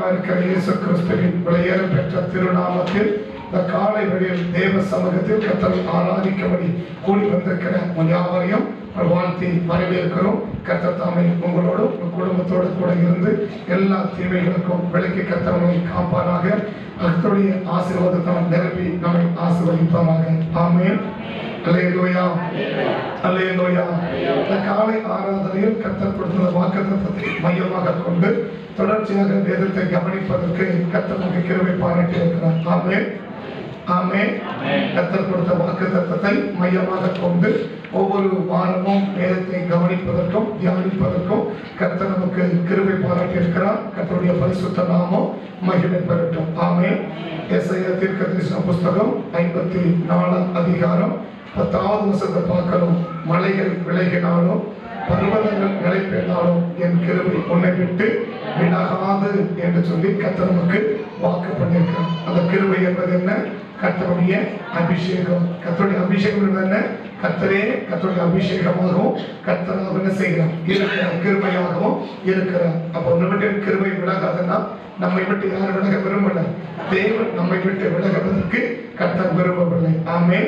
இருக்கிற இயேசு கிறிஸ்துவின் விலையேற பெற்ற திருநாமத்தில் இந்த காலை வேளையில் தேவ சமூகத்தில் கத்தரை ஆராதிக்கபடி கூடி வந்திருக்கிற உங்கள் யாவரையும் வாழ்த்தி வரவேற்கிறோம் கத்தர் தாமே உங்களோடும் உங்கள் குடும்பத்தோடு கூட இருந்து எல்லா தீமைகளுக்கும் விலக்கி கத்தரமை காப்பாராக கர்த்தருடைய ஆசீர்வாதத்தால் நிரப்பி நம்மை ஆசீர்வதிப்பாராக ஆமென் அல்லேலூயா அல்லேலூயா இந்த காலை ஆராதனையில் கத்தர் கொடுத்த வாக்குத்தத்தத்தை மையமாக கொண்டு தொடர்ச்சியாக வேதத்தை கவனிப்பதற்கு கத்தர் நமக்கு கிருபை பாராட்டி இருக்கிறார் ஆமென் ஆமென் கத்தர் கொடுத்த வாக்குத்தத்தத்தை மையமாக கொண்டு ஒவ்வொரு வாரமும் வேதத்தை கவனிப்பதற்கும் தியானிப்பதற்கும் கர்த்தர் நமக்கு கிருபை பாராட்டி இருக்கிறார் கர்த்தருடைய பரிசுத்த நாமம் மகிமை பெறட்டும் ஆமென் எஸ்ஐயா தீர்க்கதரிசன புஸ்தகம் ஐம்பத்தி நாலாம் அதிகாரம் பத்தாவது வருஷத்தை பார்க்கணும் மலைகள் விலகினாலும் பர்வதங்கள் நிலைப்பேனாலும் என் கிருபை உன்னை விட்டு விலகாது என்று சொல்லி கர்த்தர் நமக்கு வாக்கு பண்ணியிருக்கிறார் அந்த கிருபை என்பது என்ன கர்த்தருடைய அபிஷேகம் கர்த்தருடைய அபிஷேகம் என்பது என்ன கர்த்தரே கர்த்தருடைய அபிஷேகமாகவும் கர்த்தராக என்ன செய்கிறார் இருக்கிற கிருபையாகவும் இருக்கிறார் அப்போ நம்முடைய கிருபை விலகாதுன்னா நம்மை விட்டு யார் விலக விரும்பல தேவன் நம்மை விட்டு விலகுவதற்கு கர்த்தர் விரும்பவில்லை ஆமே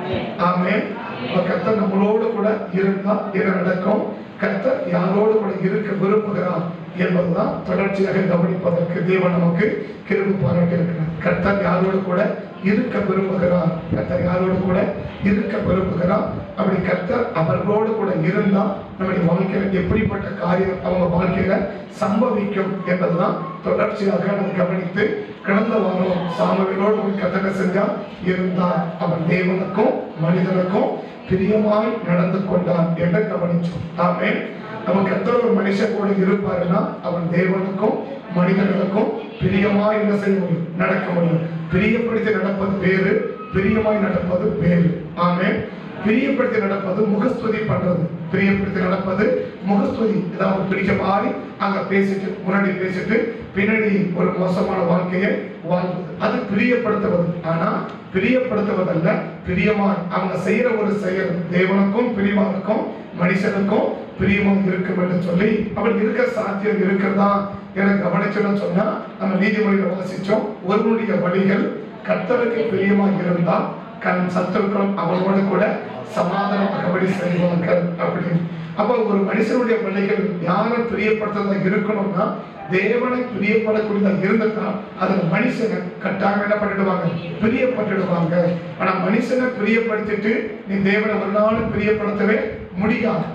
ஆமே கர்த்தர் நம்மளோடு கூட இருந்தா என்ன நடக்கும் கர்த்தர் யாரோடு கூட இருக்க விரும்புகிறார் என்பதுதான் தொடர்ச்சியாக கவனிப்பதற்கு தேவன் நமக்கு கிருபை பாராட்டி இருக்கிறார் கர்த்தர் யாரோடு கூட இருக்க விரும்புகிறார் கர்த்தர் யாரோடு கூட இருக்க விரும்புகிறார் அப்படி கர்த்தர் அவர்களோடு கூட இருந்தா நம்முடைய வாழ்க்கையில எப்படிப்பட்ட காரியம் அவங்க வாழ்க்கையில சம்பவிக்கும் என்பதுதான் தொடர்ச்சியாக நம்ம கவனித்து கடந்த வாரம் சாமுவேலோடு ஒரு கத்தனை செஞ்சா இருந்தார் அவன் தேவனுக்கும் மனிதனுக்கும் பிரியமாய் நடந்து கொண்டான் என்று கவனிச்சோம் ஆமே அவன் கத்தர் ஒரு மனுஷன் கூட இருப்பாருன்னா அவன் தேவனுக்கும் மனிதர்களுக்கும் பிரியமாய் என்ன செய்ய முடியும் நடக்க முடியும் பிரியப்படுத்தி நடப்பது வேறு பிரியமாய் நடப்பது வேறு ஆமே பிரியப்படுத்தி நடப்பது முகஸ்துதி பண்றது பிரியப்படுத்தி நடப்பது முகஸ்துதி ஏதாவது பிடிக்க மாறி அங்க பேசிட்டு முன்னாடி பேசிட்டு பின்னாடி ஒரு மோசமான வாழ்க்கையை வாழ்வது அது பிரியப்படுத்துவது ஆனா பிரியப்படுத்துவதல்ல பிரியமா அவங்க செய்யற ஒரு செயல் தேவனுக்கும் பிரியமா இருக்கும் மனுஷனுக்கும் பிரியமும் இருக்கும் என்று சொல்லி அப்படி இருக்க சாத்தியம் இருக்கிறதா என கவனிச்சோம்னு சொன்னா நம்ம நீதிமொழியில வாசிச்சோம் ஒருவனுடைய வழிகள் கர்த்தருக்கு பிரியமா இருந்தால் கண் சத்துருக்களும் அவனோடு கூட சமாதானமாகபடி செய்வார்கள் அப்படின்னு அப்போ ஒரு மனுஷனுடைய பிள்ளைகள் யாரை பிரியப்படுத்துறதா இருக்கணும்னா தேவனை பிரியப்படக்கூடியதா இருந்துட்டா அதுல மனுஷனை கட்டாயம் என்ன பண்ணிடுவாங்க பிரியப்பட்டுடுவாங்க ஆனா மனுஷனை பிரியப்படுத்திட்டு நீ தேவனை ஒரு நாளும் பிரியப்படுத்தவே முடியாது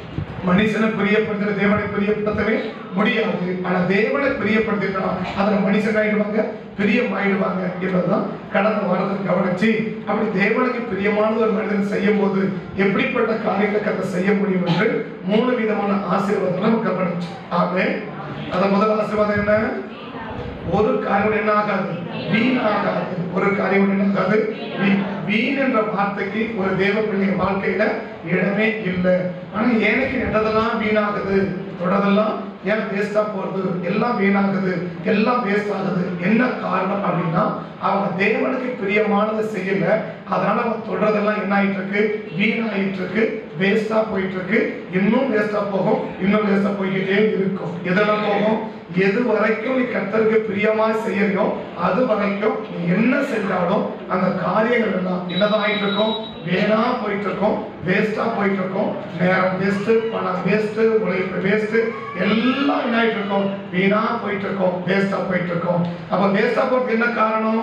மனுஷனை பிரியப்படுத்துற தேவனை பிரியப்படுத்தவே முடியாது ஆனா தேவனை பிரியப்படுத்திட்டோம் அதுல மனுஷன் ஆயிடுவாங்க பிரியம் ஆயிடுவாங்க என்பதுதான் கடந்த வாரத்தில் கவனிச்சு அப்படி தேவனுக்கு பிரியமான ஒரு மனிதன் செய்யும் போது எப்படிப்பட்ட காரியங்களை கதை செய்ய முடியும் என்று மூணு விதமான ஆசீர்வாதங்களை நம்ம கவனிச்சு ஆமே அத முதல் ஆசீர்வாதம் என்ன ஒரு காரியம் என்ன ஆகாது வீண் ஆகாது ஒரு காரியம் என்ன ஆகாது வீண் வீண் என்ற வார்த்தைக்கு ஒரு தேவ பிள்ளை வாழ்க்கையில இடமே இல்லை ஆனா எனக்கு நெட்டதெல்லாம் வீணாகுது தொடதெல்லாம் ஏன் வேஸ்டா போறது எல்லாம் வீணாகுது எல்லாம் வேஸ்ட் ஆகுது என்ன காரணம் அப்படின்னா அவங்க தேவனுக்கு பிரியமானதை செய்யல அதனால அவங்க தொடர்றதெல்லாம் என்ன ஆயிட்டு இருக்கு வீணாயிட்டு இருக்கு வேஸ்டா போயிட்டு இருக்கு இன்னும் வேஸ்டா போகும் இன்னும் வேஸ்டா போய்கிட்டே இருக்கும் எதெல்லாம் போகும் எது வரைக்கும் நீ கர்த்தருக்கு பிரியமா செய்யறியோ அது வரைக்கும் நீ என்ன செஞ்சாலும் அந்த காரியங்கள் எல்லாம் என்னதான் ஆயிட்டு இருக்கும் வேணா போயிட்டு இருக்கும் வேஸ்டா போயிட்டு இருக்கும் நேரம் வேஸ்ட் பணம் வேஸ்ட் உழைப்பு வேஸ்ட் எல்லாம் என்ன ஆயிட்டு இருக்கும் வீணா போயிட்டு இருக்கும் வேஸ்டா போயிட்டு இருக்கும் அப்ப வேஸ்டா போறதுக்கு என்ன காரணம்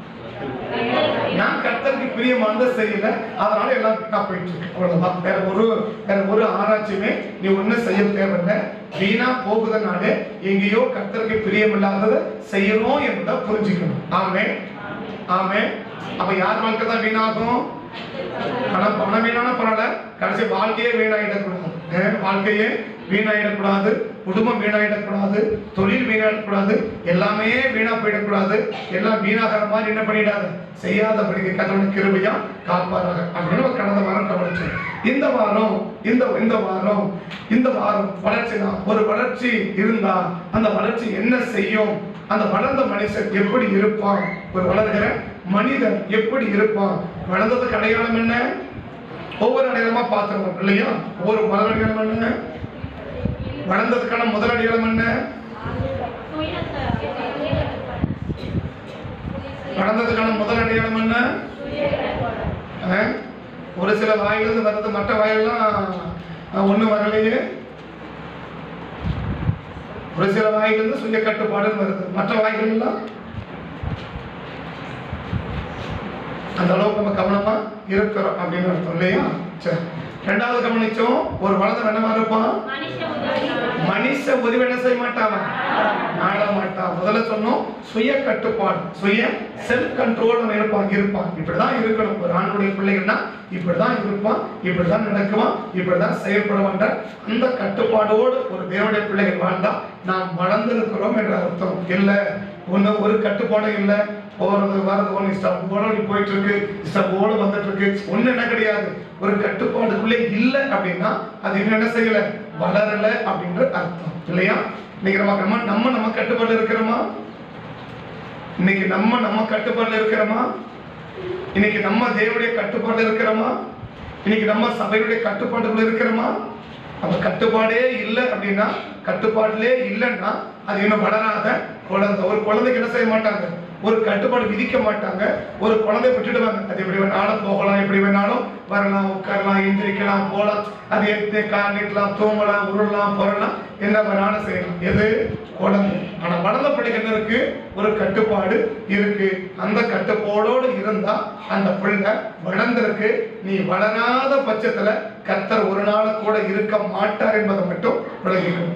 நான் கர்த்தருக்கு பிரியமானதை செய்யல அதனால எல்லாம் வீணா போயிட்டு இருக்கு அவ்வளவுதான் வேற ஒரு வேற ஒரு ஆராய்ச்சியுமே நீ ஒண்ணும் செய்ய தேவையில்லை வீணா போகுதுனாலே எங்கேயோ கர்த்தருக்கு பிரியம் இல்லாததை செய்யணும் என்பதை புரிஞ்சுக்கணும் ஆமே ஆமே அப்ப யார் வாழ்க்கை தான் வீணாகும் பணம் பணம் வீணான பரவாயில்ல கடைசி வாழ்க்கையே வீணாயிடக்கூடாது அஹ் வாழ்க்கையே வீணாயிடக்கூடாது குடும்பம் வீணாயிடக்கூடாது தொழில் வீணாயிடக்கூடாது எல்லாமே வீணா போயிடக்கூடாது எல்லாம் வீணாகிற மாதிரி என்ன பண்ணிடாது செய்யாதபடிக்கு கத்தோட கிருபையா காப்பாராக அப்படின்னு ஒரு கடந்த வாரம் கவனிச்சோம் இந்த வாரம் இந்த இந்த வாரம் இந்த வாரம் வளர்ச்சி தான் ஒரு வளர்ச்சி இருந்தா அந்த வளர்ச்சி என்ன செய்யும் அந்த வளர்ந்த மனுஷன் எப்படி இருப்பான் ஒரு வளர்கிற மனிதன் எப்படி இருப்பான் வளர்ந்ததுக்கு அடையாளம் என்ன ஒவ்வொரு அடையாளமா பார்த்துருவோம் இல்லையா ஒவ்வொரு முதல் அடையாளம் என்ன வளர்ந்ததுக்கான முதல் அடையாளம் என்ன வளர்ந்ததுக்கான முதல் அடையாளம் என்ன ஆ? ஒரு சில வாயிலிருந்து வருது மற்ற வாயிலெல்லாம் ஒன்றும் வரலையே ஒரு சில வாயிலிருந்து சுய கட்டுப்பாடுன்னு வருது மற்ற வாய்கள் எல்லாம் அந்த அளவுக்கு நம்ம கவனமா இருக்கிறோம் அப்படின்னு அர்த்தம் இல்லையா சரி ரெண்டாவது கவனிச்சோம் ஒரு வளர்ந்த என்னவா இருப்பான் மனுஷ உதவி என்ன செய்ய மாட்டான் நாட மாட்டான் முதல்ல சொன்னோம் சுய கட்டுப்பாடு சுய செல்ஃப் கண்ட்ரோல் நம்ம இருப்பான் இருப்பான் இப்படிதான் இருக்கணும் ஒரு ஆணுடைய பிள்ளைகள்னா இப்படிதான் இருப்பான் இப்படிதான் நடக்குவான் இப்படிதான் செயல்படுவான்ற அந்த கட்டுப்பாடோடு ஒரு தேவனுடைய பிள்ளைகள் வாழ்ந்தா நாம் வளர்ந்திருக்கிறோம் என்ற அர்த்தம் இல்லை ஒன்றும் ஒரு கட்டுப்பாடும் இல்லை போறது வரது ஒன்று இஷ்டம் போல அப்படி போயிட்டு இருக்கு இஷ்டம் போல வந்துட்டு இருக்கு ஒண்ணு என்ன கிடையாது ஒரு கட்டுப்பாடுக்குள்ளே இல்லை அப்படின்னா அது இன்னும் என்ன செய்யல வளரல அப்படின்ற அர்த்தம் இல்லையா இன்னைக்கு நம்ம நம்ம நம்ம நம்ம கட்டுப்பாடுல இருக்கிறோமா இன்னைக்கு நம்ம நம்ம கட்டுப்பாடுல இருக்கிறோமா இன்னைக்கு நம்ம தேவனுடைய கட்டுப்பாடுல இருக்கிறோமா இன்னைக்கு நம்ம சபையுடைய கட்டுப்பாடுக்குள்ள இருக்கிறோமா அப்ப கட்டுப்பாடே இல்லை அப்படின்னா கட்டுப்பாடுலே இல்லைன்னா அது இன்னும் வளராத குழந்தை ஒரு குழந்தைக்கு என்ன செய்ய மாட்டாங்க ஒரு கட்டுப்பாடு விதிக்க மாட்டாங்க ஒரு குழந்தை விட்டுடுவாங்க அது எப்படி வேணாலும் போகலாம் எப்படி வேணாலும் வரலாம் உட்காரலாம் எந்திரிக்கலாம் போகலாம் அது எடுத்து கால் நீட்டலாம் தூங்கலாம் உருளலாம் புரலாம் என்ன வேணாலும் செய்யலாம் எது குழந்தை ஆனா வளர்ந்த பிள்ளைக்கு என்ன இருக்கு ஒரு கட்டுப்பாடு இருக்கு அந்த கட்டுப்பாடோடு இருந்தா அந்த பிள்ளை வளர்ந்திருக்கு நீ வளராத பட்சத்துல கர்த்தர் ஒரு நாள் கூட இருக்க மாட்டார் என்பதை மட்டும் விளங்கிக்கணும்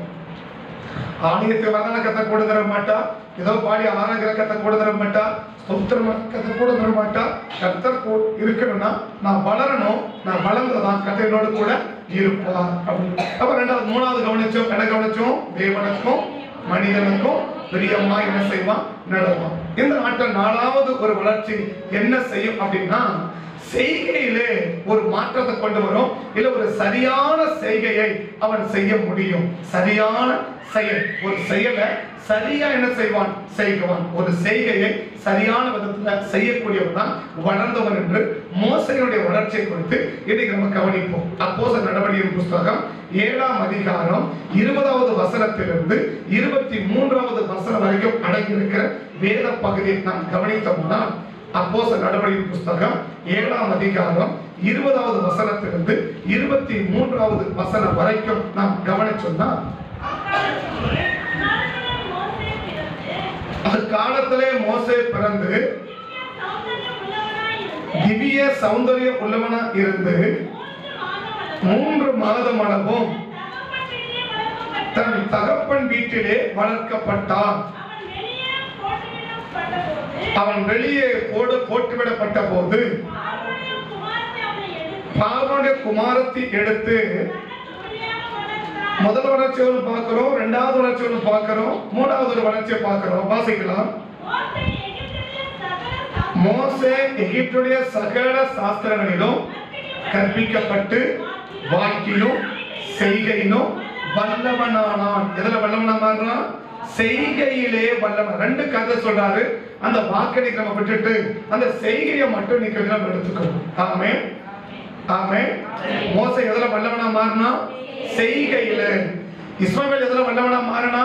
ஆலயத்தை வந்தன கத்தை கூட தர மாட்டா ஏதோ பாடி ஆராகிற கத்தை கூட தர மாட்டா ஸ்தோத்திரம் கத்தை கூட தர மாட்டா கர்த்தர் கூட இருக்கணும்னா நான் வளரணும் நான் வளர்ந்ததான் கத்தையோடு கூட இருப்பா அப்படின்னு அப்ப ரெண்டாவது மூணாவது கவனிச்சோம் என்ன கவனிச்சோம் தேவனுக்கும் மனிதனுக்கும் பிரியமா என்ன செய்வான் நடவான் இந்த நாட்டில் நாலாவது ஒரு வளர்ச்சி என்ன செய்யும் அப்படின்னா செய்கையிலே ஒரு மாற்றத்தை கொண்டு வரும் இல்ல ஒரு சரியான செய்கையை அவன் செய்ய முடியும் சரியான செயல் ஒரு செயலை சரியா என்ன செய்வான் செய்வான் ஒரு செய்கையை சரியான விதத்துல செய்யக்கூடியவன் தான் வளர்ந்தவன் என்று மோசையுடைய வளர்ச்சியை குறித்து இன்னைக்கு நம்ம கவனிப்போம் அப்போச நடவடிக்கை புஸ்தகம் ஏழாம் அதிகாரம் இருபதாவது வசனத்திலிருந்து இருபத்தி மூன்றாவது வசனம் வரைக்கும் அடங்கியிருக்கிற வேத பகுதியை நாம் கவனித்தோம்னா அப்போச நடவடிக்கை புஸ்தகம் ஏழாம் அதிகாரம் இருபதாவது வசனத்திலிருந்து இருபத்தி மூன்றாவது வசனம் வரைக்கும் நாம் கவனிச்சோம்னா அது காலத்திலே மோசே பிறந்து திவ்ய சௌந்தரியம் உள்ளவனா இருந்து மூன்று மாதம் அளவும் தன் தகப்பன் வீட்டிலே வளர்க்கப்பட்டான் அவன் வெளியே போடு போட்டுவிடப்பட்ட போது பார்வனுடைய குமாரத்தை எடுத்து முதல் வளர்ச்சி ஒன்று பார்க்கிறோம் ரெண்டாவது வளர்ச்சி ஒன்று பார்க்கிறோம் மூணாவது ஒரு வளர்ச்சியை பார்க்கிறோம் வாசிக்கலாம் மோசே எகிப்துடைய சகல சாஸ்திரங்களிலும் கற்பிக்கப்பட்டு வாக்கிலும் செய்கையிலும் வல்லவனானான் எதுல வல்லவனா மாறுறான் செய்கையிலே வல்லவன் ரெண்டு கதை சொல்றாரு அந்த வாக்கை நம்ம விட்டுட்டு அந்த செய்கையை மட்டும் நீ கொஞ்சம் நம்ம எடுத்துக்கணும் ஆமே ஆமே மோசை எதுல வல்லவனா மாறினா செய்கையில இஸ்மவேல் எதுல வல்லவனா மாறினா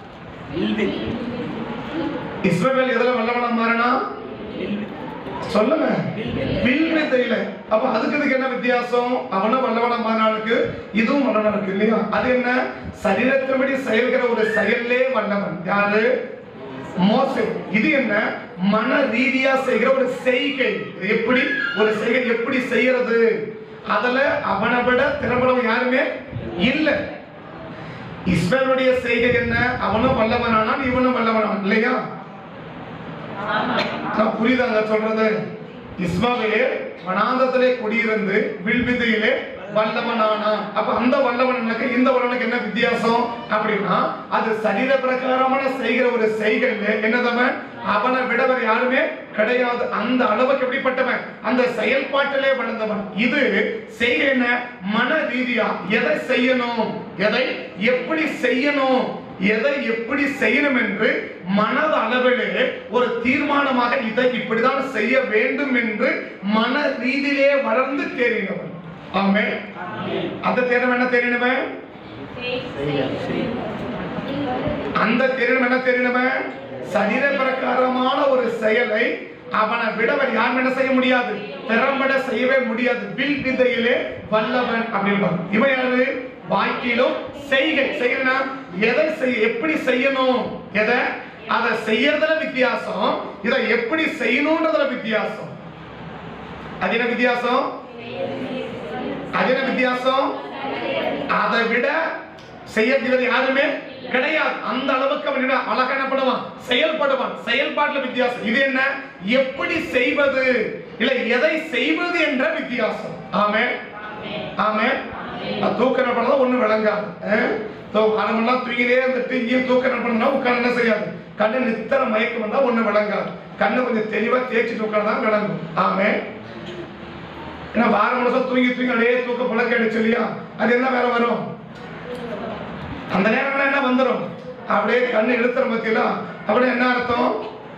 இஸ்மவேல் எதுல வல்லவனா மாறினா சொல்லுங்க வில் வித்தையில அப்ப அதுக்கு இதுக்கு என்ன வித்தியாசம் அவனும் வல்லவனா மாறினானுக்கு இதுவும் வல்லவனா இருக்கு இல்லையா அது என்ன சரீரத்தின்படி செயல்கிற ஒரு செயல்லே வல்லவன் யாரு மோசே இது என்ன மன ரீதியா செய்கிற ஒரு செய்கை இது எப்படி ஒரு செய்கை எப்படி செய்யறது அதுல அவனை விட திறம்படம் யாருமே இல்ல இஸ்மேலுடைய செய்கை என்ன அவனும் வல்லவனானான் இவனும் வல்லவனான் இல்லையா நான் புரியுதாங்க சொல்றது இஸ்மாவேல் வனாந்தத்திலே குடியிருந்து வில்விதையிலே வல்லவனானா அப்ப அந்த வல்லவனுக்கு இந்த வல்லவனுக்கு என்ன வித்தியாசம் அப்படின்னா அது சரீர பிரகாரமான செய்கிற ஒரு செய்கையில என்னதவன் அவனை விட வேற யாருமே கிடையாது அந்த அளவுக்கு எப்படிப்பட்டவன் அந்த செயல்பாட்டிலே வளர்ந்தவன் இது செய்கை என்ன மன ரீதியா எதை செய்யணும் எதை எப்படி செய்யணும் எதை எப்படி செய்யணும் என்று மனத அளவிலே ஒரு தீர்மானமாக இதை இப்படிதான் செய்ய வேண்டும் என்று மன ரீதியிலே வளர்ந்து தேறினவன் ஆமே அந்த தேர்வு என்ன தெரியணுமே அந்த தெரியணும் என்ன தெரியணுமே சரீர பிரகாரமான ஒரு செயலை அவனை விடவன் யாரும் என்ன செய்ய முடியாது திறம்பட செய்யவே முடியாது வில் வித்தையிலே வல்லவன் அப்படின்பாங்க இவன் யாரு வாக்கிலும் செய்கை செய்யணும்னா எதை செய்ய எப்படி செய்யணும் எதை அதை செய்யறதுல வித்தியாசம் இதை எப்படி செய்யணும்ன்றதுல வித்தியாசம் அது என்ன வித்தியாசம் அது என்ன வித்தியாசம் அதை விட செய்யறது யாருமே கிடையாது அந்த அளவுக்கு அவன் என்ன அழகா என்ன பண்ணுவான் செயல்படுவான் செயல்பாட்டுல வித்தியாசம் இது என்ன எப்படி செய்வது இல்ல எதை செய்வது என்ற வித்தியாசம் ஆமே ஆமே தூக்க நடப்பதான் ஒண்ணு விளங்காது அஹ்? தோ அரை மணி நேரம் தூங்கினே இருந்துட்டு இங்கேயும் தூக்க நடப்பா உட்கார்ந்து என்ன செய்யாது கண்ணு நித்தர மயக்கம் வந்தா ஒண்ணு விளங்காது கண்ணு கொஞ்சம் தெளிவா தேய்ச்சிட்டு உட்கார்ந்தா விளங்கும் ஆமே ஏன்னா வாரம் முழுசும் தூங்கி தூங்கி அப்படியே தூக்க பழக்க அடிச்சு இல்லையா அது என்ன வேலை வரும் அந்த நேரம் என்ன வந்துடும் அப்படியே கண்ணு இழுத்துற பத்தியில அப்படியே என்ன அர்த்தம்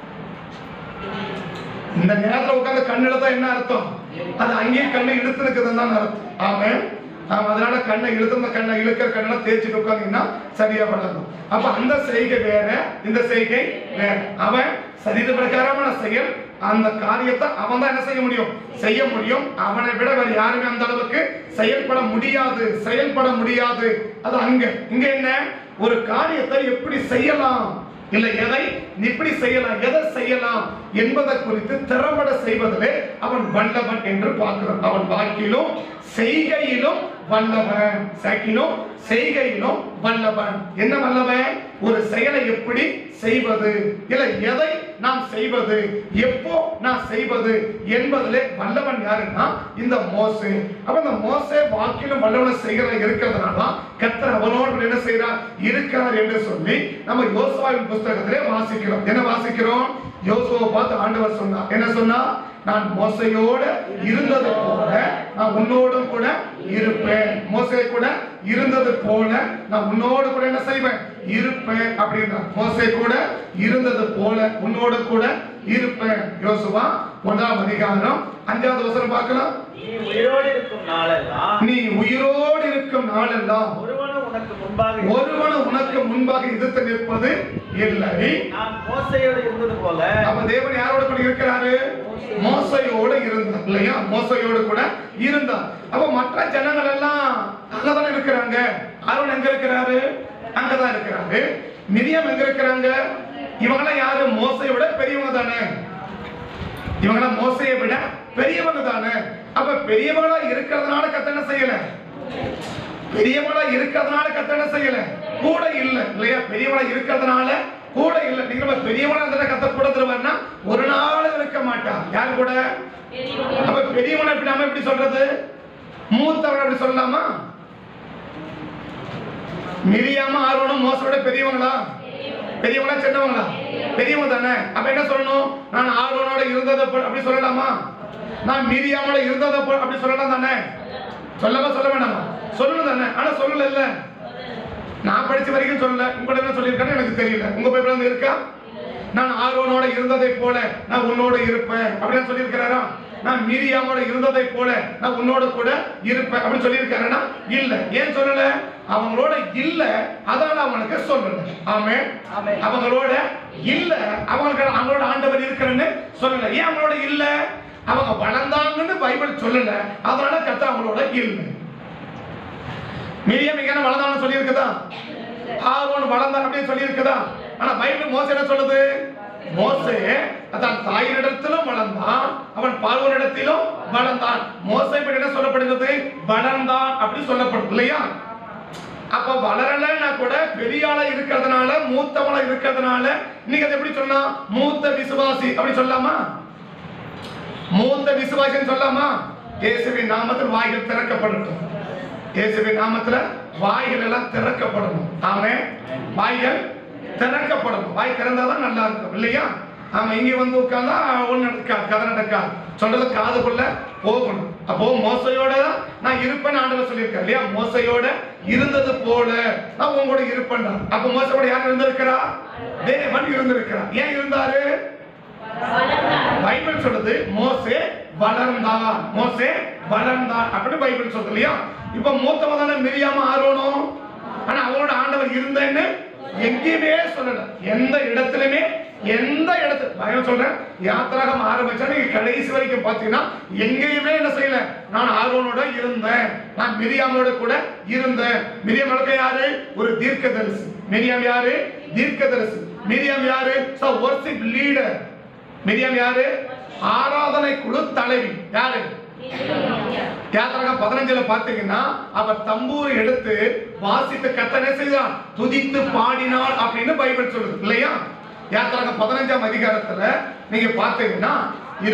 இந்த நேரத்துல உட்கார்ந்து கண் இழுத்தா என்ன அர்த்தம் அது அங்கேயே கண்ணை இழுத்து இருக்குதுன்னு தான் அர்த்தம் ஆமே ஆமா அதனால கண்ணை இழுத்து இந்த கண்ணை இழுக்கிற கண்ணெல்லாம் தேய்ச்சிட்டு உட்காந்தீங்கன்னா சரியா வளரும் அப்ப அந்த செய்கை வேற இந்த செய்கை வேற அவன் சரீர பிரகாரமான செயல் அந்த காரியத்தை அவன் தான் என்ன செய்ய முடியும் செய்ய முடியும் அவனை விட வேற யாருமே அந்த அளவுக்கு செயல்பட முடியாது செயல்பட முடியாது அது அங்க இங்க என்ன ஒரு காரியத்தை எப்படி செய்யலாம் இல்ல எதை இப்படி செய்யலாம் எதை செய்யலாம் என்பதை குறித்து திறம்பட செய்வதிலே அவன் வல்லவன் என்று பார்க்கிறோம் அவன் வாக்கிலும் செய்கையிலும் வல்லவன் சகிலும் செய்கையிலும் வல்லவன் என்ன வல்லவன் ஒரு செயலை எப்படி செய்வது இல்ல எதை நாம் செய்வது எப்போ நான் செய்வது என்பதிலே வல்லவன் யாருன்னா இந்த மோசே அப்ப இந்த மோசே வாக்கிலும் வல்லவனை செய்கிற இருக்கிறதுனால கர்த்தர் அவனோடு என்ன செய்கிறார் இருக்கிறார் என்று சொல்லி நம்ம யோசுவாவின் புஸ்தகத்திலே வாசிக்கிறோம் என்ன வாசிக்கிறோம் யோசுவை பார்த்து ஆண்டவர் சொன்னார் என்ன சொன்னா நான் மோசையோட இருந்தது போல நான் உன்னோடும் கூட இருப்பேன் மோசை கூட இருந்தது போல நான் உன்னோடு கூட என்ன செய்வேன் இருப்பேன் அப்படின்னா மோசை கூட இருந்தது போல உன்னோடு கூட இருப்பேன் யோசுவா ஒன்றாம் அதிகாரம் அஞ்சாவது வசனம் பார்க்கலாம் நீ உயிரோடு இருக்கும் நாளெல்லாம் நீ உயிரோடு இருக்கும் நாளெல்லாம் ஒருவனும் உனக்கு முன்பாக ஒருவன் உனக்கு முன்பாக எதிர்த்து நிற்பது இல்லை நான் மோசையோடு இருந்தது போல அப்ப தேவன் யாரோட கூட இருக்கிறாரு மோசையோட இருந்தார் இல்லையா மோசையோடு கூட இருந்தார் அப்ப மற்ற ஜனங்கள் எல்லாம் அங்கதானே இருக்கிறாங்க அருண் எங்க இருக்கிறாரு அங்கதான் இருக்கிறாரு மிரியம் எங்க இருக்கிறாங்க இவங்கெல்லாம் யாரு மோசையை விட பெரியவங்க தானே இவங்கெல்லாம் மோசையை விட பெரியவங்க தானே அப்ப பெரியவங்களா இருக்கிறதுனால கத்த என்ன செய்யல பெரியவங்களா இருக்கிறதுனால கத்த என்ன செய்யல கூட இல்ல இல்லையா பெரியவங்களா இருக்கிறதுனால கூட இல்ல நீங்க நம்ம பெரியவங்களா இருந்தா கத்த கூட தருவாருன்னா ஒரு நாள் இருக்க மாட்டா யார் கூட அப்ப பெரியவனை எப்படி நாம எப்படி சொல்றது மூத்தவன் எப்படி சொல்லலாமா மிரியாம ஆர்வனும் மோசோட பெரியவங்களா பெரியவங்களா சின்னவங்களா பெரியவங்க தானே அப்ப என்ன சொல்லணும் நான் ஆர்வனோட இருந்ததை போல் அப்படி சொல்லலாமா நான் மீரியாமோட இருந்ததை போல் அப்படி சொல்லலாம் தானே சொல்லவா சொல்ல வேணாமா சொல்லணும் தானே ஆனா சொல்லல இல்ல நான் படிச்ச வரைக்கும் சொல்லல உங்கள்ட்ட என்ன சொல்லியிருக்கேன்னு எனக்கு தெரியல உங்க பைபிள் இருக்கா நான் ஆர்வனோட இருந்ததை போல நான் உன்னோட இருப்பேன் அப்படின்னு சொல்லியிருக்கிறாரா நான் மீரியாமோட இருந்ததை போல நான் உன்னோட கூட இருப்பேன் அப்படின்னு சொல்லியிருக்காருன்னா இல்ல ஏன் சொல்லல அவங்களோட இல்ல அதனால அவனுக்கு சொல்லல ஆமே ஆமென். அவங்களோட இல்ல அவங்களுக்கு அவங்களோட ஆண்டவர் இருக்கிறன்னு சொல்லல ஏன் அவங்களோட இல்ல அவங்க வளர்ந்தாங்கன்னு பைபிள் சொல்லல அதனால கத்த அவங்களோட இல்லை மிரியம் இங்க என்ன வளர்ந்தான்னு சொல்லியிருக்குதா ஆரோன் வளர்ந்தான் அப்படின்னு சொல்லியிருக்குதா ஆனா பைபிள் மோசே என்ன சொல்லுது மோசே அதான் தாயினிடத்திலும் வளர்ந்தான் அவன் பார்வனிடத்திலும் வளர்ந்தான் மோசை பற்றி என்ன சொல்லப்படுகிறது வளர்ந்தான் அப்படி சொல்லப்படுது இல்லையா அப்ப வளரலன்னா கூட பெரிய ஆளா இருக்கிறதுனால மூத்தவளா இருக்கிறதுனால இன்னைக்கு அது எப்படி சொன்னா மூத்த விசுவாசி அப்படி சொல்லலாமா மூத்த விசுவாசின்னு சொல்லாமா இயேசுவின் நாமத்தில் வாய்கள் திறக்கப்படட்டும் இயேசுவின் நாமத்துல வாய்கள் எல்லாம் திறக்கப்படணும் ஆமே வாய்கள் திறக்கப்படணும் வாய் திறந்தாதான் நல்லா இருக்கும் இல்லையா ஆமா இங்க வந்து உட்கார்ந்தா ஒண்ணு நடக்காது கதை நடக்காது சொல்றது காதுக்குள்ள போகணும் அப்போ மோசையோட தான் நான் இருப்பேன் ஆண்டவர் சொல்லியிருக்காரு இல்லையா மோசையோட இருந்தது போல நான் உங்களோட இருப்பேன்டா அப்ப மோசையோட யார் இருந்திருக்கிறா தேவன் இருந்திருக்கிறா ஏன் இருந்தாரு பைபிள் சொல்லுது மோசே வளர்ந்தான் மோசே வளர்ந்தான் அப்படின்னு பைபிள் சொல்லுது இல்லையா இப்ப மூத்தவன் தானே மிரியாம ஆரோனும் ஆனா அவனோட ஆண்டவர் இருந்தேன்னு எங்கேயுமே சொல்லல எந்த இடத்துலயுமே எந்த இடத்துல நான் என்ன சொல்றேன் யாத்திராகம் ஆரம்பிச்சா நீங்க கடைசி வரைக்கும் பாத்தீங்கன்னா எங்கேயுமே என்ன செய்யல நான் ஆர்வனோட இருந்தேன் நான் மிரியாமோட கூட இருந்தேன் மிரியாம் நடக்க யாரு ஒரு தீர்க்கதரிசி மிரியாம் யாரு தீர்க்கதரிசி மிரியாம் யாரு வர்ஷிப் லீடர் மிரியாம் யாரு ஆராதனை குழு தலைவி யாரு யாத்திராகம் பதினஞ்சுல பாத்தீங்கன்னா அவர் தம்பூர் எடுத்து வாசித்து கத்தனை செய்தான் துதித்து பாடினாள் அப்படின்னு பைபிள் சொல்லுது இல்லையா யாத்திராகம் பதினஞ்சாம் அதிகாரத்துல நீங்க பாத்தீங்கன்னா இரு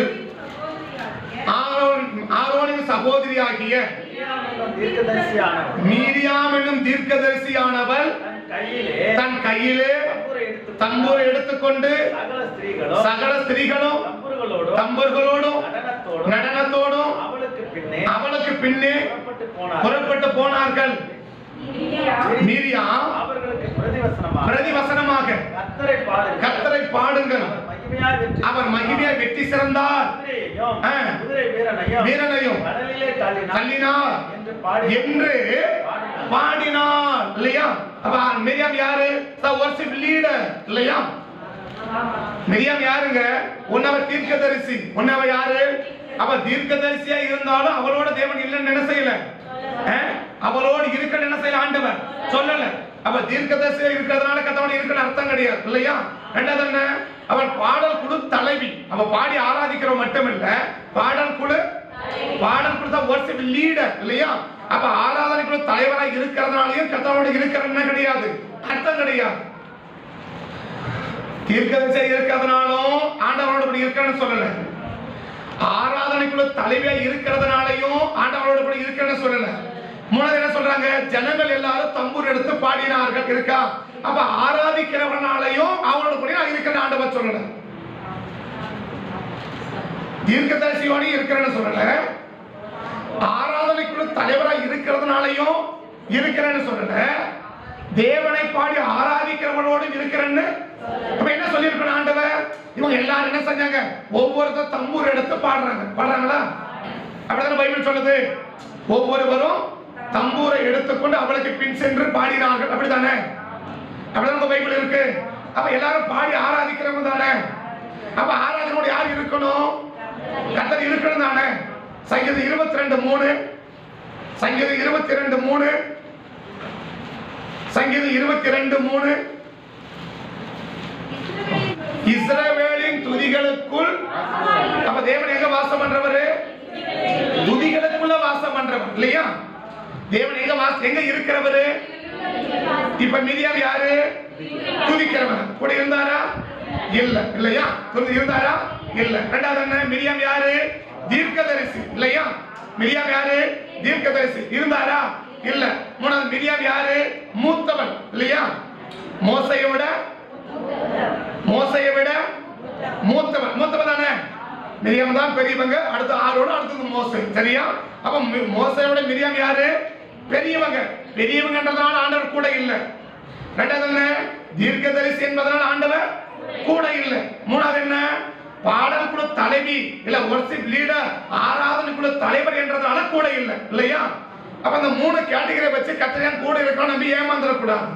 ஆரோன் ஆரோனின் சகோதரியாகிய தீர்க்கதரிசியானவர் மீரியாம் என்னும் தீர்க்கதரிசியானவள் தன் கையிலே தன் கையிலே தம்புரை எடுத்து தம்பூரை எடுத்துக்கொண்டு சகல ஸ்திரீகளும் சகல ஸ்திரீகளும் தம்புர்களோடும் தம்பர்களோடும் நடனத்தோடும் நடனத்தோடும் அவளுக்கு பின்னே அவளுக்கு பின்னே புறப்பட்டு போனார் புறப்பட்டு போனார்கள் மீரியாம் அவர்களுக்கு பிரதிவசனமாக பிரதிவசனமாக கத்தரை பாடுங்கள் கர்த்தரை பாடுங்கள் அவர் மகிமையாய் வெற்றி அவர் மகிமையாய் வெற்றி சிறந்தார் குதிரையையும் ஆ. குதிரை வீரனையும் வீரனையும் கடலிலே தள்ளினார் தள்ளினார் என்று பாடி என்று பாடினார் இல்லையா அப்ப மிரியாம் யாரு வர்ஷிப் லீடர் இல்லையா மிரியாம் யாருங்க உன்னவ தீர்க்கதரிசி உன்னவ யாரு அவ தீர்க்கதரிசியா இருந்தாலும் அவளோட தேவன் இல்லைன்னு என்ன செய்யல அஹ்? அவளோடு இருக்க என்ன செய்யல ஆண்டவர் சொல்லல அவ தீர்க்கதரிசியா இருக்கிறதுனால கத்தவன் இருக்குன்னு அர்த்தம் கிடையாது இல்லையா ரெண்டாவது என்ன அவள் பாடல் குழு தலைவி அவ பாடி ஆராதிக்கிற மட்டும் இல்ல பாடல் குழு பாடல் குழு தான் worship லீடர் இல்லையா அப்ப ஆராதனை குழு தலைவராக இருக்கிறதுனாலயும் கத்தவனோட இருக்கிற கிடையாது அர்த்தம் கிடையாது தீர்க்கதரிசியா இருக்கிறதுனாலும் ஆண்டவரோட கூட இருக்கிறேன்னு சொல்லல ஆராதனைக்குள்ள தலைவியா இருக்கிறதுனாலையும் ஆண்டவரோட கூட இருக்கிறேன்னு சொல்லல மூணாவது என்ன சொல்றாங்க ஜனங்கள் எல்லாரும் தம்பூர் எடுத்து பாடினார்கள் இருக்கா அப்ப ஆராதிக்கிறவனாலையும் அவனோட கூட நான் இருக்கிறேன்னு ஆண்டவர் சொல்லல தீர்க்கதரிசியோட இருக்கிறேன்னு சொல்லல ஆராதனைக்குள்ள தலைவரா இருக்கிறதுனாலையும் இருக்கிறேன்னு சொல்லல தேவனை பாடி ஆராதிக்கிறவனோடு இருக்கிறேன்னு அப்ப என்ன சொல்லியிருக்கணும் ஆண்டவர் இவங்க எல்லாரும் என்ன செஞ்சாங்க ஒவ்வொருத்தர் தம்பூர் எடுத்து பாடுறாங்க பாடுறாங்களா அப்படிதானே பைபிள் சொல்லுது ஒவ்வொருவரும் தம்பூரை எடுத்துக்கொண்டு அவளுக்கு பின் சென்று பாடினார்கள் அப்படித்தானே அப்படிதான் உங்க பைபிள் இருக்கு அப்ப எல்லாரும் பாடி ஆராதிக்கிறவங்க தானே அப்ப ஆராதனோட யார் இருக்கணும் கத்தர் இருக்கணும் தானே சங்கீதம் இருபத்தி ரெண்டு மூணு சங்கீதம் இருபத்தி ரெண்டு மூணு சங்கீதம் இருபத்தி ரெண்டு மூணு இஸ்ரவேலின் துதிகளுக்குள் அப்ப தேவன் எங்க வாசம் பண்றவரு துதிகளுக்குள்ள வாசம் பண்றவர் இல்லையா தேவன் எங்க வாசம் எங்க இருக்கிறவரு இப்ப மிதியாம் யாரு துதிக்கிறவர் கூட இருந்தாரா இல்ல இல்லையா துதி இருந்தாரா இல்ல ரெண்டாவது என்ன மிரியாம் யாரு தீர்க்கதரிசி இல்லையா மிரியாம் யாரு தீர்க்கதரிசி இருந்தாரா இல்ல மூணாவது மிரியாம் யாரு மூத்தவன் இல்லையா மோசையை விட மோசையை விட மூத்தவன் மூத்தவன் தானே மிரியாம் தான் பெரியவங்க அடுத்து ஆரோட அடுத்தது மோசை சரியா அப்ப மி- மோசையோட மிரியாம் யாரு பெரியவங்க பெரியவங்கன்றதுனால ஆண்டவர் கூட இல்ல ரெண்டாவது என்ன தீர்க்கதரிசி என்பதனால ஆண்டவர் கூட இல்ல மூணாவது என்ன பாடல் குழு தலைவி இல்ல ஒர்ஷிப் லீடர் ஆராதனை குழு தலைவர் என்றதுனால கூட இல்ல இல்லையா அப்ப அந்த மூணு கேட்டகரி வச்சு கத்திரியான் கூட இருக்கணும் நம்பி ஏமாந்துடக்கூடாது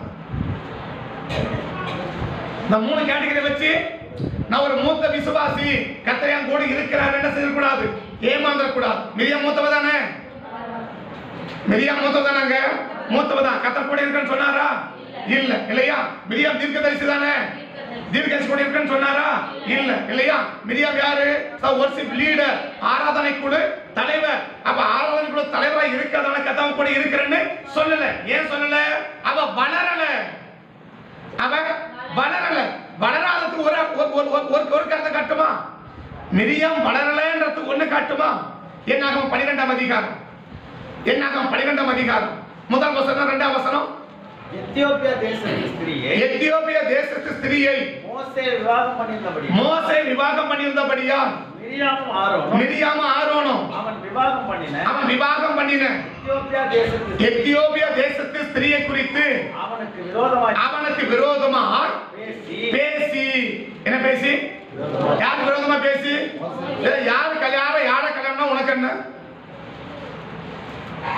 இந்த மூணு கேட்டகரி வச்சு நான் ஒரு மூத்த விசுவாசி கத்திரியான் கூட இருக்கிறார் என்ன செய்யக்கூடாது ஏமாந்துடக்கூடாது மிரியா மூத்தவ தானே மிரியா மூத்தவ தானங்க மூத்தவ தான் கத்தர் கூட இருக்கேன்னு சொன்னாரா இல்ல இல்லையா மிரியாம் தீர்க்கதரிசி தானே தீர்க்கதரிசி கூட இருக்கேன்னு சொன்னாரா இல்ல இல்லையா மிரியாம் யாரு ஒர்ஷிப் லீடர் ஆராதனை குழு தலைவர் அப்ப ஆராதனை குழு தலைவரா இருக்கிறதால கத்தாவ கூட இருக்கிறேன்னு சொல்லல ஏன் சொல்லல அவ வளரல அவ வளரல வளராததுக்கு ஒரு ஒரு ஒரு ஒரு- ஒரு ஒரு கருத்தை காட்டுமா மிரியம் வளரலன்றதுக்கு ஒண்ணு காட்டுமா என்னாகும் பன்னிரெண்டாம் அதிகாரம் என்னாகும் பன்னிரெண்டாம் அதிகாரம் முதல் வசனம் ரெண்டாம் வசனம் எத்தியோப்பியா தேசத்து ஸ்திரீயை எத்தியோப்பிய தேசத்து ஸ்திரீயை மோசே விவாகம் பண்ணியிருந்தபடி மோசே விவாகம் பண்ணியிருந்தபடியா மிரியாமும் ஆரோனும் மிரியாம ஆரோனும் அவன் விவாகம் பண்ணின அவன் விவாகம் பண்ணின எத்தியோப்பியா தேசத்து எத்தியோப்பிய தேசத்து ஸ்திரீயை குறித்து அவனுக்கு விரோதமாய் அவனுக்கு விரோதமா பேசி பேசி என்ன பேசி யாருக்கு விரோதமா பேசி ஏய், யாரு கல்யாணம் யார கல்யாணம் உனக்கு என்ன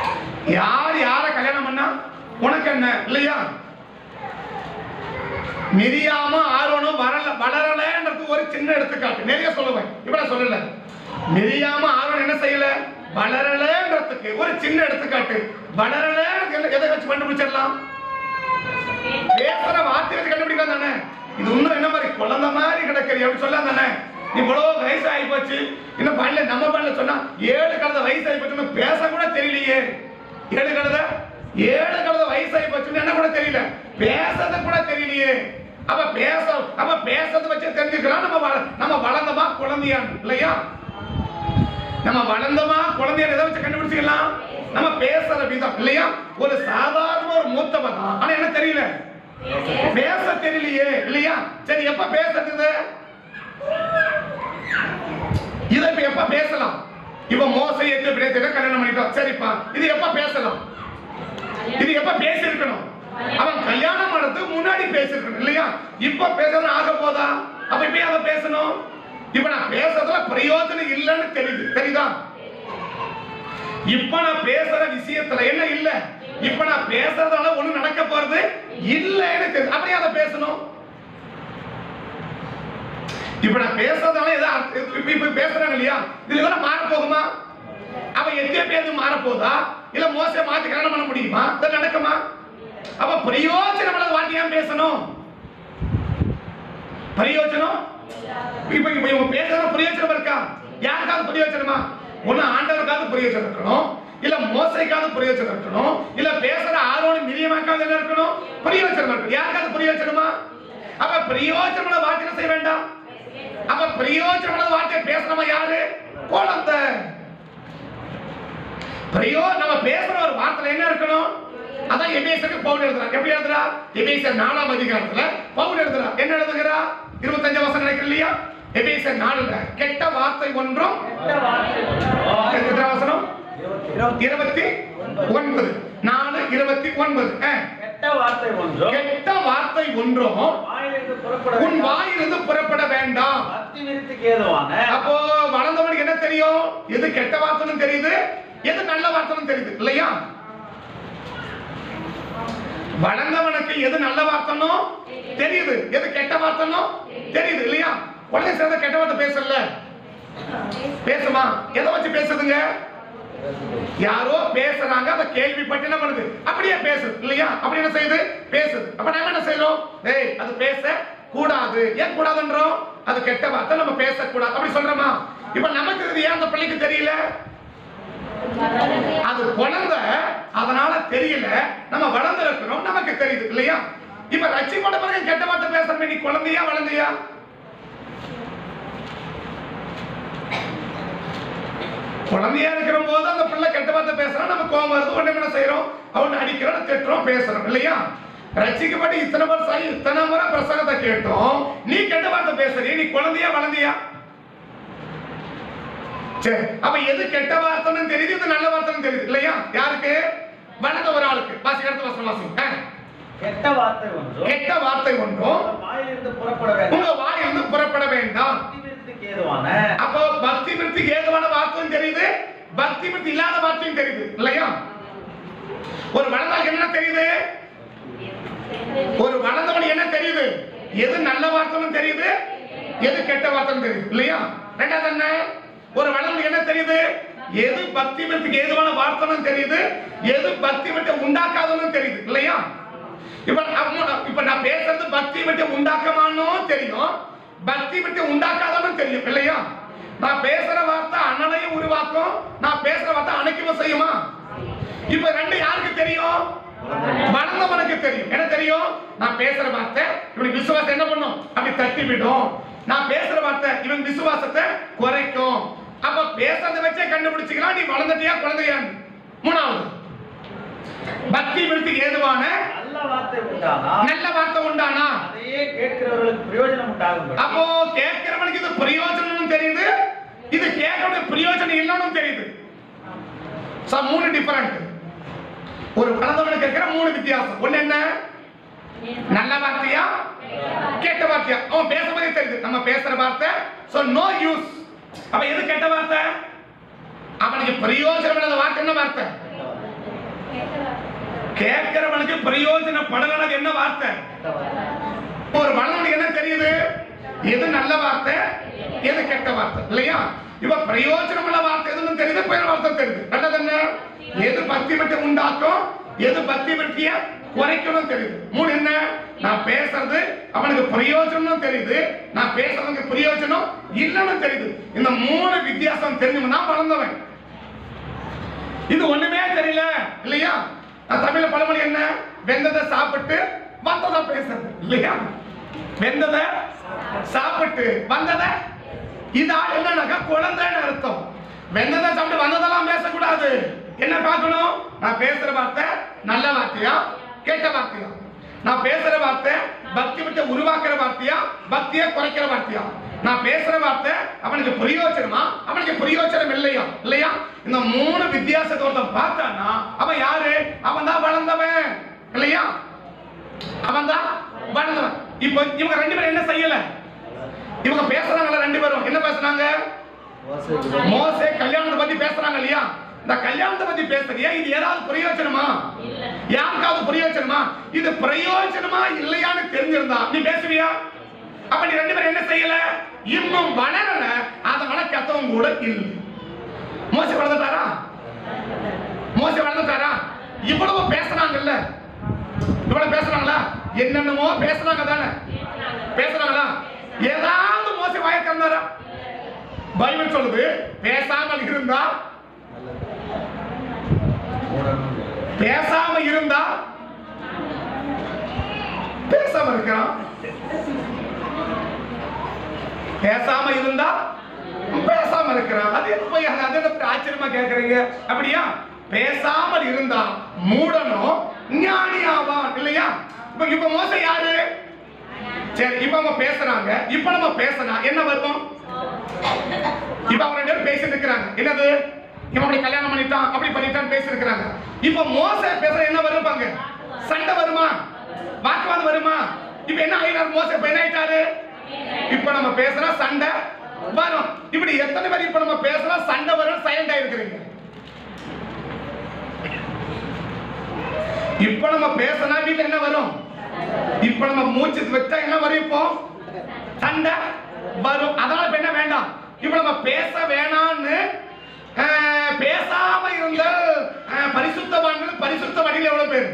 யார் யார கல்யாணம் பண்ணா உனக்கு என்ன இல்லையா மிரியாமும் ஆரோனும் வரல வளரலன்றது ஒரு சின்ன எடுத்துக்காட்டு நிறைய சொல்லுவேன் இப்ப நான் சொல்லல மிரியாமும் ஆரோன் என்ன செய்யல வளரலன்றதுக்கு ஒரு சின்ன எடுத்துக்காட்டு வளரல எதை வச்சு கண்டுபிடிச்சிடலாம் பேசுற வார்த்தை வச்சு கண்டுபிடிக்கலாம் தானே இது இன்னும் என்ன மாதிரி குழந்தை மாதிரி கிடக்குது அப்படி சொல்லலாம் தானே இவ்வளவு வயசு ஆகி போச்சு இன்னும் பண்ணல நம்ம பண்ணல சொன்னா ஏழு கலந்த வயசு ஆகி போச்சுன்னு பேச கூட தெரியலையே ஏழு கலந்த ஏழு கலந்த வயசு ஆகி போச்சுன்னு என்ன கூட தெரியல பேசுறது கூட தெரியலையே அப்ப பேச அப்ப பேசுறத வச்சு தெரிஞ்சுக்கலாம் நம்ம வள- நம்ம வளர்ந்தமா குழந்தையான்னு இல்லையா நம்ம வளர்ந்தமா குழந்தைய எதை வச்சு கண்டுபிடிச்சிக்கலாம் நம்ம பேசுற விதம் இல்லையா ஒரு சாதாரண ஒரு மூத்தவன் தான். ஆனா என்ன தெரியல பேச தெரியலையே இல்லையா சரி எப்ப பேசுறது இதை இப்ப எப்ப பேசலாம் இப்ப மோசை எட்டு பிரேத்தில கல்யாணம் பண்ணிட்டோம் சரிப்பா இது எப்ப பேசலாம் இது எப்ப பேசியிருக்கணும் அவன் கல்யாணம் பண்ணதுக்கு முன்னாடி பேசியிருக்கணும் இல்லையா இப்ப பேசுறது ஆக போதா அப்ப இப்ப அதை பேசணும் இப்ப நான் பேசுறதுல பிரயோஜனம் இல்லைன்னு தெரியுது தெரியுதா இப்ப நான் பேசுற விஷயத்துல என்ன இல்ல இப்ப நான் பேசுறதால ஒண்ணு நடக்க போறது இல்லைன்னு தெரியுது அப்படியே அதை பேசணும் இப்ப நான் பேசுறதால ஏதோ அர்த்த- இப்ப இப்ப பேசுறாங்க இல்லையா இதுல கூட மாற போகுமா அவ எத்தனை பேருக்கு மாற போதா இல்ல மோச மாத்தி கல்யாணம் பண்ண முடியுமா இது நடக்குமா அப்ப பிரயோஜனம் இல்லாத வார்த்தை ஏன் பேசணும் பிரயோஜனம் இப்ப இப்ப இவங்க பேசுற பிரயோஜனம் இருக்கா யாருக்காவது பிரயோஜனமா ஒண்ணு ஆண்டவருக்காவது பிரயோஜனம் இருக்கணும் இல்ல மோசைக்காவது பிரயோஜனம் இருக்கணும் இல்ல பேசுற ஆரோனி மிரியமாக்காவது என்ன இருக்கணும் பிரயோஜனம் இருக்கணும் யாருக்காவது பிரயோஜனமா அப்ப பிரயோஜனமான வார்த்தை என்ன செய்ய வேண்டாம் அப்ப பிரயோஜனமான வார்த்தை பேசுறவங்க யாரு குழந்தை பிரயோ நம்ம பேசுற ஒரு வார்த்தையில என்ன இருக்கணும் அதான் எபேசருக்கு பவுல் எழுதுறான் எப்படி எழுதுறா எபேசர் நாலாம் அதிகாரத்துல பவுல் எழுதுறா என்ன எழுதுகிறா இருபத்தஞ்சு வருஷம் நினைக்கிறேன் இல்லையா எபேசர் நாலுல கெட்ட வார்த்தை ஒன்றும் கெட்ட வார்த்தை ஒன்றோ, எத்தனை வசனம் இருபத்தி- இருபத்தி ஒன்பது நாலு இருபத்தி ஒன்பது அஹ். கெட்ட வார்த்தை ஒன்றோ கெட்ட வார்த்தை ஒன்றும் வாயிலிருந்து புறப்பட உன் வேண்டாம். வாயிலிருந்து புறப்பட வேண்டாம் பக்தி விருத்திக்கு ஏதுவான அப்போ வளர்ந்தவனுக்கு என்ன தெரியும் எது கெட்ட வார்த்தைன்னு தெரியுது எது நல்ல வார்த்தைன்னு தெரியுது இல்லையா வளர்ந்தவனுக்கு எது நல்ல வார்த்தைனோ தெரியுது எது கெட்ட வார்த்தைனோ தெரியுது இல்லையா உடனே சேர்ந்த கெட்ட வார்த்தை பேசல பேசுமா எதை வச்சு பேசுதுங்க யாரோ பேசுறாங்க அதை கேள்விப்பட்டு என்ன பண்ணுது அப்படியே பேசுது இல்லையா அப்படி என்ன செய்யுது பேசுது அப்ப நாம என்ன செய்யறோம் ஏய் அது பேச கூடாது ஏன் கூடாதுன்றோம் அது கெட்ட வார்த்தை நம்ம பேசக்கூடாது அப்படி சொல்றோமா இப்ப நமக்கு இது ஏன் அந்த பிள்ளைக்கு தெரியல அது குழந்தை அதனால தெரியல நம்ம வளர்ந்து இருக்கிறோம் நமக்கு தெரியுது இல்லையா இப்ப ரட்சிப்பட பிறகு கெட்ட வார்த்தை பேசுறமே நீ குழந்தையா வளர்ந்தையா குழந்தையா இருக்கிற போது அந்த பிள்ளை கெட்ட வார்த்தை பேசுறோம் நம்ம கோவம் வருது உடனே என்ன செய்யறோம் அவனை அடிக்கிறோம் திட்டுறோம் பேசுறோம் இல்லையா ரட்சிக்கப்பட்டு இத்தனை வருஷம் ஆகி இத்தனை முறை பிரசங்கத்தை கேட்டோம் நீ கெட்ட வார்த்தை பேசுறிய நீ குழந்தையா வளர்ந்தியா சரி அப்ப எது கெட்ட வார்த்தைன்னு தெரியுது இது நல்ல வார்த்தைன்னு தெரியுது இல்லையா யாருக்கு வளர்ந்த ஒரு ஆளுக்கு வாசி அடுத்த வசனம் வாசிங்க ஆ. கெட்ட வார்த்தை ஒன்றோ கெட்ட வார்த்தை ஒன்றும் வாயிலிருந்து புறப்பட வேண்டாம் உங்க வாயிலிருந்து புறப்பட வேண்டாம் பக்தி விருத்திக்கு ஏதுவான அப்போ பக்தி விருத்திக்கு ஏதுவான வார்த்தையும் தெரியுது பக்தி விருத்தி இல்லாத வார்த்தையும் தெரியுது இல்லையா ஒரு வளர்ந்தால் என்ன தெரியுது ஒரு வளர்ந்தவன் என்ன தெரியுது எது நல்ல வார்த்தைன்னு தெரியுது எது கெட்ட வார்த்தைன்னு தெரியுது இல்லையா ரெண்டாவது என்ன ஒரு வளர்ந்து என்ன தெரியுது எது பக்தி விருத்திக்கு ஏதுவான வார்த்தைன்னு தெரியுது எது பக்தி விருத்தி உண்டாக்காதன்னு தெரியுது இல்லையா இப்ப நம்ம- இப்ப நான் பேசுறது பக்தி விட்டு உண்டாக்கமானும் தெரியும் பக்தி விட்டு உண்டாக்காதனும் தெரியும் இல்லையா நான் பேசுற வார்த்தை அனலையும் உருவாக்கும் நான் பேசுற வார்த்தை அணைக்கவும் செய்யுமா இப்ப ரெண்டு யாருக்கு தெரியும் வளர்ந்தவனுக்கு தெரியும் என்ன தெரியும் நான் பேசுற வார்த்தை இவனுக்கு விசுவாசம் என்ன பண்ணும் அப்படி தட்டி விடும் நான் பேசுற வார்த்தை இவன் விசுவாசத்தை குறைக்கும் அப்ப பேசுறத வச்சே கண்டுபிடிச்சுக்கலாம் நீ வளர்ந்துட்டியா குழந்தையான்னு மூணாவது பக்தி விருத்திக்கு ஏதுவான நல்ல வார்த்தை உண்டானா நல்ல வார்த்தை உண்டானா அதையே கேட்கிறவர்களுக்கு பிரயோஜனம் உண்டாகும் அப்போ கேட்கிறவனுக்கு இது பிரயோஜனம் தெரியுது இது கேட்கறது பிரயோஜனம் இல்லைன்னு தெரியுது So, மூணு டிஃபரண்ட் ஒரு வளர்ந்தவனுக்கு இருக்கிற மூணு வித்தியாசம் ஒண்ணு என்ன நல்ல வார்த்தையா கெட்ட வார்த்தையா அவன் பேசும்போதே தெரியுது நம்ம பேசுற வார்த்தை சோ நோ யூஸ் அப்ப எது கெட்ட வார்த்தை அவனுக்கு பிரயோஜனம் இல்லாத வார்த்தை என்ன வார்த்தை கேட்கிறவனுக்கு பிரயோஜனப்படலனது என்ன வார்த்தை ஒரு வளர்ந்தவனுக்கு என்ன தெரியுது எது நல்ல வார்த்தை எது கெட்ட வார்த்தை இல்லையா இப்ப பிரயோஜனமுள்ள வார்த்தை எதுன்னு தெரியுது புயல் வார்த்தை தெரியுது நல்லது என்ன எது பக்தி விட்டு உண்டாக்கும் எது பக்தி விட்டிய குறைக்கணும் தெரியுது மூணு என்ன நான் பேசுறது அவனுக்கு பிரயோஜனம் தெரியுது நான் பேசுறதுக்கு பிரயோஜனம் இல்லைன்னு தெரியுது இந்த மூணு வித்தியாசம் தெரிஞ்சவன் தான் வளர்ந்தவன் இது ஒண்ணுமே தெரியல இல்லையா நான் தமிழ்ல பழமொழி என்ன வெந்ததை சாப்பிட்டு வந்ததை பேசுறது இல்லையா வெந்ததை சாப்பிட்டு வந்ததை இதா என்னன்னாக்கா குழந்தைன்னு அர்த்தம் வெந்ததை சாப்பிட்டு வந்ததெல்லாம் பேசக்கூடாது என்ன பார்க்கணும் நான் பேசுற வார்த்தை நல்ல வார்த்தையா கெட்ட வார்த்தையா நான் பேசுற வார்த்தை பக்தி விட்டு உருவாக்குற வார்த்தையா பக்தியை குறைக்கிற வார்த்தையா நான் பேசுற வார்த்தை அவனுக்கு பிரயோஜனமா அவனுக்கு பிரயோஜனம் இல்லையா இல்லையா இந்த மூணு வித்தியாசத்தை ஒருத்தன் பார்த்தானா அவன் யாரு அவன் தான் வளர்ந்தவன் இல்லையா அவன் தான் வளர்ந்தவன் இப்போ இவங்க ரெண்டு பேரும் என்ன செய்யல இவங்க பேசுறாங்கல்ல ரெண்டு பேரும் என்ன பேசுறாங்க மோசே கல்யாணத்தை பத்தி பேசுறாங்க இல்லையா இந்த கல்யாணத்தை பத்தி பேசுறியா இது ஏதாவது பிரயோஜனமா யாருக்காவது பிரயோஜனமா இது பிரயோஜனமா இல்லையான்னு தெரிஞ்சிருந்தா நீ பேசுவியா அப்ப நீ ரெண்டு பேரும் என்ன செய்யல இன்னும் வளரல அதை வளர்க்கத்தவங்க கூட இல்லை மோசை வளர்ந்துட்டாரா மோசை வளர்ந்துட்டாரா இவ்வளவு பேசுறாங்கல்ல இவ்வளவு பேசுறாங்களா என்னென்னமோ பேசுறாங்க தானே பேசுறாங்களா ஏதாவது மோசை வாய திறந்தாரா பைபிள் சொல்லுது பேசாமல் இருந்தா பேசாம இருந்தா பேசாம இருக்கிறான் பேசாம இருந்தா பேசாம இருக்கிறான் அது என்ன போய் அது என்ன ஆச்சரியமா கேக்குறீங்க அப்படியா பேசாமல் இருந்தா மூடனோ ஞானியாவான் இல்லையா இப்ப இப்ப மோச யாரு சரி இப்ப அவங்க பேசுறாங்க இப்ப நம்ம பேசினா என்ன வரும் இப்ப அவங்க ரெண்டு பேரும் பேசிட்டு இருக்கிறாங்க என்னது இவன் அப்படி கல்யாணம் பண்ணிட்டான் அப்படி பண்ணிட்டான் பேசி இருக்கிறாங்க இப்ப மோச பேசுற என்ன வருப்பாங்க சண்டை வருமா வாக்குவாதம் வருமா இப்ப என்ன ஆயினார் மோச இப்ப என்ன ஆயிட்டாரு இப்ப நம்ம பேசுனா சண்டை வரும் இப்படி எத்தனை பேர் இப்ப நம்ம பேசுனா சண்டை வரும் சைலண்ட் ஆயிருக்கிறீங்க இப்ப நம்ம பேசினா வீட்டுல என்ன வரும் இப்ப நம்ம மூச்சு வச்சா என்ன வரும் இப்போ சண்டை வரும் அதனால இப்ப என்ன வேண்டாம் இப்ப நம்ம பேச வேணாம்னு ஆஹ், பேசாம இருந்த ஆஹ், பரிசுத்தவான்கள் பரிசுத்த வழியில் எவ்வளவு பேர்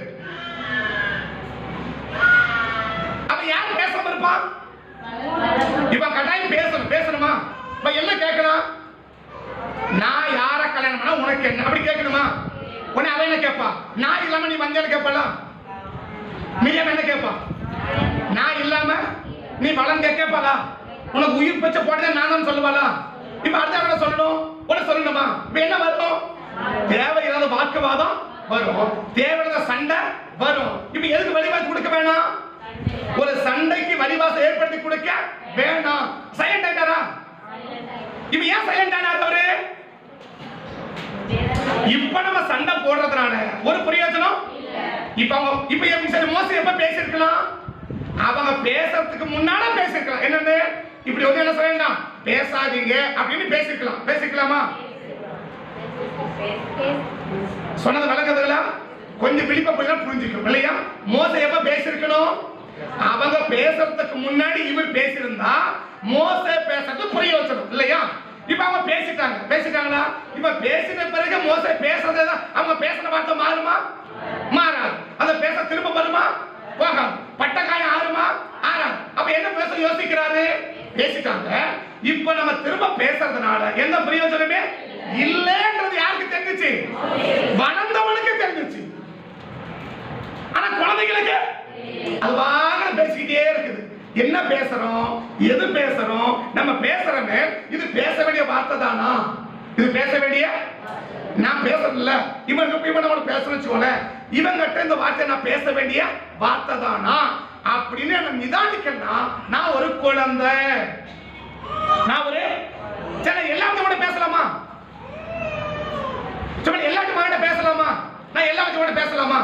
அப்ப யார் பேசாம இருப்பான் இப்ப கட்டாயம் பேசணும் பேசணுமா இப்ப என்ன கேட்கணும் நான் யார கல்யாணம் பண்ணா உனக்கு என்ன அப்படி கேட்கணுமா உடனே அவன் என்ன கேட்பா நான் இல்லாம நீ வந்தேன்னு கேட்பல மிரியம் என்ன கேட்பா நான் இல்லாம நீ வளர்ந்த கேட்பாளா உனக்கு உயிர் பச்சை போட்டதே நான் தான் சொல்லுவாளா இப்ப அடுத்த என்ன சொல்லணும் உன சொல்லணுமா இப்ப என்ன வரும் தேவையில்லாத வாக்குவாதம் வரும் தேவையில்லாத சண்டை வரும் இப்ப எதுக்கு வழிவாசி கொடுக்க வேணாம் ஒரு சண்டைக்கு வழிவாசம் ஏற்படுத்தி கொடுக்க வேண்டாம் சைலண்ட் ஆயிட்டாரா இப்ப ஏன் சைலண்ட் ஆனார் அவரு இப்ப நம்ம சண்டை போடுறதுனால ஒரு பிரயோஜனம் இப்ப அவங்க இப்ப எப்படி சரி மோசம் எப்ப பேசிருக்கலாம் அவங்க பேசுறதுக்கு முன்னால பேசிருக்கலாம் என்னன்னு இப்படி வந்து என்ன சொல்ல வேண்டாம் பேசாதீங்க அப்படின்னு பேசிருக்கலாம் பேசிக்கலாமா சொன்னது விளக்குதுங்களா கொஞ்சம் விழிப்பா போய் புரிஞ்சுக்கும் இல்லையா மோச எப்ப பேசிருக்கணும் அவங்க பேசுறதுக்கு முன்னாடி இவர் பேசியிருந்தா மோச பேசுறது பிரயோஜனம் இல்லையா இப்ப அவங்க பேசிட்டாங்க பேசிட்டாங்களா இப்ப பேசின பிறகு மோச பேசுறது அவங்க பேசின வார்த்தை மாறுமா மாறாது அதை பேச திரும்ப வருமா போகாது பட்டக்காயம் ஆறுமா ஆறாது அப்ப என்ன பேச யோசிக்கிறாரு பேசிட்டாங்க இப்ப நம்ம திரும்ப பேசுறதுனால எந்த பிரயோஜனமே இல்லைன்றது யாருக்கு தெரிஞ்சுச்சு வளர்ந்தவனுக்கு தெரிஞ்சுச்சு ஆனா குழந்தைகளுக்கு அது வாங்க பேசிக்கிட்டே இருக்குது என்ன பேசுறோம் எது பேசுறோம் நம்ம பேசுறோமே இது பேச வேண்டிய வார்த்தை தானா இது பேச வேண்டிய நான் பேசுறதில்ல இவன் இவன் நம்ம பேசணும் வச்சுக்கோங்களேன் இவங்கிட்ட இந்த வார்த்தை நான் பேச வேண்டிய வார்த்தை தானா அப்படின்னு என்ன நிதானிக்கணும் நான் ஒரு குழந்தை நான் ஒரு சரி எல்லாத்தையும் கூட பேசலாமா சும்மா எல்லாத்தையும் கூட பேசலாமா நான் எல்லாத்தையும் கூட பேசலாமா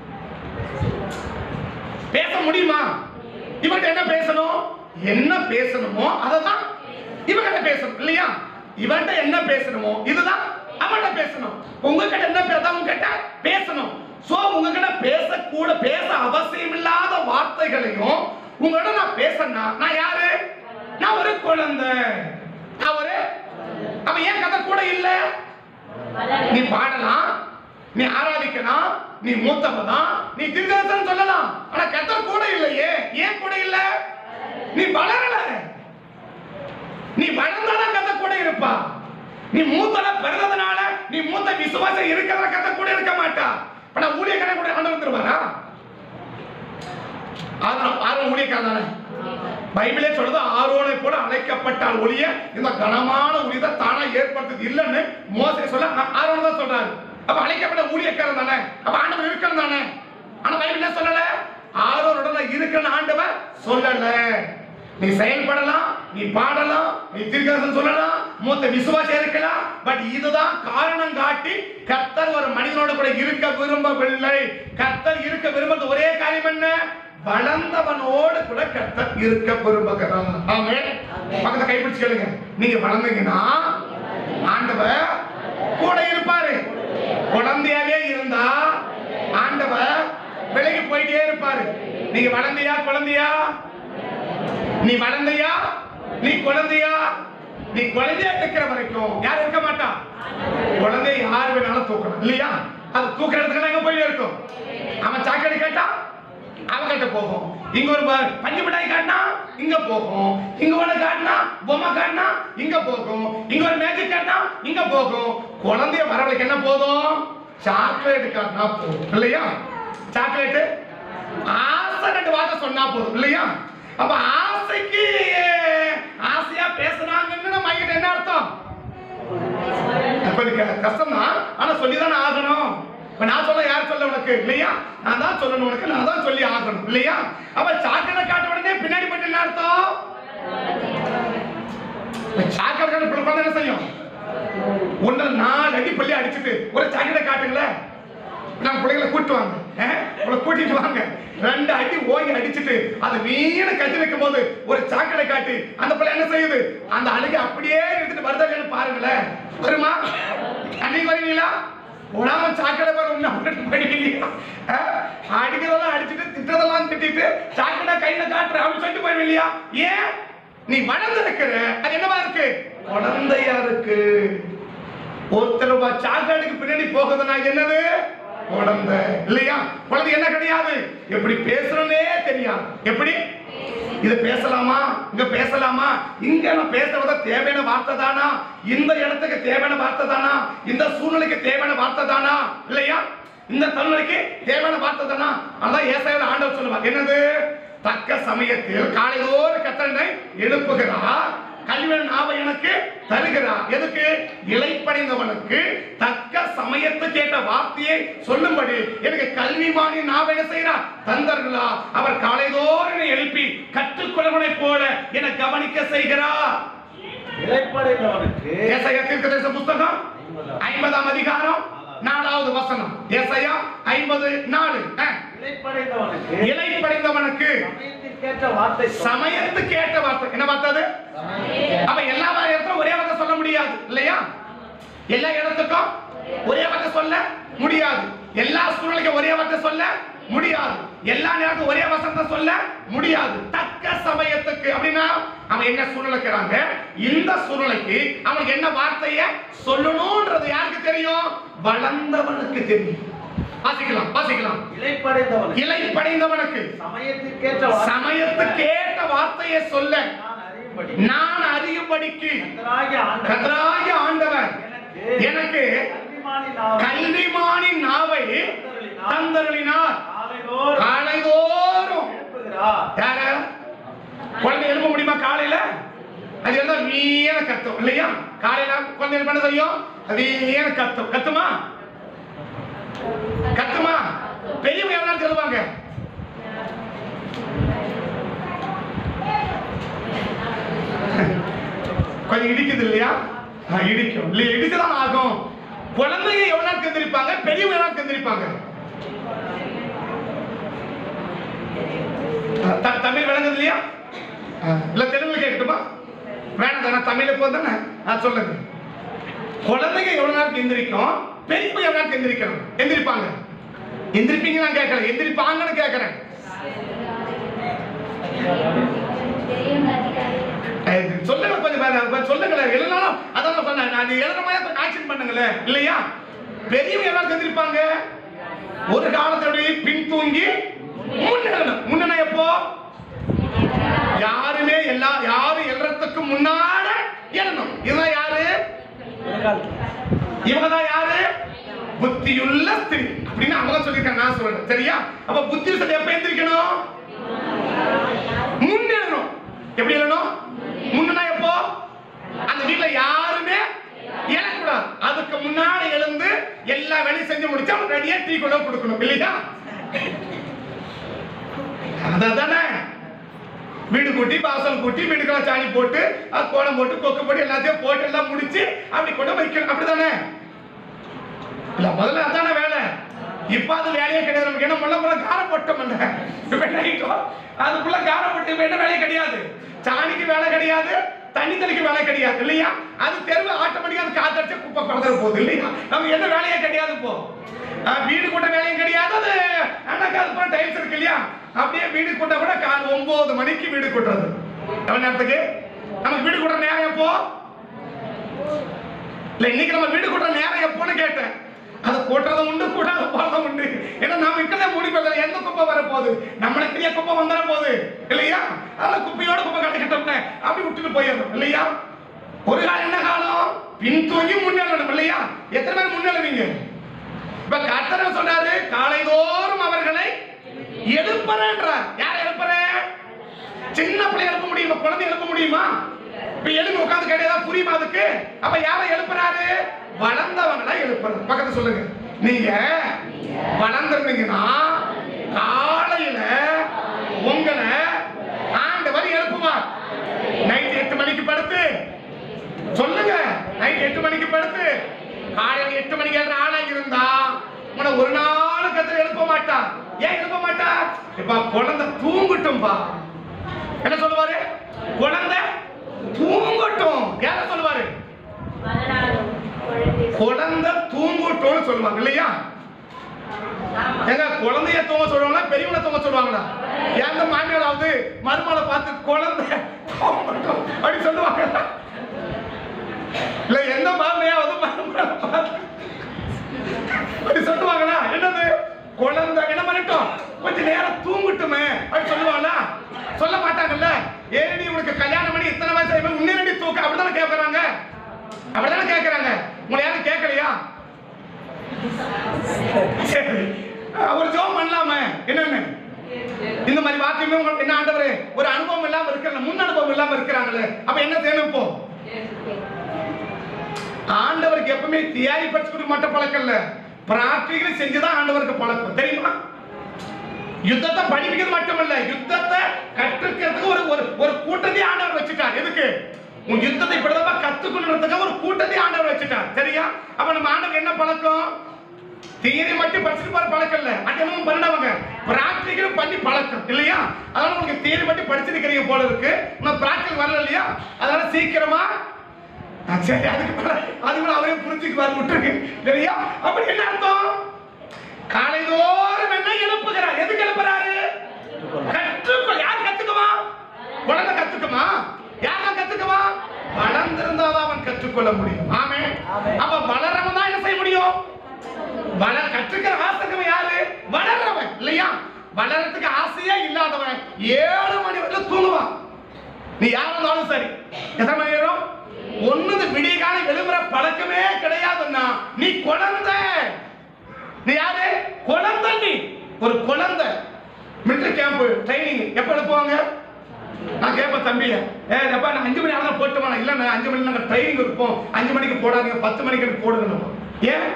பேச முடியுமா இவன்கிட்ட என்ன பேசணும் என்ன பேசணுமோ அதை தான் இவன்கிட்ட பேசணும் இல்லையா இவன்கிட்ட என்ன பேசணுமோ இதுதான் அவன்கிட்ட பேசணும் உங்ககிட்ட என்ன பேச உங்ககிட்ட பேசணும் சோ உங்ககிட்ட பேசக்கூட பேச அவசியம் இல்லாத வார்த்தைகளையும் உங்களோட நான் பேசனா நான் யாரு நான் ஒரு குழந்தை நான் ஒரு அப்ப ஏன் கதை கூட இல்ல நீ பாடலாம் நீ ஆராதிக்கலாம் நீ மூத்தவன் தான் நீ திருதர்சனம் சொல்லலாம் ஆனா கத்தர் கூட இல்லையே ஏன் கூட இல்ல நீ வளரல நீ வளர்ந்தாதான் கத்த கூட இருப்பா நீ மூத்தல பிறந்ததுனால நீ மூத்த விசுவாசம் இருக்கிறத கத்த கூட இருக்க மாட்டா இப்ப நான் ஊழியக்காரன் கூட ஆண்டு வந்துருவாரா ஆதரம் ஆர்வம் ஊழியக்காரன் தானே பைபிளே சொல்றது ஆரோனை போல அழைக்கப்பட்டால் ஒழிய இந்த கனமான உரிதை தானா ஏற்படுத்தது இல்லைன்னு மோசே சொல்ல ஆரோன் தான் சொல்றாரு அப்ப அழைக்கப்பட்ட ஊழியக்காரன் தானே அப்ப ஆண்டவர் இருக்கணும் தானே ஆனா பைபிள் என்ன சொல்லல ஆரோனோட இருக்கணும் ஆண்டவர் சொல்லல நீ செயல்படலாம் நீ பாடலாம் நீ திருக்கரசம் சொல்லலாம் மூத்த விசுவாசம் இருக்கலாம் பட் இதுதான் காரணம் காட்டி கர்த்தர் ஒரு மனிதனோட கூட இருக்க விரும்பவில்லை கர்த்தர் இருக்க விரும்புறது ஒரே காரியம் என்ன வளர்ந்தவனோடு கூட கர்த்தர் இருக்க விரும்புகிறார் ஆமே பக்கத்தை கைப்பிடிச்சு கேளுங்க நீங்க வளர்ந்தீங்கன்னா ஆண்டவர் கூட இருப்பாரு குழந்தையாவே இருந்தா ஆண்டவர் விலகி போயிட்டே இருப்பாரு நீங்க வளர்ந்தியா குழந்தையா நீ வளர்ந்தையா நீ குழந்தையா நீ குழந்தையா இருக்கிற வரைக்கும் யாரும் இருக்க மாட்டா குழந்தைய யார் வேணாலும் தூக்கணும் இல்லையா அது தூக்குற இடத்துக்கு எங்க போய் இருக்கும் அவன் சாக்கடை கேட்டா அவன் கிட்ட போகும் இங்க ஒரு ப- பஞ்சு மிட்டாய் காட்டினா இங்க போகும் இங்க ஒண்ணு காட்டினா பொம்மை காட்டினா இங்க போகும் இங்க ஒரு மேஜிக் காட்டினா இங்க போகும் குழந்தைய வரவழைக்கு என்ன போதும் சாக்லேட் காட்டினா போதும் இல்லையா சாக்லேட் ஆசை ரெண்டு வார்த்தை சொன்னா போதும் இல்லையா அப்ப ஆசைக்கு ஆசையா பேசுறாங்கன்னு நம்ம ஐக்கிட்ட என்ன அர்த்தம் கொஞ்சம் க- கஷ்டம்தான் ஆனா சொல்லிதானே ஆகணும் இப்ப நான் சொல்ல யார் சொல்ல உனக்கு இல்லையா நான் தான் சொல்லணும் உனக்கு நான் தான் சொல்லி ஆகணும் இல்லையா அப்ப சாக்கடை காட்ட உடனே பின்னாடி போட்டு என்ன அர்த்தம் சாக்கடை காட்ட பிள்ளை குழந்தை என்ன செய்யும் ஒன்னு நாலு அடி பள்ளி அடிச்சுட்டு ஒரு சாக்கடை காட்டுங்களேன் நம்ம பிள்ளைகளை கூட்டு வாங்க அஹ், உங்களை கூட்டிட்டு வாங்க ரெண்டு அடி ஓங்கி அடிச்சுட்டு அது மீன கட்டி வைக்கும் போது ஒரு சாக்கடை காட்டி அந்த பிள்ளை என்ன செய்யுது அந்த அழுகை அப்படியே எடுத்துட்டு வருதான்னு பாருங்களேன் வருமா அன்னைக்கு வருவீங்களா உடாம சாக்கடை பாரு ஒண்ணு அப்படிட்டு போயிடுவீங்களா அஹ், அடிக்கிறதெல்லாம் அடிச்சுட்டு திட்டதெல்லாம் திட்டிட்டு சாக்கடை கையில காட்டுற அப்படின்னு சொல்லிட்டு போயிடுவீங்க இல்லையா ஏன் நீ வளர்ந்து இருக்கிற அது என்னவா இருக்கு குழந்தையா இருக்கு ஒருத்தர் ரூபாய் சாக்காடுக்கு பின்னாடி போகுதுன்னா என்னது குழந்தை இல்லையா குழந்தை என்ன கிடையாது எப்படி பேசுறோன்னே தெரியாது எப்படி இது பேசலாமா இங்க பேசலாமா இங்க நான் பேசுறத தேவையான வார்த்தை தானா இந்த இடத்துக்கு தேவையான வார்த்தை தானா இந்த சூழ்நிலைக்கு தேவையான வார்த்தை தானா இல்லையா இந்த தருணைக்கு தேவையான வார்த்தை தானா அதான் ஏசாயில ஆண்டவர் சொல்லுவார் என்னது தக்க சமயத்தில் காலையோடு கத்தனை எழுப்புகிறார் கல்வியன் நாவை எனக்கு தருகிறார் எதுக்கு இலைப்படைந்தவனுக்கு தக்க சமயத்துக்கு ஏற்ற வார்த்தையை சொல்லும்படி எனக்கு கல்விமானி நாவை என்ன செய்கிறார் தந்தர்களா அவர் காலைதோறும் என்னை எழுப்பி கற்றுக்கொள்ளவனை போல என கவனிக்க செய்கிறார் இளைப்படைந்தவனுக்கு ஏசாயா தீர்க்கதரிசன புஸ்தகம் ஐம்பதாம் அதிகாரம் நாலாவது வசனம் ஏசாயா ஐம்பது நாலு அஹ். இளைப்படைந்தவனுக்கு இலைப்படைந்தவனுக்கு சமயத்திற்கேற்ற வார்த்தை சொல். சமயத்துக்கு ஏற்ற வார்த்தை என்ன வார்த்தை அது அப்ப எல்லா இடத்துக்கும் ஒரே வார்த்தை சொல்ல முடியாது இல்லையா எல்லா இடத்துக்கும் ஒரே வார்த்தை சொல்ல முடியாது எல்லா சூழ்நிலைக்கும் ஒரே வார்த்தை சொல்ல முடியாது எல்லா நேரத்துக்கும் ஒரே வசனத்தை சொல்ல முடியாது தக்க சமயத்துக்கு அப்படின்னா அவன் என்ன சூழ்நிலைக்கிறாங்க இந்த சூழ்நிலைக்கு அவனுக்கு என்ன வார்த்தைய சொல்லணும்ன்றது யாருக்கு தெரியும் வளர்ந்தவனுக்கு தெரியும் வாசிக்கலாம் வாசிக்கலாம் இளைப்படைந்தவனுக்கு இலை படைந்தவனுக்கு சமயத்திற்கேற்ற வார்த்தை சமயத்துக்கேற்ற வார்த்தையை சொல்ல நான் அறியும்படி நான் அறியும்படிக்கு கர்த்தராகிய ஆண்டவர் கர்த்தராகிய ஆண்டவர் எனக்கு எனக்கு கல்விமானி நாவை கல்விமானி நாவை தந்தருளினார் நாளைதோறும் காலைதோறும் எழுப்புகிறார் யார குழந்தை எழுப்ப முடியுமா காலையில அது இருந்தா வீண கத்தும் இல்லையா காலையில குழந்தை எழுப்ப என்ன செய்யும் அது வீண கத்தும் கத்துமா கத்துமா பெரியவங்க எவ்வளவு சொல்லுவாங்க கொஞ்சம் இடிக்குது இல்லையா ஆ, இடிக்கும் இல்லையா இடிச்சுதான் ஆகும் குழந்தைங்க எவ்வளவு நேரம் எந்திரிப்பாங்க பெரியவங்க எவ்வளவு நேரம் எந்திரிப்பாங்க ஆ, த- தமிழ் விளங்குது இல்லையா ஆ, இல்ல தெலுங்குல கேட்கட்டுமா வேணாம் தானே தமிழ் இப்போ தானே ஆ சொல்லுங்க குழந்தைங்க எவ்வளவு நேரம் எந்திரிக்கும் பெரியவங்க எவ்வளவு நேரம் எந்திரிக்கணும் எந்திரிப்பாங்க எந்திரிப்பீங்க நான் கேட்கறேன் எந்திரிப்பாங்கன்னு கேட்கறேன் அஹ் சொல்லுங்க கொஞ்சம் பாருங்க கொஞ்சம் சொல்லுங்களேன் இல்லைனாலும் அதான் நான் சொன்னேன் அது எழுதுற மாதிரி கொஞ்சம் ஆக்ஷன் பண்ணுங்களேன் இல்லையா பெரியவங்க எல்லாம் செஞ்சிருப்பாங்க ஒரு காலத்தோட பின் தூங்கி முன்னேறணும் முன்னே எப்போ யாருமே எல்லா யாரும் எழுறதுக்கு முன்னால எழணும் இதுதான் யாரு இவங்க தான் யாரு புத்தியுள்ள ஸ்திரீ அப்படின்னு அவங்க சொல்லியிருக்காங்க நான் சொல்றேன் சரியா அப்ப புத்தி சொல்லி எப்ப எந்திரிக்கணும் முன்னேறணும் எப்படி எழணும் முன்னா எப்போ அந்த வீட்ல யாருமே எழக்கூடாது அதுக்கு முன்னாடி எழுந்து எல்லா வேலையும் செஞ்சு முடிச்சா ரெடியா டீ கொண்டு வந்து கொடுக்கணும் இல்லையா அதானே வீடு கூட்டி வாசல் கூட்டி வீடுக்கெல்லாம் சாணி போட்டு அது கோலம் போட்டு கொக்கு போட்டு எல்லாத்தையும் போட்டு எல்லாம் முடிச்சு அப்படி கொண்டு வைக்கணும் அப்படிதானே இல்ல முதல்ல அதானே வேலை இப்ப அது வேலையே கிடையாது நமக்கு என்ன முள்ள முள்ள காரம் போட்டோம் இல்ல இப்ப என்ன ஆயிட்டோம் அதுக்குள்ள காரம் போட்டு இப்ப என்ன வேலையே கிடையாது சாணிக்கு வேலை கிடையாது தண்ணி தெளிக்க வேலை கிடையாது இல்லையா அது தெருவு ஆட்டோமேட்டிக்கா அது காத்தடிச்சு குப்பை பறந்துட போகுது இல்லையா நமக்கு என்ன வேலையே கிடையாது இப்போ ஆஹ் வீடு கூட்ட வேலையும் கிடையாது அது எனக்கு அது கூட டைல்ஸ் இருக்கு இல்லையா அப்படியே வீடு கூட்ட கூட கால் ஒன்பது மணிக்கு வீடு கூட்டுறது எவ்வளவு நேரத்துக்கு நமக்கு வீடு கூட்ட நேரம் எப்போ இல்ல இன்னைக்கு நம்ம வீடு கூட்டுற நேரம் எப்போன்னு கேட்டேன் அது கூட்டுறது உண்டு கூட்டாத போறதும் உண்டு ஏன்னா நாம இக்கதே மூடி போயிடலாம் எந்த குப்பை வர போகுது நம்மளுக்கு பெரிய குப்பை வந்துட போகுது இல்லையா அதனால குப்பையோட குப்பை கட்டிக்கிட்டோம்னே அப்படி விட்டுட்டு போயிடணும் இல்லையா ஒரு காலம் என்ன காலம் பின் தூங்கி முன்னேறணும் இல்லையா எத்தனை பேர் முன்னேறுவீங்க இப்ப கர்த்தர் சொன்னாரு காலைதோறும் அவர்களை எழுப்புறேன்றார் யார் எழுப்புற சின்ன பிள்ளை எழுப்ப முடியுமா குழந்தை எழுப்ப முடியுமா இப்ப எழுப்பி உட்கார்ந்து கேட்டதா புரியுமா அதுக்கு அப்ப யாரை எழுப்புறாரு வளர்ந்தவங்கள எழுப்புறது பக்கத்துல சொல்லுங்க நீங்க வளர்ந்துருந்தீங்கன்னா காலையில உங்களை ஆண்டவர் எழுப்புவார் நைட் எட்டு மணிக்கு படுத்து சொல்லுங்க நைட் எட்டு மணிக்கு படுத்து காலையில எட்டு மணிக்கு எழுற ஆளா இருந்தா உன ஒரு நாள் கத்திர எழுப்ப மாட்டா ஏன் எழுப்ப மாட்டா இப்ப குழந்தை தூங்கட்டும்பா என்ன சொல்லுவாரு குழந்தை தூங்கட்டும் யார சொல்லுவாரு குழந்தை தூங்கட்டும்னு சொல்லுவாங்க இல்லையா ஏங்க குழந்தைய தூங்க சொல்லுவாங்களா பெரியவனை தூங்க சொல்லுவாங்களா எந்த மாமியாராவது மருமகளை பார்த்து குழந்தை தூங்கட்டும் அப்படி சொல்லுவாங்க இல்ல எந்த மாமியாவது மருமகளை பார்த்து அப்படி சொல்லுவாங்களா என்னது குழந்தை என்ன பண்ணட்டும் கொஞ்ச நேரம் தூங்கட்டுமே அப்படி சொல்லுவாங்களா சொல்ல மாட்டாங்கல்ல ஏடி உனக்கு கல்யாணம் பண்ணி இத்தனை வயசு ஆகி உன்னிரடி தூக்க அப்படிதானே கேட்கறாங்க அப்படிதானே கேட்கறாங்க உங்களை யாரும் கேட்கலையா சரி ஒரு ஜோம் பண்ணலாமே என்னன்னு இந்த மாதிரி வாக்கியமே உங்களுக்கு என்ன ஆண்டவரே ஒரு அனுபவம் இல்லாம இருக்கிற முன் அனுபவம் இல்லாம இருக்கிறாங்களே அப்ப என்ன செய்யணும் இப்போ ஆண்டவருக்கு எப்பவுமே தியாரி படிச்சுக்கிட்டு மட்டும் பழக்கம் இல்ல பிரார்த்திகளை செஞ்சுதான் ஆண்டவருக்கு பழக்கம் தெரியுமா யுத்தத்தை படிக்கிறது மட்டுமல்ல யுத்தத்தை கற்றுக்கிறதுக்கு ஒரு ஒரு ஒரு கூட்டத்தையே ஆண்டவர் வச்சுட்டார் எதுக்கு உன் யுத்தத்தை இப்படிதான் கத்துக்கணுன்றதுக்கு ஒரு கூட்டத்தையே ஆண்டவர் வச்சுட்டார் சரியா அப்ப நம்ம ஆண்டவர் என்ன பழக்கம் தியரி மட்டும் படிச்சுட்டு போற பழக்கம் இல்ல அதெல்லாம் பண்ணவங்க பிராக்டிகலும் பண்ணி பழக்கம் இல்லையா அதனால உங்களுக்கு தியரி மட்டும் படிச்சிருக்கிறீங்க போல இருக்கு நான் பிராக்டிகல் வரல இல்லையா அதனால சீக்கிரமா ஆ, சரி அதுக்கு மேல அதுக்குள்ள அவரே புரிஞ்சுக்குவார் விட்டுருக்கு சரியா அப்படி என்ன அர்த்தம் காலைதோறும் என்ன எழுப்புகிறார் எதுக்கு எழுப்புறாரு கற்றுக்கொள் யார் கத்துக்குமா குழந்தை கத்துக்குமா யாரெல்லாம் கத்துக்குமா வளர்ந்திருந்தாதான் அவன் கற்றுக்கொள்ள முடியும் ஆமே அப்ப வளரவன் தான் என்ன செய்ய முடியும் வளர கற்றுக்கிற ஆசைக்கவன் யாரு வளர்றவன் இல்லையா வளர்றதுக்கு ஆசையே இல்லாதவன் ஏழு மணி வரைக்கும் தூங்குவான் நீ யாரா இருந்தாலும் சரி எத்தனை மணி நேரம் ஒண்ணுது விடிய காலம் எழுப்புற பழக்கமே கிடையாதுன்னா நீ குழந்தை நீ யாரு குழந்தை நீ ஒரு குழந்தை மிலிட்டரி கேம்ப் ட்ரைனிங் எப்ப எழுப்புவாங்க நான் கேட்பேன் தம்பிய ஏ எப்பா நான் அஞ்சு மணி ஆனால் போட்டு வேணாம் இல்லை நான் அஞ்சு மணி நாங்கள் ட்ரைனிங் இருப்போம் அஞ்சு மணிக்கு போடாதீங்க பத்து மணிக்கு எனக்கு போடுங்க ஏன்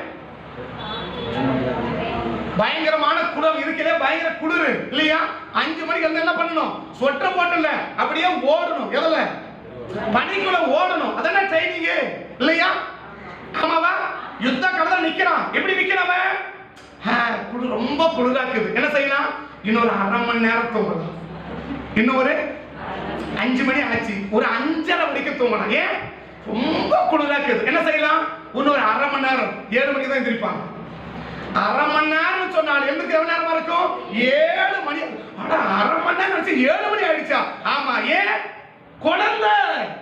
பயங்கரமான குளிர் இருக்கிறே பயங்கர குளிர் இல்லையா அஞ்சு மணிக்கு வந்து என்ன பண்ணணும் சொட்டர் போட்டல அப்படியே ஓடணும் எதுல பனிக்குள்ள ஓடணும் அதானே ட்ரைனிங் இல்லையா ஆமாவா யுத்த களத்துல நிக்கிறான் எப்படி நிக்கிறான் குளிர் ரொம்ப குளிரா இருக்குது என்ன செய்யலாம் இன்னொரு அரை மணி நேரம் தூங்கலாம் இன்னொரு அஞ்சு மணி ஆச்சு ஒரு அஞ்சரை மணிக்கு தூங்கலாம் ஏன் ரொம்ப குளிரா இருக்குது என்ன செய்யலாம் இன்னொரு அரை மணி நேரம் ஏழு மணிக்கு தான் எந்திரிப்பாங்க அரை மணி நேரம் சொன்னால் எதுக்கு எவ்வளவு நேரமா இருக்கும் ஏழு மணி ஆனா அரை மணி நேரம் நினைச்சு ஏழு மணி ஆயிடுச்சா ஆமா ஏன் குழந்தை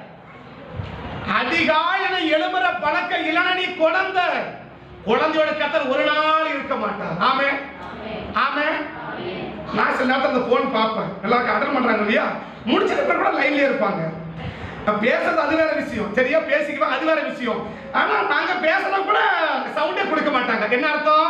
அதிகாலையில எழும்புற பழக்கம் இல்லைன்னா நீ குழந்தை குழந்தையோட கத்தர் ஒரு நாள் இருக்க மாட்டார் ஆமே ஆமே நான் சில நேரத்தில் அந்த போன் பார்ப்பேன் எல்லாருக்கும் அட்டன் பண்றாங்க இல்லையா முடிச்சது பிறகு கூட லைன்லயே இருப்பாங்க நான் பேசுறது அது வேற விஷயம் சரியா பேசிக்குவேன் அது வேற விஷயம் ஆனா நாங்க பேசுறது கூட சவுண்டே கொடுக்க மாட்டாங்க என்ன அர்த்தம்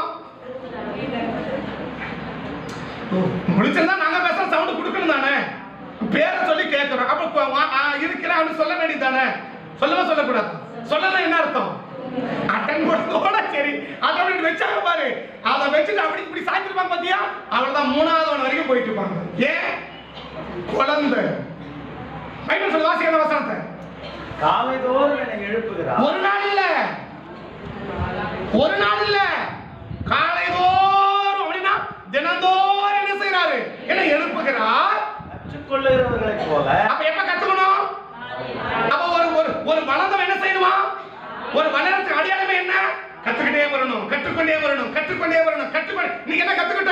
முடிச்சிருந்தா நாங்க பேசுற சவுண்ட் கொடுக்கணும் தானே பேரை சொல்லி கேட்கிறோம் அப்ப கொ- வா- ஆ, இருக்கிறேன் அப்படின்னு சொல்ல வேண்டியது தானே சொல்லவா சொல்லக்கூடாது சொல்லலாம் என்ன அர்த்தம் அட்டன் பண்ணதோட சரி அதை அப்படி வச்சாங்க பாரு அதை வச்சுட்டு அப்படி இப்படி சாய்ச்சிருப்பாங்க பாத்தியா அவ்வளவுதான் மூணாவது ஒன்று வரைக்கும் போயிட்டு இருப்பாங்க ஏன் குழந்தை பைபிள் சொல்ல வாசிக்கிற வசனத்தை காலைதோறும் என்னை எழுப்புகிறார் ஒரு நாள் இல்ல ஒரு நாள் இல்ல காலை தோறும் அப்படின்னா தினந்தோறும் என்ன செய்யறாரு என்ன எழுப்புகிறார் கற்றுக்கொள்ளுகிறவர்களைப் போல அப்ப எப்ப கத்துக்கணும் அப்ப ஒரு ஒரு ஒரு வளர்ந்தவன் என்ன செய்யணுமா ஒரு வளர்றதுக்கு அடையாளமே என்ன கத்துக்கிட்டே வரணும் கற்றுக்கொண்டே வரணும் கற்றுக்கொண்டே வரணும் கற்றுக்கொண்டு இன்னைக்கு என்ன கத்துக்கிட்ட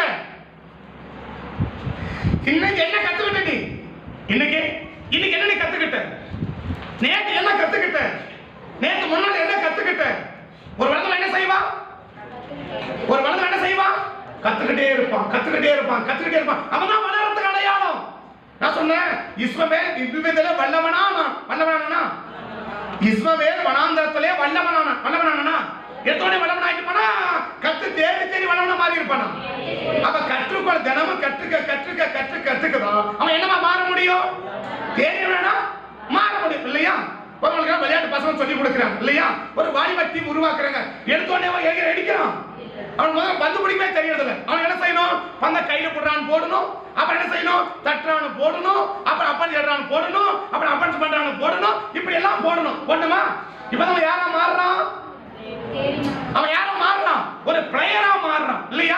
இன்னைக்கு என்ன கத்துக்கிட்ட நீ இன்னைக்கு இன்னைக்கு என்ன நீ கத்துக்கிட்ட நேத்து என்ன கத்துக்கிட்ட நேத்து முன்னாடி என்ன கத்துக்கிட்ட ஒரு வளர்ந்தவன் என்ன செய்வான் ஒரு வளர்ந்தவன் என்ன செய்வான் கத்துக்கிட்டே இருப்பான் கத்துக்கிட்டே இருப்பான் கத்துக்கிட்டே இருப்பான் அவன் தான் வளர்றதுக்கு அடையாளம் நான் சொன்னேன் இஸ்மவேல் இவ்விதத்திலே வல்லவனா நான் வல்லவனானா இஸ்மவேல் வனாந்தரத்திலே வல்லவனானா வல்லவனானா எத்தோட வல்லவன் ஆயிட்டு போனா கத்து தேடி தேடி வல்லவனா மாறி இருப்பானா அப்ப கற்றுக்கொள்ள தினமும் கற்றுக்க கற்றுக்க கற்று கற்றுக்கதான் அவன் என்னமா மாற முடியும் தேடி வேணா மாற முடியும் இல்லையா உங்களுக்கு விளையாட்டு பசங்க சொல்லி கொடுக்குறாங்க இல்லையா ஒரு வாலிப டீம் உருவாக்குறாங்க எடுத்தோடனே அவன் எங்க அடிக்கிறான் அவன் முதல்ல பந்து பிடிக்கவே தெரியறதில்ல அவன் என்ன செய்யணும் பந்த கையில போடுறான்னு போடணும் அப்புறம் என்ன செய்யணும் தட்டுறான்னு போடணும் அப்புறம் அப்பன் எடுறான்னு போடணும் அப்புறம் அப்பன் பண்றான்னு போடணும் இப்படி எல்லாம் போடணும் போடணுமா இப்ப நம்ம யாரா மாறுறான் அவன் யாரா மாறுறான் ஒரு பிளேயரா மாறுறான் இல்லையா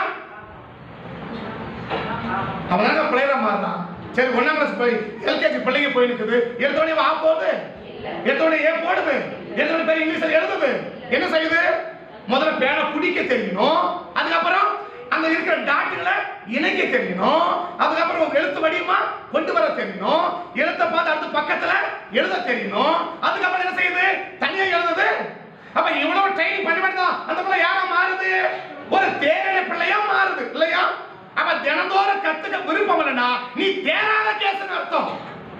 அவனால பிளேயரா மாறுறான் சரி ஒன்னாம் கிளாஸ் போய் எல்கேஜி பிள்ளைங்க போய் நிக்குது எடுத்தோடனே வா போகுது எடுத்தோடனே ஏன் போடுது எடுத்தோடனே பேர் இங்கிலீஷ்ல எழுதுது என்ன செய்யுது முதல்ல பேனை பிடிக்க தெரியணும் அதுக்கப்புறம் அந்த இருக்கிற டாட்டுகளை இணைக்க தெரியணும் அதுக்கப்புறம் உங்க எழுத்து வடிவமா கொண்டு வர தெரியணும் எழுத்தை பார்த்து அடுத்த பக்கத்துல எழுத தெரியணும் அதுக்கப்புறம் என்ன செய்யுது தனியா எழுதுது அப்ப இவ்வளவு ட்ரைனிங் பண்ணி பண்ணி தான் அந்த பிள்ளை யாரா மாறுது ஒரு தேரைய பிள்ளையா மாறுது இல்லையா அவ தினந்தோறும் கத்துக்க விருப்பம் இல்லைன்னா நீ தேராத கேசுன்னு அர்த்தம்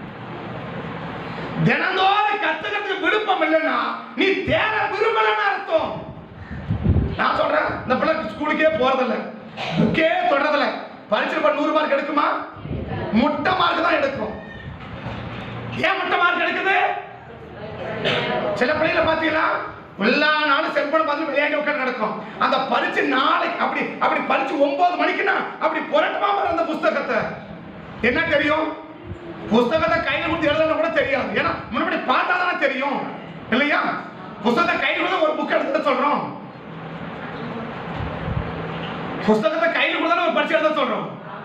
தினந்தோறும் கத்துக்கிறதுக்கு விருப்பம் இல்லைன்னா நீ தேர விரும்பலன்னு அர்த்தம் நான் சொல்றேன் இந்த பிள்ளை ஸ்கூலுக்கே போறதில்ல புக்கே தொடறதில்ல பரீட்சை பண்ண நூறு மார்க் எடுக்குமா முட்டை மார்க் தான் எடுக்கும் ஏன் முட்டை மார்க் எடுக்குது சில பிள்ளைகளை பாத்தீங்களா எல்லா நாளும் செல்போன் பார்த்து விளையாட்டு உட்காந்து நடக்கும் அந்த பரிச்சு நாளைக்கு அப்படி அப்படி பரிச்சு ஒன்பது மணிக்குன்னா அப்படி புரட்டுமா பாரு அந்த புஸ்தகத்தை என்ன தெரியும் புஸ்தகத்தை கையில கொடுத்து எழுதணும் கூட தெரியாது ஏன்னா முன்னாடி பார்த்தா தானே தெரியும் இல்லையா புஸ்தகத்தை கையில கொடுத்து ஒரு புக் எடுத்து சொல்றோம் புஸ்தகத்தை கையில கொடுத்தா ஒரு பரிச்சு எழுத சொல்றோம்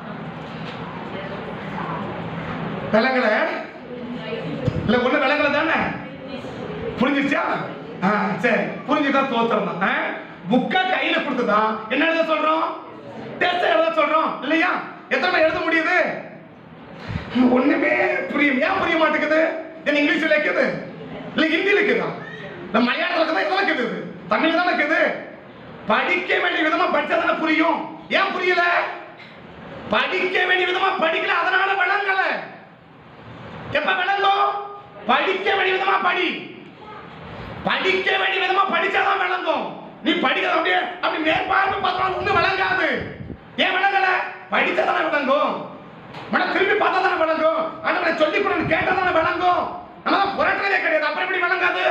விலங்கல இல்ல ஒண்ணு விலங்கல தானே புரிஞ்சிருச்சா ஆ, சரி புரிஞ்சுட்டா தோத்துறோம் தான் புக்கை கையில கொடுத்ததா என்ன எழுத சொல்றோம் டெஸ்ட் எழுத சொல்றோம் இல்லையா எத்தனை எழுத முடியுது ஒண்ணுமே புரியும் ஏன் புரிய மாட்டேங்குது என்ன இங்கிலீஷ்ல இருக்குது இல்ல ஹிந்தில இருக்குதா இல்ல மலையாளத்துல இருக்குதா இதெல்லாம் இருக்குது இது. தமிழ்ல தானே இருக்குது படிக்க வேண்டிய விதமா படிச்சா தானே புரியும் ஏன் புரியல படிக்க வேண்டிய விதமா படிக்கல அதனால விளங்கல எப்ப விளங்கும் படிக்க வேண்டிய விதமா படி படிக்க வேண்டிய விதமா படிச்சாதான் விளங்கும் நீ படிக்கிறது அப்படியே அப்படி மேற்பார்வை பார்த்தா ஒண்ணு விளங்காது ஏன் விளங்கல படிச்சாதானே விளங்கும் மன திரும்பி பார்த்தா தானே விளங்கும் ஆனா சொல்லி கொடுன்னு கேட்டா தானே விளங்கும் நம்ம தான் புரட்டுறதே கிடையாது அப்புறம் எப்படி விளங்காது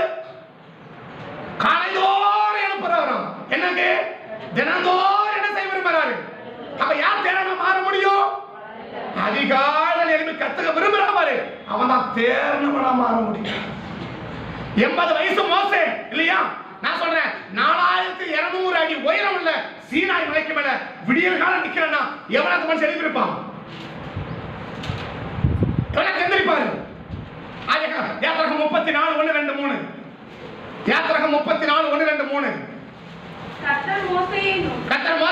காலைதோறும் எழுப்புறவரும் என்னங்க தினந்தோறும் என்ன செய்ய விரும்புறாரு அப்ப யார் தேரனா மாற முடியும் அதிகாலையில் எழுப்பி கத்துக்க விரும்புறான் பாரு அவன் தான் தேர்னவனா மாற முடியும் எண்பது வயசு மோசே இல்லையா நான் சொல்றேன் நாலாயிரத்தி இருநூறு அடி உயரம் உள்ள சீனாய் மலைக்கு மேல விடியல் காலம் நிக்கிறேன்னா எவ்வளவு மனுஷன் எழுப்பியிருப்பான் எவ்வளவு எந்திரிப்பாரு யாத்திரகம் முப்பத்தி நாலு ஒண்ணு ரெண்டு மூணு யாத்திரகம் முப்பத்தி நாலு ஒண்ணு ரெண்டு மூணு கர்த்தர் மோசேயை நோக்கி, கத்தர்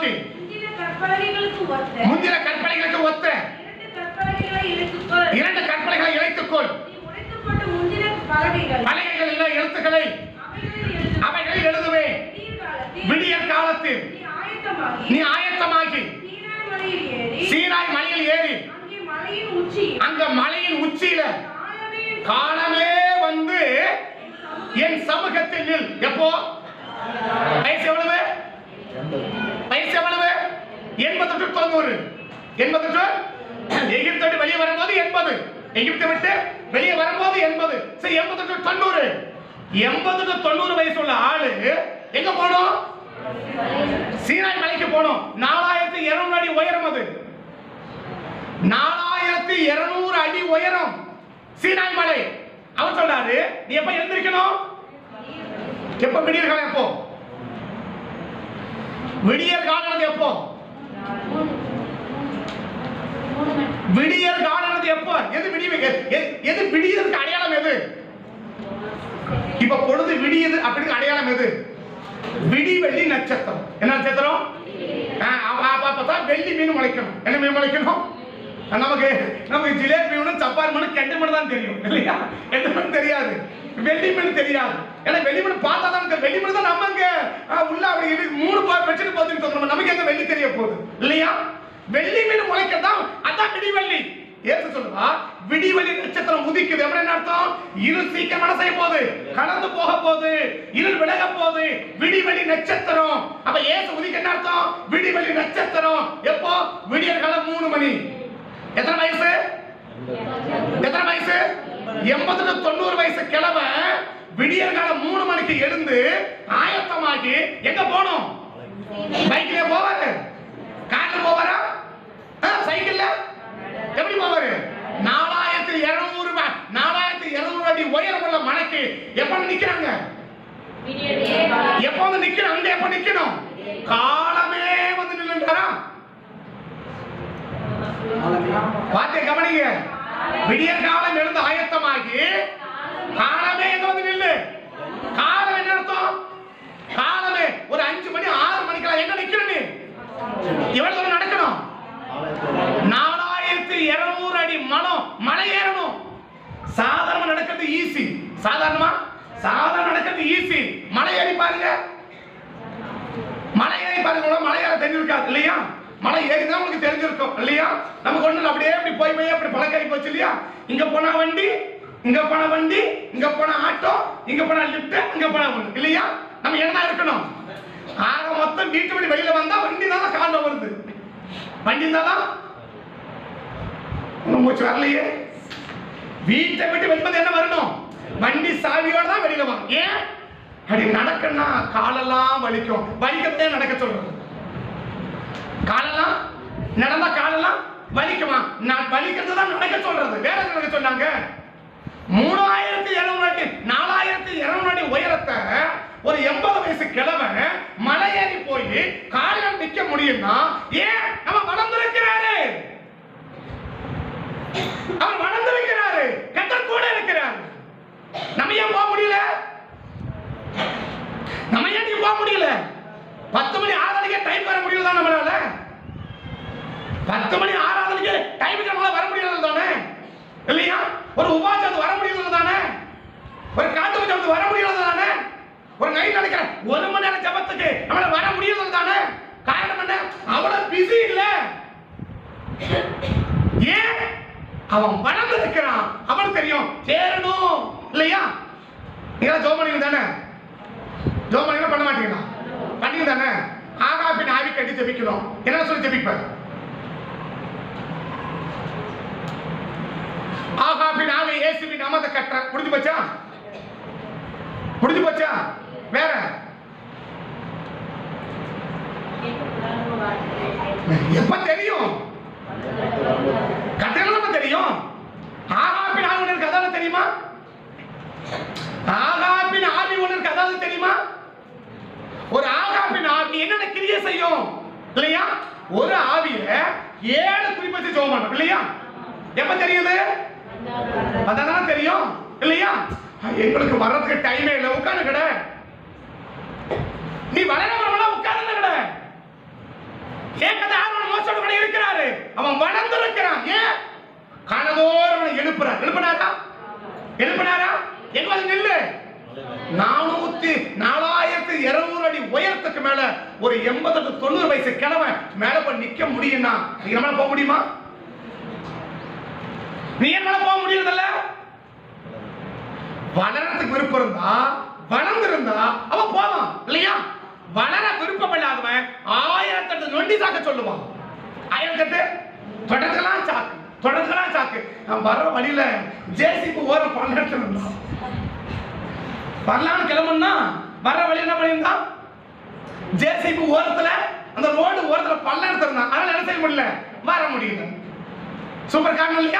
நோக்கி முந்தின கற்பலகைகளுக்கு ஒத்த முந்தின கற்பனைகளுக்கு ஒத்த இரண்டு கற்பலகைகளை இழுத்துக்கொள் இரண்டு கற்பனைகளை இழைத்துக்கொள் நீ உடைத்துப்பட்ட முந்தின பலகைகள் பலகைகள் உள்ள எழுத்துக்களை அவைகளில் எழுது அவைகளில் எழுதுவேன் விடியற்காலத்தில் விடியற் காலத்தில் நீ ஆயத்தமாகி நீ ஆயத்தமாகி சீனாய் மலையில் ஏறி சீனாய் மலையில் ஏறி அங்கே மலையின் உச்சி அங்க மலையின் உச்சியில காலமே காலமே வந்து என் சமூகத்தில் நில் எப்போ வயசு எவ்வளவு வயசு எவ்வளவு எண்பது டு தொண்ணூறு எண்பது டு எகிப்தை விட்டு வெளியே வரும்போது எண்பது எகிப்தை விட்டு வெளியே வரும்போது எண்பது சரி எண்பது டு தொண்ணூறு எண்பது டு தொண்ணூறு வயசு உள்ள ஆளு எங்க போனோம் சீனாய் மலைக்கு போனோம் நாலாயிரத்தி இருநூறு அடி உயரம் அது நாலாயிரத்தி இருநூறு அடி உயரம் சீனாய் மலை அவர் சொல்றாரு நீ எப்ப எழுந்திருக்கணும் எப்ப விடியற் காலம் எப்போ விடியற் காலம் எப்போ விடியற் காலம் எப்போ எது விடிய எது- எது விடியறதுக்கு அடையாளம் எது இப்ப பொழுது விடியது அப்படின்னு அடையாளம் எது விடி வெள்ளி நட்சத்திரம் என்ன நட்சத்திரம் ஆ, அப்ப- அப்ப- அப்பதான் வெள்ளி மீன் முளைக்கணும் என்ன மீன் முளைக்கணும் நமக்கு நமக்கு ஜிலேபி மீனும் சப்பாத்தி மீனும் கெண்ட மீன் தான் தெரியும் இல்லையா எந்த மீன் தெரியாது வெள்ளி மீன் தெரியாது ஏன்னா வெள்ளி மீன் பார்த்தா தான் தெரியும். வெள்ளி மீன் தான் நம்ம இங்க ஆ, உள்ள அப்படி இருக்கு. மூணு பா வச்சுட்டு பார்த்துட்டு சொல்றோம் நமக்கு எங்க வெள்ளி தெரிய போகுது இல்லையா வெள்ளி மீன் முளைக்கதான் அதான் விடி வெள்ளி ஏசு சொல்லுவா விடிவெளி நட்சத்திரம் உதிக்குது எப்படி என்ன அர்த்தம் இருள் சீக்கிரம் என்ன செய்ய போகுது கடந்து போக போகுது இருள் விலக போகுது விடிவெளி நட்சத்திரம் அப்ப ஏசு உதிக்க என்ன அர்த்தம் விடிவெளி நட்சத்திரம் எப்போ விடியற் காலம் மூணு மணி எத்தனை வயசு எத்தனை வயசு எண்பது to தொண்ணூறு வயசு கிழமை விடியற் காலம் மூணு மணிக்கு எழுந்து ஆயத்தமாகி எங்க போகணும் பைக்ல போவாரு கார்ல போவாரா ஆ, சைக்கிள்ல எப்படி போவாரு நாலாயிரத்தி இருநூறு நாலாயிரத்தி இருநூறு அடி உயரம் உள்ள மலைக்கு எப்ப நிக்கிறாங்க எப்ப வந்து நிக்கணும் அங்க எப்ப நிக்கணும் காலமே வந்து நின்னுட்டாரா வார்த்தை கவனிங்க விடிய காலம் எழுந்து ஆயத்தமாகி காலமே எங்க வந்து நில்லு காலம் என்ன அர்த்தம் காலமே ஒரு அஞ்சு மணி ஆறு மணிக்கெல்லாம் எங்க நிக்கிற நீ எவ்வளவு தூரம் நடக்கணும் நாலாயிரத்தி இருநூறு அடி மனம் மலை ஏறணும் சாதாரணமா நடக்கிறது ஈஸி சாதாரணமா சாதாரண நடக்கிறது ஈஸி மலை ஏறி பாருங்க மலை ஏறி பாருங்க உங்களை மலை ஏற தெரிஞ்சிருக்காது இல்லையா மலை ஏறி தான் உங்களுக்கு தெரிஞ்சிருக்கும் இல்லையா நமக்கு ஒண்ணு அப்படியே அப்படி போய் போய் அப்படி பழக்காரி போச்சு இல்லையா இங்க போனா வண்டி இங்க போன வண்டி இங்க போன ஆட்டோ இங்க போன லிப்ட் இங்க போன ஒண்ணு இல்லையா நம்ம என்ன இருக்கணும் ஆக மொத்தம் வீட்டு வழி வெளியில வந்தா வண்டி தான் காலில் வருது வண்டி இருந்தாதான் ஒண்ணும் மூச்சு வரலையே வீட்டை விட்டு வெளிப்பது என்ன வரணும் வண்டி சாவியோட தான் வெளியில வரும் ஏன் அப்படி நடக்கணும்னா காலெல்லாம் வலிக்கும் வலிக்கத்தே நடக்க சொல்றது காலெல்லாம் நடந்தா காலெல்லாம் வலிக்குமா நான் வலிக்கிறது தான் நடக்க சொல்றது வேற என்ன நடக்க சொன்னாங்க மூணாயிரத்தி இருநூறு அடி நாலாயிரத்தி இருநூறு அடி உயரத்தை ஒரு எண்பது வயசு கிழமை மலை ஏறி போய் காலில் நிக்க முடியும்னா ஏன் நம்ம வளர்ந்திருக்கிறாரு அவர் வளர்ந்திருக்கிறாரு கத்தர் கூட இருக்கிறார் நம்ம ஏன் போக முடியல நம்ம ஏன் இங்க போக முடியல பத்து மணி ஆறாவதுக்கே டைம் வர முடியல தான் நம்மளால பத்து மணி ஆறாவதுக்கு டைமுக்கு நம்மளால வர முடியல தானே இல்லையா ஒரு உபாசத்துக்கு வர முடியல தானே ஒரு காத்து ஜபத்துக்கு வர முடியல தானே ஒரு நைட் நினைக்கிற ஒரு மணி நேரம் ஜபத்துக்கு நம்மளால வர முடியல தானே காரணம் என்ன அவ்வளவு பிஸி இல்ல ஏன் அவன் வளர்ந்து இருக்கிறான் அவனுக்கு தெரியும் சேரணும் இல்லையா நீங்க ஜோம் பண்ணீங்க தானே ஜோம் பண்ணீங்க பண்ண மாட்டீங்களா பண்ணீங்க தானே ஆகாபின் ஆவி கட்டி ஜெபிக்கணும் என்ன சொல்லி ஜெபிப்ப ஆகாபின் ஆவி இயேசுவின் நாமத்தை கட்டுற முடிஞ்சு போச்சா முடிஞ்சு போச்சா வேற எப்ப தெரியும் கதையெல்லாம் நம்ம தெரியும் ஆகாபின் ஆவி உனக்கு அதாவது தெரியுமா ஆகாபின் ஆவி உனக்கு அதாவது தெரியுமா ஒரு ஆகாபின் ஆவி என்னென்ன கிரியை செய்யும் இல்லையா ஒரு ஆவிய ஏழு குறிப்பிட்டு ஜோம் பண்ணும் இல்லையா எப்ப தெரியுது அதான் தெரியும் இல்லையா எங்களுக்கு வர்றதுக்கு டைமே இல்லை உட்காந்து கிட நீ வளர வரலாம் உட்கார்ந்து கிட அவன் வளர்ந்திருக்கிறான் ஏன் காலதோறும் அவனை எழுப்புறார் எழுப்பினாரா எழுப்பினாரா எங்க வந்து நில்லு நானூத்தி நாலாயிரத்தி இருநூறு அடி உயரத்துக்கு மேல ஒரு எண்பத்தெட்டு தொண்ணூறு வயசு கிழவன் மேல போய் நிக்க முடியும்னா நீங்க மேல போக முடியுமா நீ என் மேல போக முடியறதில்ல வளரத்துக்கு விருப்பம் இருந்தா வளர்ந்திருந்தா அவன் போவான் இல்லையா வளர விருப்பம் இல்லாதவன் ஆயிரத்தெட்டு நொண்டி சாக்க சொல்லுவான் ஆயிரத்தெட்டு தொடர்ந்துலாம் சாக்கு தொடர்ந்துலாம் சாக்கு நான் வர்ற வழியில ஜேசிபி ஓரம் பல்லடத்துல இருந்தான் வரலான்னு கிளம்புனா வர்ற வழி என்ன பண்ணியிருந்தான் ஜேசிபி ஓரத்துல அந்த ரோடு ஓரத்துல பள்ளம் எடுத்திருந்தான் அதனால என்ன செய்ய முடியல வர முடியல சூப்பர் காரணம் இல்லையா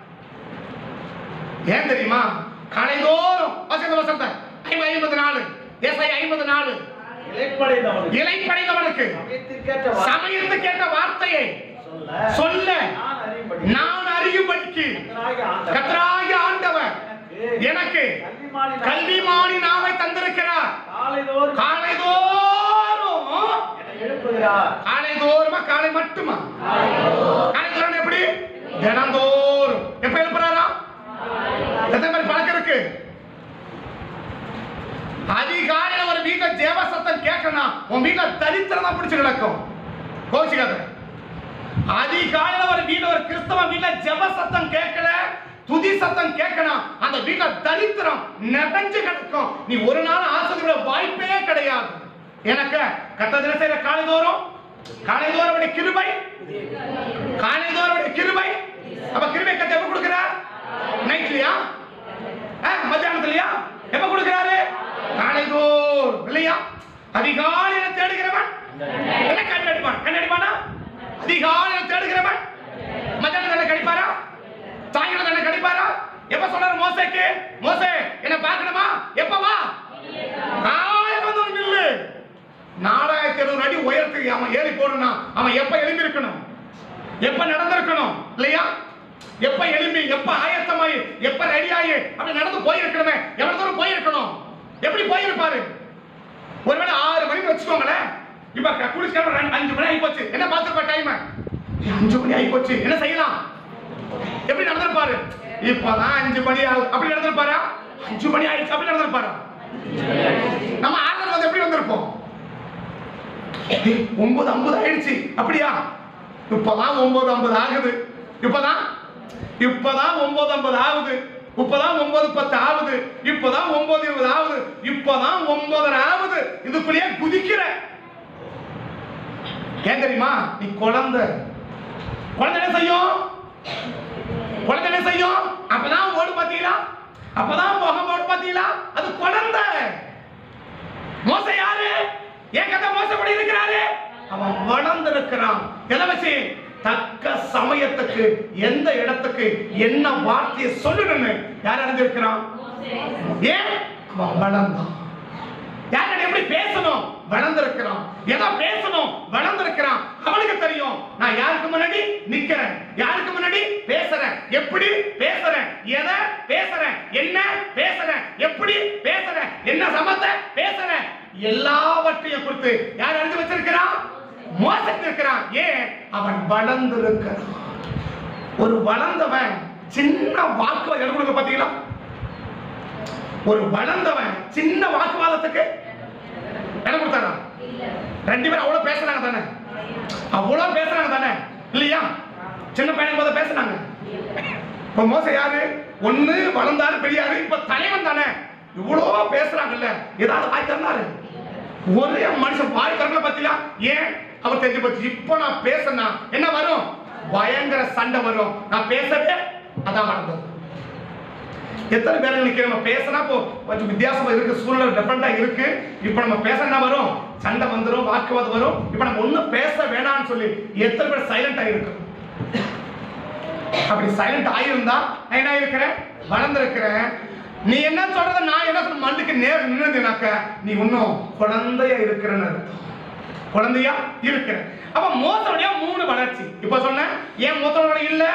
ஏன் தெரியுமா காலைதோறும் வசந்த வசந்த ஐம்பது ஐம்பது நாலு ஏசாய் ஐம்பது நாலு இலைப்படைந்தவனுக்கு இலைப்படைந்தவனுக்கு சமயத்திற்கேற்ற வார்த்தை சமயத்துக்கு கேட்ட வார்த்தையை சொல்ல சொல்ல நான் அறியும்படி நான் அறியும்படிக்கு கர்த்தராகிய ஆண்டவர் கத்தராகிய ஆண்டவர் எனக்கு கல்விமானி கல்விமானி நாவை தந்திருக்கிறார் காலைதோறும் காலைதோறும் என்னை எழுப்புகிறார் காலைதோறுமா காலை மட்டுமா காலைதோறும் எப்படி தினந்தோறும் எப்ப எழுப்புறாரா எத்தனை பேர் பழக்கம் இருக்கு அதிகாலையில ஒரு வீட்டுல தேவ சத்தம் கேட்கணும் உன் வீட்டுல தரித்திரம் தான் பிடிச்சு கிடக்கும் கோச்சிக்காத அதிகாலையில ஒரு வீட்டுல ஒரு கிறிஸ்தவ வீட்டுல ஜெப சத்தம் கேட்கல துதி சத்தம் கேட்கணும் அந்த வீட்டுல தரித்திரம் நிறைஞ்சு கிடக்கும் நீ ஒரு நாள் ஆசிரியர் வாய்ப்பே கிடையாது எனக்கு கத்த தின செய்யற காலைதோறும் காலைதோறும் உடைய கிருபை காலைதோறும் உடைய கிருபை அப்ப கிருபை கத்த எப்ப கொடுக்கிறார் நைட்லயா மத்தியானத்துலயா எப்ப கொடுக்கிறாரு காலைதோறும் இல்லையா அதிகாலையில தேடுகிறவன் என்ன கண் அடிப்பான் கண் அடிப்பானா அதிகாலையில தேடுகிறவன் மத்தியானம் தானே கடிப்பாரா சாயங்காலம் தானே கடிப்பாரா எப்ப சொல்றாரு மோசேக்கு மோசே என்ன பார்க்கணுமா எப்ப வா காலையில வந்து அவன் நில்லு நாலாயிரத்தி எழுநூறு அடி உயரத்துக்கு அவன் ஏறி போடணும் அவன் எப்ப எழும்பி இருக்கணும் எப்ப நடந்திருக்கணும் இல்லையா எப்ப எழும்பி எப்ப ஆயத்தமாயி எப்ப ரெடி ஆகி அப்படி நடந்து போயிருக்கணுமே எவ்வளவு தூரம் போயிருக்கணும் எப்படி போயிருப்பாரு ஒருவேளை ஆறு மணிக்கு வச்சுக்கோங்களேன் இப்ப க- குளிச்சு கிளம்ப ரெண்டு- அஞ்சு மணி ஆகி போச்சு என்ன பார்த்துருப்பா டைம் அஞ்சு மணி ஆகி போச்சு என்ன செய்யலாம் எப்படி நடந்திருப்பாரு இப்பதான் அஞ்சு மணி ஆகுது அப்படி நடந்திருப்பாரா அஞ்சு மணி ஆயிடுச்சு அப்படி நடந்திருப்பாரா நம்ம ஆறுதல் வந்து எப்படி வந்திருப்போம் ஏய், ஒன்பது ஐம்பது ஆயிடுச்சு அப்படியா இப்பதான் ஒன்பது ஐம்பது ஆகுது இப்பதான் இப்பதான் ஒன்பது ஐம்பது ஆகுது இப்பதான் ஒன்பது பத்து ஆகுது இப்பதான் ஒன்பது இருபது ஆகுது இப்பதான் ஒன்பதரை ஆகுது இதுக்குள்ளேயே குதிக்கிற ஏன் தெரியுமா நீ குழந்தை குழந்தை என்ன செய்யும் குழந்தை என்ன செய்யும் அப்பதான் ஓடு பாத்தீங்களா அப்பதான் முகம் ஓடு பாத்தீங்களா அது குழந்தை மோச யாரு ஏன் கதை மோசப்படி இருக்கிறாரு அவன் வளர்ந்திருக்கிறான் எதை வச்சு தக்க சமயத்துக்கு எந்த இடத்துக்கு என்ன வார்த்தையை சொல்லணும்னு யார் அறிஞ்சிருக்கிறான் ஏன் அவன் வளர்ந்தான் யார்கிட்ட எப்படி பேசணும் வளர்ந்திருக்கிறான் எதை பேசணும் வளர்ந்திருக்கிறான் அவனுக்கு தெரியும் நான் யாருக்கு முன்னாடி நிக்கிறேன் யாருக்கு முன்னாடி பேசுறேன் எப்படி பேசுறேன் எதை பேசுறேன் என்ன பேசுறேன் எப்படி பேசுறேன் என்ன சமத்தை பேசுறேன் எல்லாவற்றையும் குறித்து யார் அறிஞ்சு வச்சிருக்கிறான் மோசத்தில் இருக்கிறான் ஏன் அவன் வளர்ந்திருக்கிறான் ஒரு வளர்ந்தவன் சின்ன வாக்குவாதம் எடுத்து கொடுக்க பாத்தீங்களா ஒரு வளர்ந்தவன் சின்ன வாக்குவாதத்துக்கு இடம் கொடுத்தாரா ரெண்டு பேரும் அவ்வளவு பேசுறாங்க தானே அவ்வளவு பேசுறாங்க தானே இல்லையா சின்ன பையன் போது பேசுனாங்க இப்ப மோச யாரு ஒண்ணு வளர்ந்தாரு பெரியாரு இப்ப தலைவன் தானே இவ்வளோ பேசுறாங்கல்ல ஏதாவது வாய் திறந்தாரு ஒரே மனுஷன் வாய் திறக்கல பாத்தீங்களா ஏன் அவர் தெரிஞ்சு போச்சு இப்போ நான் பேசினா என்ன வரும் பயங்கர சண்டை வரும் நான் பேசவே அதான் நடந்தது எத்தனை பேர் இன்னைக்கு நம்ம பேசினா இப்போ கொஞ்சம் வித்தியாசமா இருக்கு சூழ்நிலை டிஃபரெண்டா இருக்கு இப்போ நம்ம பேச என்ன வரும் சண்டை வந்துரும் வாக்குவாதம் வரும் இப்போ நம்ம ஒண்ணும் பேச வேணாம்னு சொல்லி எத்தனை பேர் சைலண்ட் ஆயிருக்கு அப்படி சைலண்ட் ஆயிருந்தா நான் என்ன இருக்கிறேன் வளர்ந்திருக்கிறேன் நீ என்ன சொல்றத நான் என்ன சொல்ற மண்ணுக்கு நேர் நின்றுனாக்க நீ இன்னும் குழந்தையா இருக்கிறன்னு அர்த்தம் குழந்தையா இருக்கிற அப்ப மோசனுடைய மூணு வளர்ச்சி இப்ப சொன்ன ஏன் மூத்தனோட இல்ல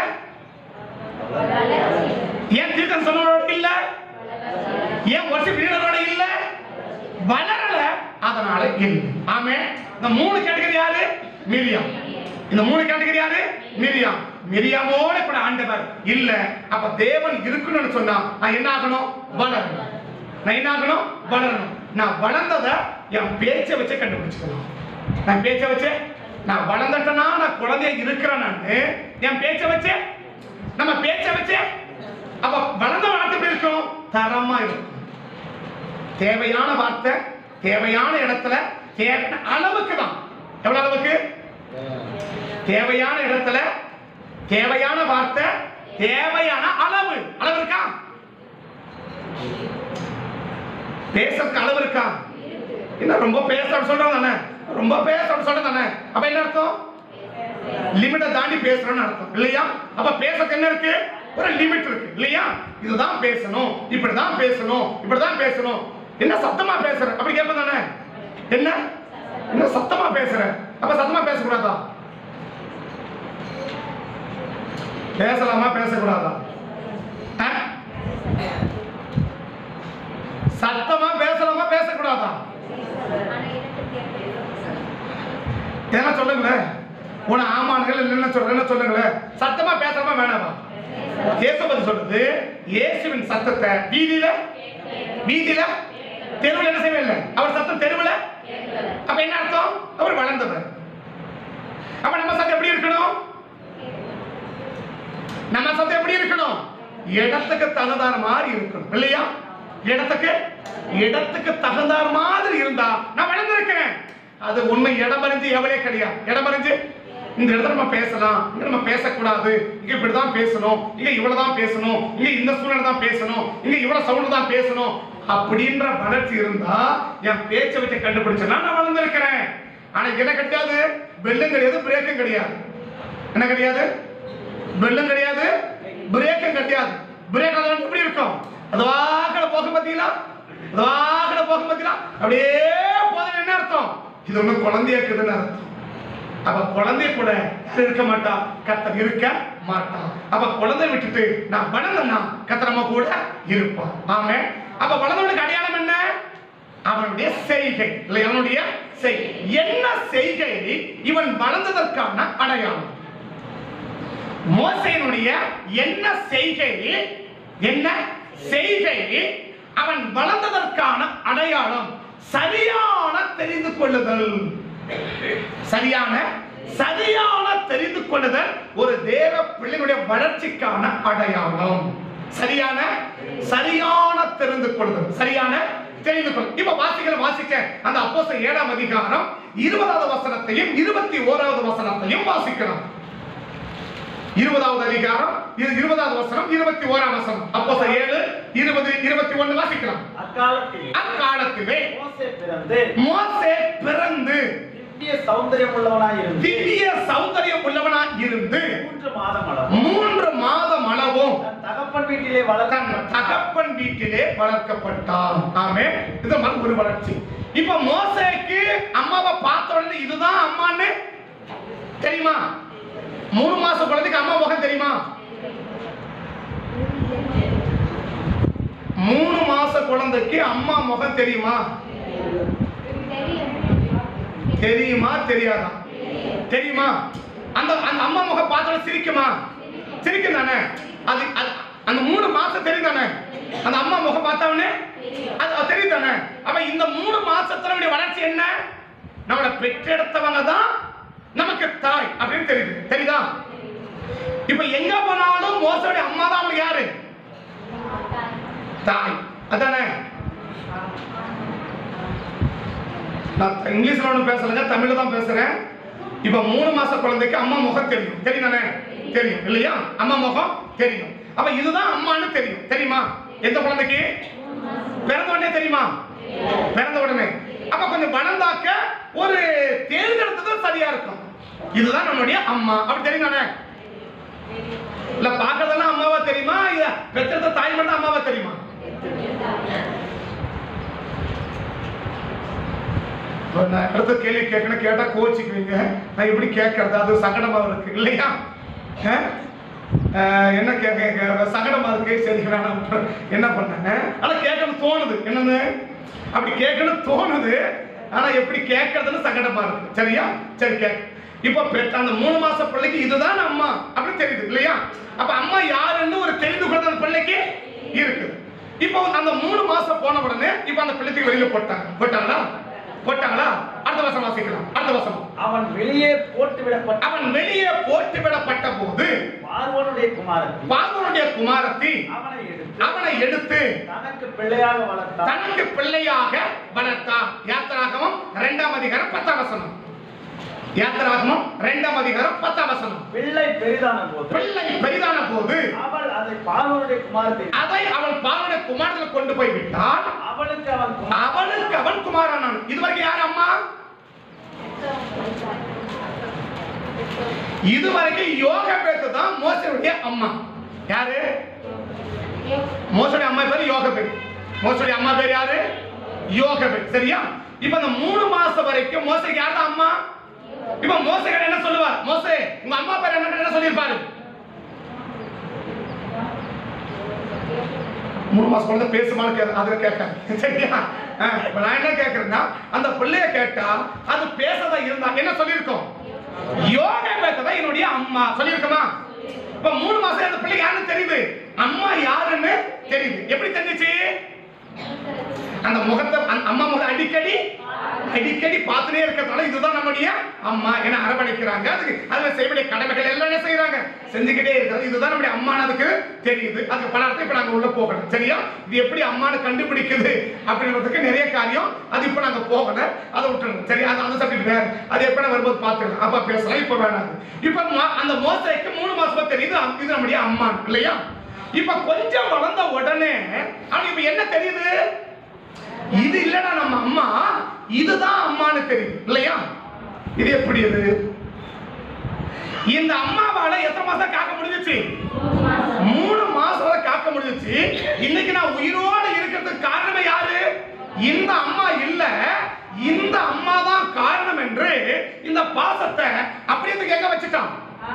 ஏன் தீர்க்கன் சொன்னோட இல்ல ஏன் ஒர்ஷிப் லீடரோட இல்ல வளரல அதனால இல்ல ஆமே இந்த மூணு கேட்டகரி யாரு மிரியம் இந்த மூணு கேட்டகரி யாரு மிரியாம் மிரியாமோட கூட ஆண்டவர் இல்ல அப்ப தேவன் இருக்கணும்னு சொன்னா நான் என்ன ஆகணும் வளரணும் நான் என்ன ஆகணும் வளரணும் நான் வளர்ந்ததை என் பேச்சை வச்சு கண்டுபிடிச்சுக்கணும் நான் பேச்சை வச்சு நான் வளர்ந்துட்டேனா நான் குழந்தைய இருக்கிறேன் நான் என் பேச்சை வச்சு நம்ம பேச்சை வச்சு அப்ப வளர்ந்த வார்த்தை எப்படி இருக்கும் தரமா இருக்கும் தேவையான வார்த்தை தேவையான இடத்துல தேவையான அளவுக்கு தான் எவ்வளவு அளவுக்கு தேவையான இடத்துல தேவையான வார்த்தை தேவையான அளவு அளவு இருக்கா பேசுறதுக்கு அளவு இருக்கா என்ன ரொம்ப பேசுறோம் சொல்றோம் தானே ரொம்ப பேசுறோம் சொல்றோம் தானே அப்ப என்ன அர்த்தம் லிமிட்டை தாண்டி பேசுறோம்னு அர்த்தம் இல்லையா அப்ப பேசுறதுக்கு என்ன இருக்கு ஒரு லிமிட் இருக்கு இல்லையா இதுதான் பேசணும் இப்படிதான் பேசணும் இப்படிதான் பேசணும் என்ன சத்தமா பேசுற அப்படி கேட்ப தானே என்ன என்ன சத்தமா பேசுற அப்ப சத்தமா பேசக்கூடாதா பேசலாமா பேசக்கூடாதா ஆ? சத்தமா பேசலாமா பேசக்கூடாதா என்ன சொல்லுங்களேன் உன ஆமான்கள் இல்லைன்னு சொல்றேன்னு சொல்லுங்களேன் சத்தமா பேசலாமா வேணாமா இயேசுபதி சொல்றது இயேசுவின் சத்தத்தை வீதியில வீதியில தெருவில் என்ன செய்வே இல்லை அவர் சத்தம் தெருவில் அப்ப என்ன அர்த்தம் அவர் வளர்ந்தவர் அப்ப நம்ம சத்தம் எப்படி இருக்கணும் நம்ம சத்தம் எப்படி இருக்கணும் இடத்துக்கு தகுந்தார் மாதிரி இருக்கணும் இல்லையா இடத்துக்கு இடத்துக்கு தகுந்தார் மாதிரி இருந்தா நான் வளர்ந்திருக்கிறேன் அது உண்மை இடமறிஞ்சு எவரே கிடையாது இடமறிஞ்சு இந்த இடத்துல நம்ம பேசலாம் இங்க நம்ம பேசக்கூடாது இங்க இப்படிதான் பேசணும் இங்க இவ்வளவுதான் பேசணும் இங்க இந்த சூழ்நிலை தான் பேசணும் இங்க இவ்வளவு சவுண்ட் தான் பேசணும் அப்படின்ற வளர்ச்சி இருந்தா என் பேச்சை வச்சு கண்டுபிடிச்சேன்னா நான் வளர்ந்திருக்கிறேன் ஆனா என்ன கிடையாது பெல்லும் கிடையாது பிரேக்கும் கிடையாது என்ன கிடையாது பெல்லும் கிடையாது பிரேக்கும் கிடையாது பிரேக் அது எப்படி இருக்கும் அது வாக்கட போகும் பார்த்தீங்களா அது வாக்கட போகும் பார்த்தீங்களா அப்படியே போதும் என்ன அர்த்தம் இது ஒண்ணு குழந்தையா இருக்குதுன்னு அர்த்தம் அப்ப குழந்தை கூட யாரும் இருக்க மாட்டா கத்தர் இருக்க மாட்டான் அப்ப குழந்தை விட்டுட்டு நான் வளர்ந்தேன்னா கத்தர் நம்ம கூட இருப்பான் ஆமே அப்ப வளர்ந்தவனுக்கு அடையாளம் என்ன அவனுடைய செய்கை இல்லை அவனுடைய செய்கை என்ன செய்கை இவன் வளர்ந்ததற்கான அடையாளம் மோசையினுடைய என்ன செய்கை என்ன செய்கை அவன் வளர்ந்ததற்கான அடையாளம் சரியான தெரிந்து கொள்ளுதல் சரியான சரியான தெரிந்து கொள்ளுதல் ஒரு தேவ பிள்ளைகளுடைய வளர்ச்சிக்கான அடையாளம் சரியான சரியான தெரிந்து கொள்ளுதல் சரியான தெரிந்து கொள் இப்ப வாசிக்கிற வாசிக்க அந்த அப்போஸ்த ஏழாம் அதிகாரம் இருபதாவது வசனத்தையும் இருபத்தி ஓராவது வசனத்தையும் வாசிக்கலாம் இருபதாவது அதிகாரம் இது இருபதாவது வசனம் இருபத்தி ஓராம் வசனம் அப்போ ஏழு இருபது இருபத்தி ஒண்ணு வாசிக்கலாம் அக்காலத்தில் அக்காலத்திலே மோசே பிறந்து மோசே பிறந்து திவ்ய சௌந்தரியம் உள்ளவனாய் இருந்து திவ்ய சௌந்தரியம் உள்ளவனா இருந்து மூன்று மாதம் அளவும் மூன்று மாதம் அளவும் தன் தகப்பன் வீட்டிலே தன் வளர்த்த தகப்பன் வீட்டிலே வளர்க்கப்பட்டான் ஆமே இது மாதிரி ஒரு வளர்ச்சி இப்ப மோசேக்கு அம்மாவை பார்த்த உடனே இதுதான் அம்மான்னு தெரியுமா மூணு மாசம் குழந்தைக்கு அம்மா முகம் தெரியுமா மூணு மாச குழந்தைக்கு அம்மா முகம் தெரியுமா தெரியுமா தெரியாதா தெரியுமா அந்த அந்த அம்மா முகம் பார்த்தோட சிரிக்குமா சிரிக்கும் தானே அது அது அந்த மூணு மாசம் தெரியும் தானே அந்த அம்மா முகம் பார்த்தவனே அது அது தெரியும் தானே அப்ப இந்த மூணு மாசத்துல நம்முடைய வளர்ச்சி என்ன நம்மளை பெற்றெடுத்தவங்க தான் நமக்கு தாய் அப்படின்னு தெரியுது தெரியுதா இப்ப எங்க போனாலும் மோசடி அம்மா தான் அவங்களுக்கு யாரு தாய் அதானே நான் இங்கிலீஷ்ல ஒன்றும் பேசலைங்க தமிழ்ல தான் பேசுறேன் இப்ப மூணு மாச குழந்தைக்கு அம்மா முகம் தெரியும் தெரியும் தானே தெரியும் இல்லையா அம்மா முகம் தெரியும் அப்ப இதுதான் அம்மான்னு தெரியும் தெரியுமா எந்த குழந்தைக்கு பிறந்த உடனே தெரியுமா பிறந்த உடனே அப்ப கொஞ்சம் வளர்ந்தாக்க ஒரு தேர்ந்தெடுத்தது சரியா இருக்கும் இதுதான் நம்மளுடைய அம்மா அப்படி தெரியும் தானே இல்ல பாக்குறதெல்லாம் அம்மாவா தெரியுமா இல்ல பெற்றெடுத்த தாய் மட்டும் அம்மாவா தெரியுமா இப்ப நான் அடுத்த கேள்வி கேட்கணும் கேட்டா கோச்சிக்குவீங்க நான் எப்படி கேட்கறது அது சங்கடமா இருக்கு இல்லையா அஹ்? அஹ், என்ன கேட்க சங்கடமா இருக்கு சரி வேணாம் என்ன பண்ணேன் ஆனா கேட்கணும் தோணுது என்னன்னு அப்படி கேட்கணும் தோணுது ஆனா எப்படி கேட்கறதுன்னு சங்கடமா இருக்கு சரியா சரி கேட்க இப்போ பெற்ற அந்த மூணு மாச பிள்ளைக்கு இதுதான் அம்மா அப்படின்னு தெரியுது இல்லையா அப்ப அம்மா யாருன்னு ஒரு தெரிந்து கொள்றது அந்த பிள்ளைக்கு இருக்குது இப்போ அந்த மூணு மாசம் போன உடனே இப்போ அந்த பிள்ளைக்கு வெளியில போட்டாங்க போட்டாங்களா போட்டாங்களா அடுத்த வருஷம் வாசிக்கலாம் அடுத்த வருஷம் அவன் வெளியே போட்டு விடப்பட்ட அவன் வெளியே போட்டு விடப்பட்ட போது பார்வோனுடைய குமாரத்தி பார்வனுடைய குமாரத்தி அவனை எடுத்து அவனை எடுத்து தனக்கு பிள்ளையாக வளர்த்தான் தனக்கு பிள்ளையாக வளர்த்தான் யாத்திராகமம் இரண்டாம் அதிகாரம் பத்தாம் வசனம் யாத்திராகமம் இரண்டாம் அதிகாரம் பத்தாம் வசனம் பிள்ளை பெரிதான போது பிள்ளை பெரிதான போது அவள் அதை பார்வோனுடைய குமாரத்தை அதை அவள் பார்வனுடைய குமாரத்தில் கொண்டு போய் விட்டால் அவளுக்கு அவன் குமார அவனுக்கு அவன் குமாரனான் இதுவரைக்கும் யார் அம்மா இதுவரைக்கும் யோக பேத்து தான் மோசனுடைய அம்மா யாரு மோசனுடைய அம்மா பேரு யோக பேர் மோசனுடைய அம்மா பேர் யாரு யோக பேர் சரியா இப்ப இந்த மூணு மாசம் வரைக்கும் மோசைக்கு யார் தான் அம்மா இப்ப மோசை என்ன சொல்லுவார் மோசே உங்க அம்மா பேர் என்ன என்ன சொல்லியிருப்பாரு மூணு மாசம் குழந்தை பேசுமான்னு கே அதுல கேட்க சரியா அஹ், இப்ப நான் என்ன கேட்கறேன்னா அந்த பிள்ளைய கேட்டா அது பேசதா இருந்தா என்ன சொல்லியிருக்கோம் யோகா பேசதா என்னுடைய அம்மா சொல்லியிருக்கோமா இப்ப மூணு மாசம் அந்த பிள்ளைக்கு யாருன்னு தெரியுது அம்மா யாருன்னு தெரியுது எப்படி தெரிஞ்சுச்சு அந்த முகத்தை அந்த அம்மா முகம் அடிக்கடி அடிக்கடி பார்த்துட்டே இருக்கிறதால இதுதான் நம்முடைய அம்மா என அரவணைக்கிறாங்க அதுக்கு அதுல செய்ய வேண்டிய கடமைகள் எல்லாம் என்ன செய்யறாங்க செஞ்சுக்கிட்டே இருக்கிறது இதுதான் நம்முடைய அம்மானதுக்கு தெரியுது அதுக்கு பல அர்த்தம் இப்ப நாங்க உள்ள போகணும் சரியா இது எப்படி அம்மானு கண்டுபிடிக்குது அப்படின்றதுக்கு நிறைய காரியம் அது இப்ப நாங்க போகல அதை விட்டுருங்க சரி அது அந்த சப்ஜெக்ட் வேற அது எப்ப வரும்போது பார்த்துக்கலாம் அப்ப பேசலாம் இப்ப வேணாம் இப்ப ம- அந்த மோசைக்கு மூணு மாசமா தெரியுது அ- இது நம்முடைய அம்மா இல்லையா இப்ப கொஞ்சம் வளர்ந்த உடனே அவனுக்கு இப்ப என்ன தெரியுது இது இல்லடா நம்ம அம்மா இதுதான் அம்மான்னு தெரியுது இல்லையா இது எப்படி இது இந்த அம்மாவால எத்தனை மாசம் காக்க முடிஞ்சிச்சு மூணு மாசம் வரை காக்க முடிஞ்சிச்சு இன்னைக்கு நான் உயிரோடு இருக்கிறதுக்கு காரணமே யாரு இந்த அம்மா இல்ல இந்த அம்மா தான் காரணம் என்று இந்த பாசத்தை அப்படியே தூக்கி எங்க வச்சுட்டான்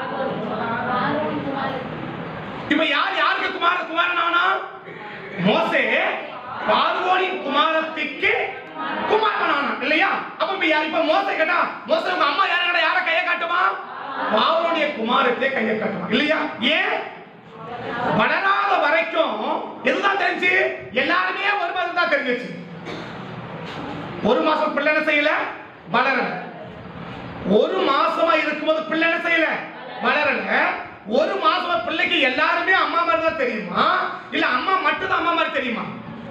இப்ப யார் யாருக்கு குமார குமாரனானா மோசே பார்வோனின் குமாரத்திற்கு குமாரனானா இல்லையா அப்ப இப்ப யார் இப்ப மோசே கேட்டா மோசே உங்க அம்மா யாரை கேட்டா யாரை கையை காட்டுமா பார்வோனுடைய குமாரத்தை கையை காட்டுமா இல்லையா ஏன் வளராத வரைக்கும் எதுதான் தெரிஞ்சு எல்லாருமே ஒரு மாதம் தான் தெரிஞ்சிச்சு ஒரு மாசம் பிள்ளை என்ன செய்யல வளரல ஒரு மாசமா இருக்கும்போது பிள்ளை என்ன செய்யல வளரல ஒரு மாசமா பிள்ளைக்கு எல்லாருமே அம்மா மாதிரி தான் தெரியுமா இல்ல அம்மா மட்டும் தான் அம்மா மாதிரி தெரியுமா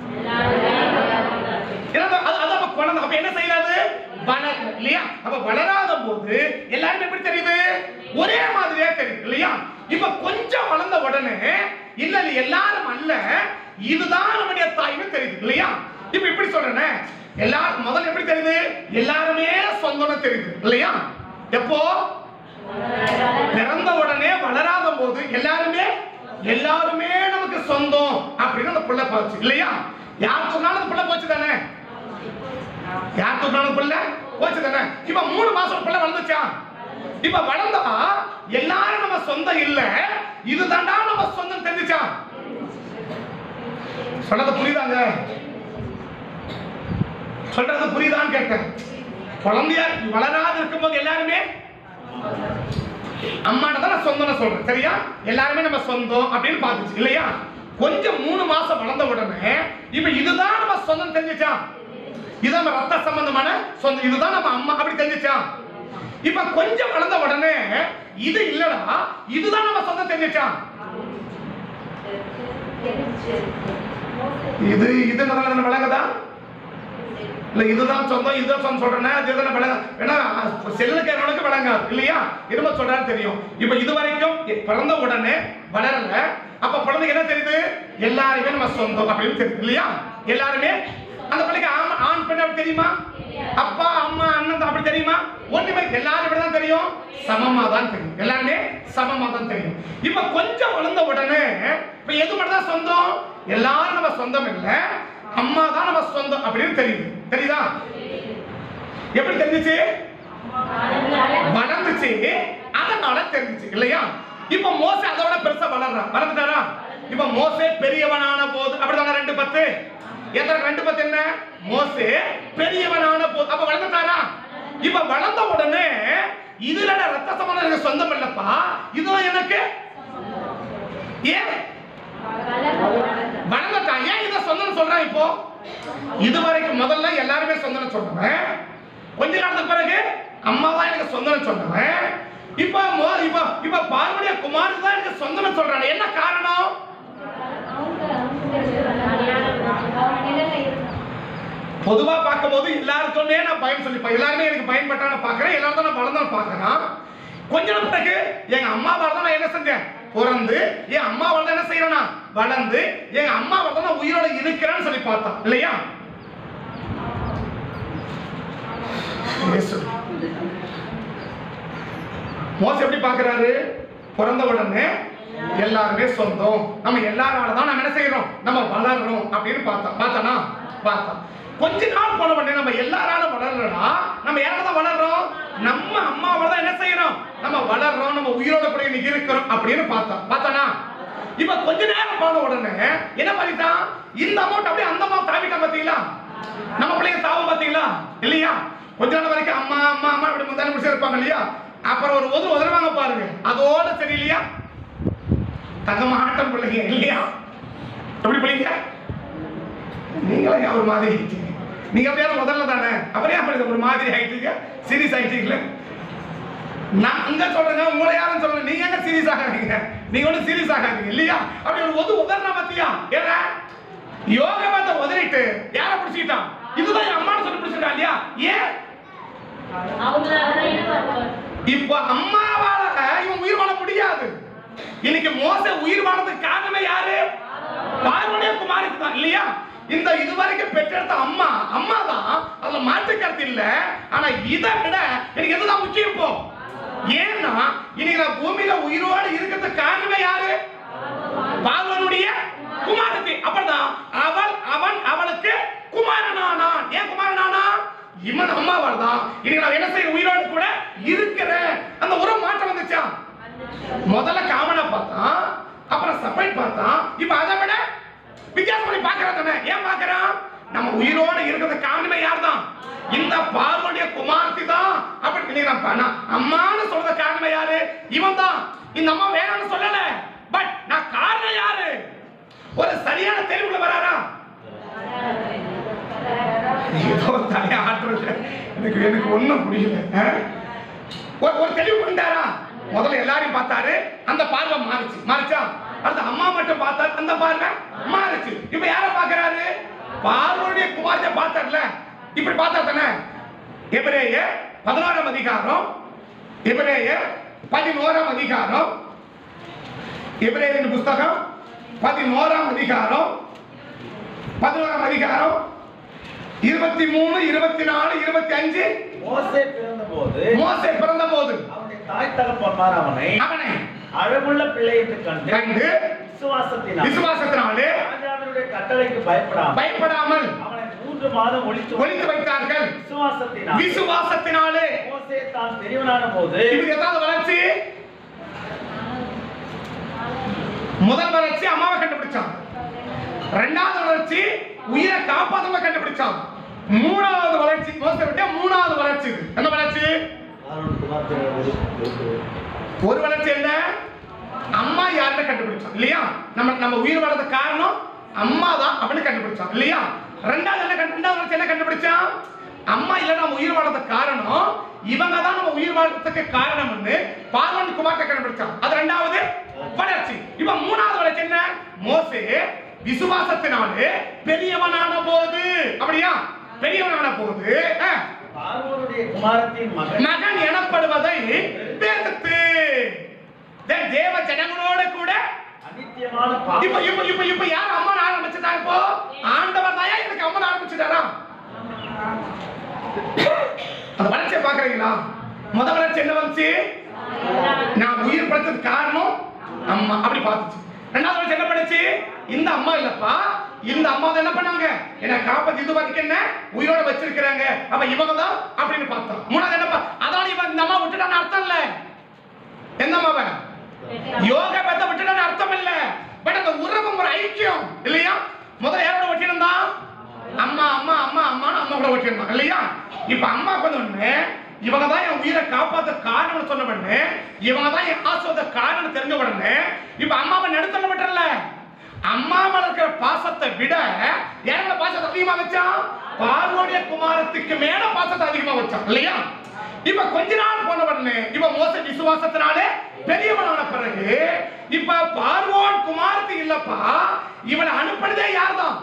ஏன்னா அது அது அப்ப குழந்தை அப்ப என்ன செய்யாது வளர இல்லையா அப்ப வளராத போது எல்லாருமே எப்படி தெரியுது ஒரே மாதிரியே தெரியுது இல்லையா இப்ப கொஞ்சம் வளர்ந்த உடனே இல்ல இல்ல எல்லாரும் அல்ல இதுதான் நம்முடைய தாய்னு தெரியுது இல்லையா இப்ப இப்படி சொல்றேனே எல்லாரும் முதல்ல எப்படி தெரியுது எல்லாருமே சொந்தம்னு தெரியுது இல்லையா எப்போ பிறந்த உடனே வளராத போது எல்லாருமே எல்லாருமே நமக்கு சொந்தம் அப்படின்னு அந்த பிள்ளை போச்சு இல்லையா யார் சொன்னாலும் அந்த பிள்ளை போச்சு தானே யார் சொன்னாலும் பிள்ளை போச்சு தானே இப்ப மூணு மாசம் பிள்ளை வளர்ந்துச்சா இப்ப வளர்ந்தா எல்லாரும் நம்ம சொந்தம் இல்ல இதுதான்டா நம்ம சொந்தம் தெரிஞ்சுச்சா சொன்னது புரியுதாங்க சொல்றது புரியுதான்னு கேட்டேன் குழந்தையா வளராது இருக்கும்போது எல்லாருமே அம்மாட்ட தான் நான் சொந்தம்னு சொல்றேன் சரியா எல்லாருமே நம்ம சொந்தம் அப்படின்னு பார்த்துச்சு இல்லையா கொஞ்சம் மூணு மாசம் வளர்ந்த உடனே இப்ப இதுதான் நம்ம சொந்தம் தெரிஞ்சுச்சா இதுதான் நம்ம ரத்த சம்பந்தமான சொந்தம் இதுதான் நம்ம அம்மா அப்படி தெரிஞ்சுச்சா இப்ப கொஞ்சம் வளர்ந்த உடனே இது இல்லடா இதுதான் நம்ம சொந்தம் தெரிஞ்சுச்சா இது இது நல்லா விளங்குதா இல்ல இதுதான் சொந்தம் இதுதான் சொந்தம் சொல்றேன்னா இதுதான் விளங்க ஏன்னா செல்லுக்கு என்னோட விளங்காது இல்லையா இரும சொல்றான்னு தெரியும் இப்ப இது வரைக்கும் பிறந்த உடனே வளரல அப்ப குழந்தைக்கு என்ன தெரியுது எல்லாருமே நம்ம சொந்தம் அப்படின்னு தெரியுது இல்லையா எல்லாருமே அந்த பிள்ளைக்கு ஆமா ஆண் பெண் அப்படி தெரியுமா அப்பா அம்மா அண்ணன் தான் அப்படி தெரியுமா ஒண்ணுமே எல்லாரும் இப்படி தான் தெரியும் சமமா தான் தெரியும் எல்லாருமே சமமா தான் தெரியும் இப்ப கொஞ்சம் வளர்ந்த உடனே இப்ப எது மட்டும் தான் சொந்தம் எல்லாரும் நம்ம சொந்தம் இல்ல அம்மா தான் நம்ம சொந்தம் அப்படின்னு தெரியுது தெரியுதா எப்படி தெரிஞ்சுச்சு வளர்ந்துச்சு அதனால தெரிஞ்சுச்சு இல்லையா இப்ப மோசே அதோட பெருசா வளர்றான் வளர்ந்துட்டாரா இப்ப மோசே பெரியவனான போது அப்படிதானே ரெண்டு பத்து எத்தனை ரெண்டு பத்து என்ன மோசே பெரியவனான போ அப்ப வளர்ந்துட்டாரா இப்ப வளர்ந்த உடனே இதுல நான் ரத்த சம்பந்தம் எனக்கு சொந்தம் இல்லப்பா இதுவும் எனக்கு ஏன் வளர்ந்துட்டான் ஏன் இதை சொந்தம் சொல்றான் இப்போ இதுவரைக்கும் முதல்ல எல்லாருமே சொந்தம் சொன்னவன் கொஞ்ச காலத்துக்கு பிறகு அம்மா தான் எனக்கு சொந்தம் சொன்னவன் இப்ப மோ- இப்ப இப்ப பார்வதிய குமார் தான் எனக்கு சொந்தம் சொல்றான் என்ன காரணம் பொதுவா பார்க்கும்போது எல்லாருக்குமே நான் பயன் சொல்லிப்பேன் எல்லாருமே எனக்கு பயன்பட்டான பார்க்கறேன் எல்லாரும் தான் நான் வளர்ந்தாலும் பார்க்கறேன் கொஞ்ச நாள் பிறகு எங்க அம்மாவால தான் நான் என்ன செஞ்சேன் பிறந்து என் அம்மாவால தான் என்ன செய்யறேன் வளர்ந்து எங்க அம்மாவால தான் நான் உயிரோட இருக்கிறேன்னு சொல்லி பார்த்தான் இல்லையா இயேசு. மோச எப்படி பார்க்கறாரு பிறந்த உடனே எல்லாருமே சொந்தம் நம்ம எல்லாரால தான் நம்ம என்ன செய்யறோம் நம்ம வளர்றோம் அப்படின்னு பார்த்தோம் பார்த்தானா பார்த்தோம் கொஞ்ச நாள் போன உடனே நம்ம எல்லாராலும் வளர்றோம்னா நம்ம யாரால தான் வளர்றோம் நம்ம அம்மாவால தான் என்ன செய்யறோம் நம்ம வளர்றோம் நம்ம உயிரோட கூட இன்னைக்கு இருக்கிறோம் அப்படின்னு பார்த்தோம் பார்த்தானா இப்ப கொஞ்ச நேரம் போன உடனே என்ன பண்ணிட்டான் இந்த அமௌண்ட் அப்படியே அந்த அமௌண்ட் தாவிட்டான் பாத்தீங்களா நம்ம பிள்ளைங்க தாவும் பாத்தீங்களா இல்லையா கொஞ்ச நாள் வரைக்கும் அம்மா அம்மா அம்மா இப்படி முந்தானி முடிச்சு இருப்பாங்க இல்லையா அப்புறம் ஒரு உதவு உதருவாங்க பாருங்க அதோட சரி இல்லையா தங்கமாட்டம் பிள்ளைங்க இல்லையா எப்படி பிள்ளைங்க நீங்களே ஒரு மாதிரி ஆயிட்டீங்க நீங்க அப்படியே முதல்ல தானே அப்புறம் ஏன் அப்படி ஒரு மாதிரி ஆயிட்டீங்க சீரியஸ் ஆயிட்டீங்களே நான் இங்க சொல்றேங்க உங்களை யாரும் சொல்றேன் நீங்க எங்க சீரியஸ் ஆகாதீங்க நீங்க ஒன்றும் சீரியஸ் ஆகாதீங்க இல்லையா அப்படி ஒரு ஒது உதரண பத்தியா ஏன்னா யோகவத்தை உதறிட்டு யாரை பிடிச்சிக்கிட்டான் இதுதான் என் அம்மான்னு சொல்லி பிடிச்சிருக்கான் இல்லையா ஏன் இப்ப அம்மாவால இவன் உயிர் வாழ முடியாது இன்னைக்கு மோச உயிர் வாழறதுக்கு காரணமே யாரு பார்வனுடைய குமாருக்கு தான் இல்லையா இந்த இதுவரைக்கும் பெற்றெடுத்த அம்மா அம்மா தான் அதுல மாற்று கருத்து இல்ல ஆனா இதை விட எனக்கு எதுதான் முக்கியம் இப்போ ஏன்னா இன்னைக்கு நான் பூமியில உயிரோடு இருக்கிறதுக்கு காரணமே யாரு பார்வனுடைய குமாரத்தி அப்படிதான் அவள் அவன் அவளுக்கு குமாரனானான் ஏன் குமாரனானான் இவன் அம்மாவால் தான் இன்னைக்கு நான் என்ன செய்ய உயிரோடு கூட இருக்கிறேன் அந்த உறவு மாற்றம் வந்துச்சா முதல்ல காமனா பார்த்தான் அப்புறம் செப்பரேட் பார்த்தான் இப்ப அதை விட வித்தியாசம் பண்ணி பார்க்கறான் தானே ஏன் பார்க்கறான் நம்ம உயிரோட இருக்கிறது காரணமே யார் தான் இந்த பார்வனுடைய குமார்த்தி தான் அப்படி இன்னைக்கு நான் பண்ண அம்மான்னு சொல்றது காரணமே யாரு இவன் தான் இந்த அம்மா வேணும்னு சொல்லல பட் நான் காரணம் யாரு ஒரு சரியான தெளிவுல வராரா ஏதோ தலையை ஆட்டுறது எனக்கு எனக்கு ஒண்ணும் புரியல ஆ? ஒரு ஒரு தெளிவு கொண்டாரா முதல்ல எல்லாரையும் பார்த்தாரு அந்த பார்வை மாறுச்சு மாறுச்சா அடுத்து அம்மா மட்டும் பார்த்தாரு அந்த பார்வை மாறுச்சு இப்ப யார பாக்குறாரு பார்வனுடைய குமாரத்தை பார்த்தார்ல இப்படி பார்த்தா தானே எபிரேய பதினோராம் அதிகாரம் எபிரேய பதினோராம் அதிகாரம் எபிரேயரின் புஸ்தகம் பதினோராம் அதிகாரம் பதினோராம் அதிகாரம் இருபத்தி மூணு இருபத்தி நாலு இருபத்தி அஞ்சு மோசே பிறந்தபோது மோசே பிறந்த போது அவனுடைய தாய் தகப்பன்மார் அவனை அவனை அழகுள்ள பிள்ளை என்று கண்டு கண்டு விசுவாசத்தினால் விசுவாசத்தினாலே ராஜாவினுடைய கட்டளைக்கு பயப்படாமல் பயப்படாமல் அவனை மூன்று மாதம் ஒழித்து ஒழித்து வைத்தார்கள் விசுவாசத்தினால் விசுவாசத்தினாலே மோசே தான் பெரியவனான போது இது எதாவது வளர்ச்சி முதல் வளர்ச்சி அம்மாவை கண்டுபிடிச்சான் ரெண்டாவது வளர்ச்சி உயிரை காப்பாத்தவங்க கண்டுபிடிச்சான் மூணாவது வளர்ச்சி மோசை விட்டு மூணாவது வளர்ச்சி இது. என்ன வளர்ச்சி ஒரு வளர்ச்சி என்ன அம்மா யாருன்னு கண்டுபிடிச்சான் இல்லையா நம்ம நம்ம உயிர் வாழறது காரணம் அம்மா தான் அப்படின்னு கண்டுபிடிச்சான் இல்லையா ரெண்டாவது என்ன கண்டு- ரெண்டாவது வளர்ச்சி என்ன கண்டுபிடிச்சான் அம்மா இல்ல நம்ம உயிர் வாழறது காரணம் இவங்க தான் நம்ம உயிர் வாழறதுக்கு காரணம்னு பார்வன் குமார்ட்ட கண்டுபிடிச்சான் அது ரெண்டாவது வளர்ச்சி இப்ப மூணாவது வளர்ச்சி என்ன மோசே விசுவாசத்தினாலே பெரியவனான போது அப்படியா பெரியவனான போது அஹ், பார்வோனுடைய குமாரத்தின் மகன் மகன் எனப்படுவதை வெறுத்து தே- தேவ ஜனங்களோட கூட அநித்தியமான இப்ப பாவம் இப்ப இப்ப இப்ப யார் அம்மன் ஆரம்பிச்சுட்டாங்க இப்போ ஆண்டவர் தாயா எனக்கு அம்மன் ஆரம்பிச்சுட்டாரா அந்த வளர்ச்சியை பாக்குறீங்களா முத வளர்ச்சி என்ன வந்துச்சு நான் உயிர் படுத்ததுக்கு காரணம் அம்மா அப்படி பார்த்துச்சு ரெண்டாவது வளர்ச்சி என்ன பண்ணுச்சு இந்த அம்மா இல்லப்பா இந்த அம்மா தான் என்ன பண்ணாங்க என்ன காப்பாத்தி இது வரைக்கும் என்ன உயிரோட வச்சிருக்கிறாங்க அப்ப இவங்க தான் அப்படின்னு பார்த்தோம் மூணாவது என்னப்பா அதான் இவன் இந்த அம்மா விட்டுட்டான்னு அர்த்தம் இல்ல எந்த அம்மாவை யோக பெத்த விட்டுட்டான்னு அர்த்தம் இல்ல பட் அந்த உறவு ஒரு ஐக்கியம் இல்லையா முதல்ல யாரோட வெட்டினம் தான் வேணுமா இல்லையா இப்ப அம்மா கொஞ்ச உடனே இவங்க தான் என் உயிரை காப்பாத்த காரணம் சொன்ன உடனே இவங்க தான் என் ஆசுவத காரணம் தெரிஞ்ச உடனே இப்ப அம்மாவை நடுத்தல விட்டுறல அம்மா மேல இருக்கிற பாசத்தை விட என் மேல பாசத்தை அதிகமா வச்சான் பார்வோடைய குமாரத்துக்கு மேல பாசத்தை அதிகமா வச்சான் இல்லையா இப்ப கொஞ்ச நாள் போன உடனே இப்ப மோச விசுவாசத்தினாலே பெரியவனான பிறகு இப்ப பார்வோன் குமாரத்து இல்லப்பா இவனை அனுப்பினதே யார்தான்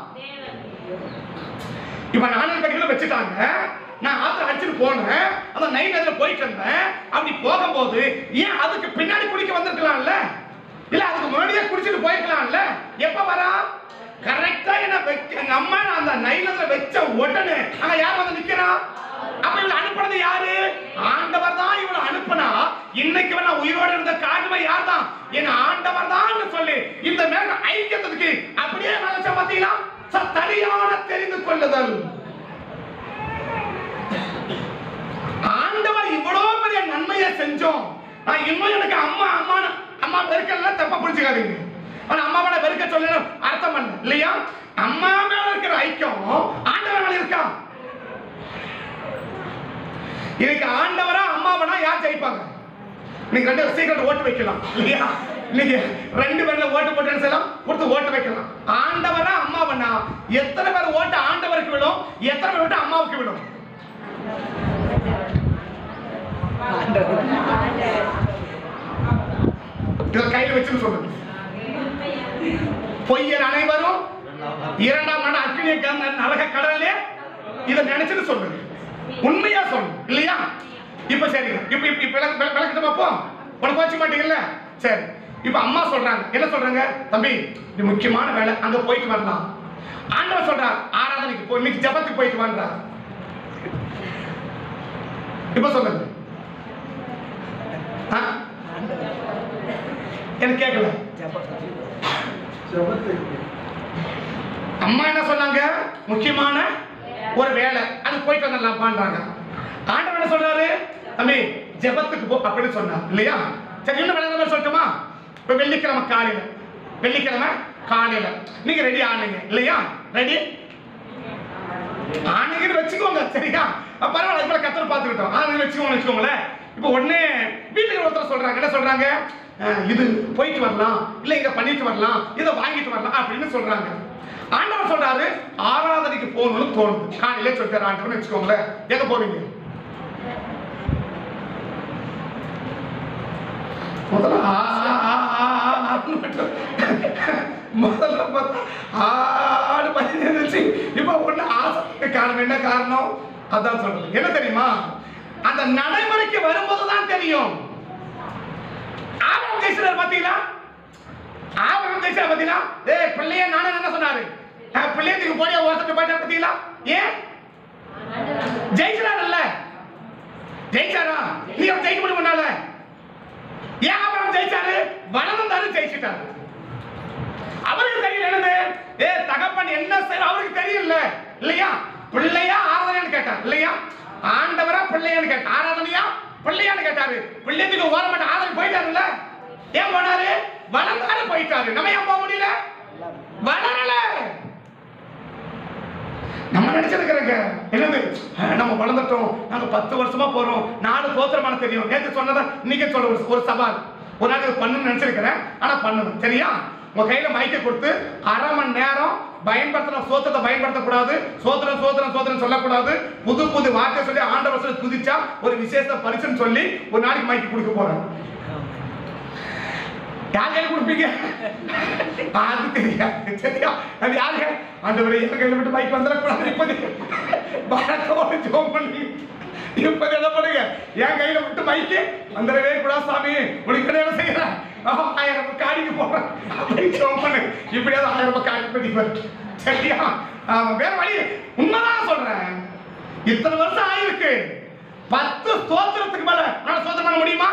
இப்ப நானூறு கட்டிகளை வச்சுட்டாங்க நான் ஆத்துல அடிச்சுட்டு போனேன் அந்த நைட் அதுல போயிட்டு இருந்தேன் அப்படி போகும்போது ஏன் அதுக்கு பின்னாடி குடிக்க வந்திருக்கலாம்ல இல்ல அதுக்கு முன்னாடியே குடிச்சிட்டு போயிருக்கலாம்ல எப்ப வரா கரெக்டா என்ன வைக்க எங்க அம்மா நான் அந்த நைலத்துல வச்ச உடனே அங்க யார் வந்து நிக்கிறா அப்ப இவளை அனுப்புனது யாரு ஆண்டவர் தான் இவளை அனுப்புனா இன்னைக்கு இவன் நான் உயிரோட இருந்த காரணமே யார் தான் என் ஆண்டவர் தான் சொல்லி இந்த மேல ஐக்கியத்துக்கு அப்படியே நினைச்ச பாத்தீங்களா ச- சரியான தெரிந்து கொள்ளுதல் ஆண்டவர் இவ்வளவு பெரிய நன்மையை செஞ்சோம் நான் இன்னும் எனக்கு அம்மா அம்மா அம்மா வெறுக்கல தப்பா புரிஞ்சுக்காதீங்க ஆனா அம்மா மேல வெறுக்க சொல்ல அர்த்தம் பண்ண இல்லையா அம்மா மேல இருக்கிற ஐக்கியம் ஆண்டவர் மேல இருக்கா இன்னைக்கு ஆண்டவரா அம்மாவனா யார் ஜெயிப்பாங்க நீங்க ரெண்டு பேரும் சீக்கிரம் ஓட்டு வைக்கலாம் இல்லையா நீங்க ரெண்டு பேர்ல ஓட்டு போட்டு செய்யலாம் கொடுத்து ஓட்டு வைக்கலாம் ஆண்டவரா அம்மாவனா எத்தனை பேர் ஓட்டு ஆண்டவருக்கு விடும் எத்தனை பேர் ஓட்டு அம்மாவுக்கு விடும் இத கையில வச்சுன்னு சொல்லுங்க பொய்யர் அனைவரும் இரண்டாம் நாடு அக்னிய க- நரக கடலே இத நினைச்சுட்டு சொல்லுங்க உண்மையா சொல்லு இல்லையா இப்ப சரி இப்ப இப்ப இப்ப விளக்கு- விளக்கு- விளக்கட்டு பார்ப்போம் உனக்கு வச்சு மாட்டீங்கல்ல சரி இப்ப அம்மா சொல்றாங்க என்ன சொல்றாங்க தம்பி இது முக்கியமான வேலை அங்க போயிட்டு வரலாம் ஆண்டவர் சொல்றார் ஆராதனைக்கு போ இன்னைக்கு ஜெபத்துக்கு போயிட்டு வான்றார் இப்ப சொல்லுங்க ஆ? எனக்கு கேட்கல அம்மா என்ன சொன்னாங்க முக்கியமான ஒரு வேலை அது போயிட்டு வந்துடலாம்ப்பான்றாங்க ஆண்டவர் என்ன சொல்றாரு தம்பி ஜெபத்துக்கு போ அப்படின்னு சொன்னார் இல்லையா சரி இன்னும் வேலை என்ன சொல்லட்டுமா இப்ப வெள்ளிக்கிழமை காலையில வெள்ளிக்கிழமை காலையில நீங்க ரெடி ஆனீங்க இல்லையா ரெடி ஆனீங்கன்னு வச்சுக்கோங்க சரியா அப்ப பரவாயில்ல இப்ப கத்தர் பார்த்துக்கிட்டோம் ஆனீங்க வச்சுக்கோங்க வச்சுக்கோங்களேன் இப்போ உடனே வீட்டுக்கு ஒருத்தர் சொல்றாங்க என்ன சொல்றாங்க அஹ், இது போயிட்டு வரலாம் இல்ல இங்க பண்ணிட்டு வரலாம் இதை வாங்கிட்டு வரலாம் அப்படின்னு சொல்றாங்க ஆண்டவர் சொல்றாரு ஆராதனைக்கு போகணும்னு தோணுது காலையில சொல்லிட்டாரு ஆண்டவர்னு வச்சுக்கோங்களேன் எங்க போவீங்க முதல்ல ஆ, ஆ, ஆ, ஆ, ஆ, ஆன்னு மட்டும். முதல்ல பார்த்தா ஆடு பத்தி இருந்துச்சு இப்ப ஒண்ணு ஆசை காரணம் என்ன காரணம் அதான் சொல்றது என்ன தெரியுமா அந்த நடைமுறைக்கு வரும்போது தான் தெரியும் ஆபரம் ஜெயிச்சார் பாத்தீங்களா ஆபரம் ஜெயிச்சார் பாத்தீங்களா ஏய் பிள்ளைய நானே என்ன சொன்னாரு அஹ், பிள்ளையத்துக்கு போடியா ஒருத்தர் போயிட்டா பாத்தீங்களா ஏன் ஜெயிச்சாருல்ல ஜெயிச்சாரா நீ அவன் ஜெயிக்க முடியும் முன்னால ஏன் ஆபிரகாம் ஜெயிச்சாரு வளர்ந்தாரு ஜெயிச்சிட்டாரு அவருக்கு தெரியல என்னது ஏ தகப்பன் என்ன செய்ய அவருக்கு தெரியல இல்லையா பிள்ளையா ஆராதனைன்னு கேட்டார் இல்லையா ஆண்டவரா பிள்ளையான்னு கேட்டார் ஆராதனையா பிள்ளையான்னு கேட்டாரு பிள்ளையத்துக்கு ஓர மாட்டேன் ஆராதனை போயிட்டாருல்ல ஏன் போனாரு வளர்ந்தாரு போயிட்டாரு நம்ம ஏன் போக முடியல வளரல நம்ம நினைச்சிருக்கிறோங்க என்னது அஹ், நம்ம வளர்ந்துட்டோம் நாங்க பத்து வருஷமா போறோம் நாலு தோத்திரமான தெரியும் நேற்று சொன்னதா இன்னைக்கு சொல்ல ஒரு ஒரு சவால் ஒரு நாள் இது பண்ணணும்னு நினைச்சிருக்கிறேன் ஆனா பண்ணணும் சரியா உங்க கையில மைக்கை கொடுத்து அரை மணி நேரம் பயன்படுத்தின சோத்திரத்தை பயன்படுத்தக்கூடாது சோத்திரம் சோத்திரம் சோத்திரம் சொல்லக்கூடாது புது புது வார்த்தை சொல்லி ஆண்டவர் சொல்லி துதிச்சா ஒரு விசேஷ பரிசுன்னு சொல்லி ஒரு நாளைக்கு மைக்கு கொடுக்க போறேன் யார் கையில கொடுப்பீங்க அது தெரியாது சரியா அது யாருங்க ஆண்டவரே என் கையில விட்டு பைக் வந்துடக்கூடாது இப்போது பரத்தோடு ஜோம் பண்ணி இப்போது என்ன பண்ணுங்க என் கையில விட்டு பைக்கு வந்துடவே கூடாது சாமி உனக்கு என்ன செய்யறேன் ஆயிரம் ரூபாய் காடிக்கு போறேன் அப்படி ஜோம் பண்ணு இப்படியாவது ஆயிரம் ரூபாய் காடி பண்ணிப்பேன் சரியா ஆமா, வேற வழி உண்மைதான் சொல்றேன் இத்தனை வருஷம் ஆயிருக்கு பத்து ஸ்தோத்திரத்துக்கு மேல நான் ஸ்தோத்திரம் பண்ண முடியுமா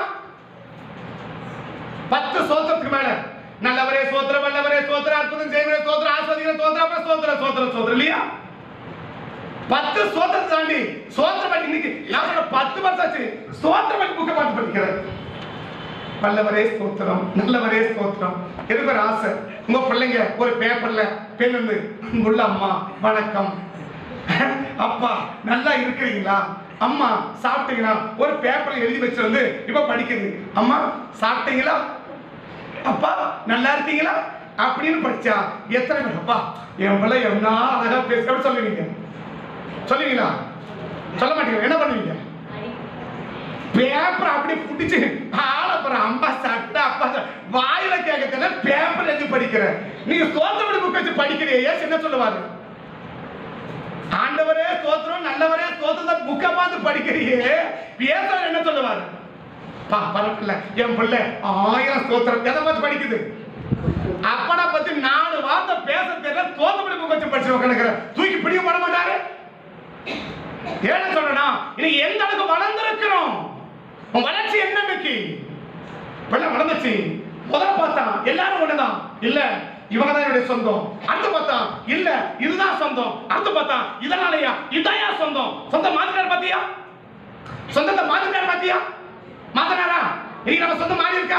பத்து சோத்திரத்துக்கு மேல நல்லவரே சோத்திரம் வல்லவரே சோத்திரம் அற்புதம் செய்வரே சோத்திரம் ஆஸ்வதிக்கிற சோத்திரம் அப்புறம் சோத்திரம் சோத்திரம் சோத்திரம் இல்லையா பத்து சோத்திரத்தை தாண்டி சோத்திரம் பண்ணி இன்னைக்கு நான் சொல்ற பத்து வருஷம் ஆச்சு சோத்திரம் பண்ணி புக்கை பார்த்து படிக்கிறேன் வல்லவரே ஸ்தோத்திரம் நல்லவரே ஸ்தோத்திரம் எனக்கு ஒரு ஆசை உங்க பிள்ளைங்க ஒரு பேப்பர்ல பெண் அன்புள்ள அம்மா வணக்கம் அப்பா நல்லா இருக்கிறீங்களா அம்மா சாப்பிட்டீங்களா ஒரு பேப்பர்ல எழுதி வச்சு வந்து இப்ப படிக்குது அம்மா சாப்பிட்டீங்களா அப்பா நல்லா இருக்கீங்களா அப்படின்னு படிச்சா எத்தனை பேர் அப்பா என் பிள்ளை என்ன அழகா பேச அப்படி சொல்லுவீங்க சொல்லுவீங்களா சொல்ல மாட்டீங்க என்ன பண்ணுவீங்க பேப்பர் அப்படி புடிச்சு ஆளப்புறம் அம்மா சாப்பிட்டா அப்பா சாப்பிட்டா. வாயில கேட்கறதுல பேப்பர் எழுதி படிக்கிற நீங்க சோத்தபடி புக் வச்சு படிக்கிறீங்க என்ன சொல்லுவாரு ஆண்டவரே ஸ்தோத்திரம் நல்லவரே ஸ்தோத்திரத்தை புக்க பார்த்து படிக்கிறீங்க பேசுற என்ன சொல்லுவாரு பா பரவாயில்ல என் பிள்ளை ஆயிரம் ஸ்தோத்திரம் எதை பார்த்து படிக்குது அப்பனை பத்தி நாலு வார்த்தை பேச தெரியல தோத்தபடி புக் வச்சு படிச்சு உட்காந்துக்கிற தூக்கி பிடிக்க பண்ண மாட்டாரு ஏன்னு சொல்றேன்னா இன்னைக்கு எந்த அளவுக்கு வளர்ந்திருக்கிறோம் உன் வளர்ச்சி என்ன இன்னைக்கு பிள்ளை வளர்ந்துச்சு முதல்ல பார்த்தா எல்லாரும் ஒண்ணுதான் இல்ல இவங்க தான் என்னுடைய சொந்தம் அடுத்து பார்த்தா இல்ல இதுதான் சொந்தம் அடுத்து பார்த்தா இதனாலயா இதாயா சொந்தம் சொந்தம் மாத்தினார் பாத்தியா சொந்தத்தை மாத்தினார் பாத்தியா மாத்தினாரா இன்னைக்கு நம்ம சொந்தம் மாறி இருக்கா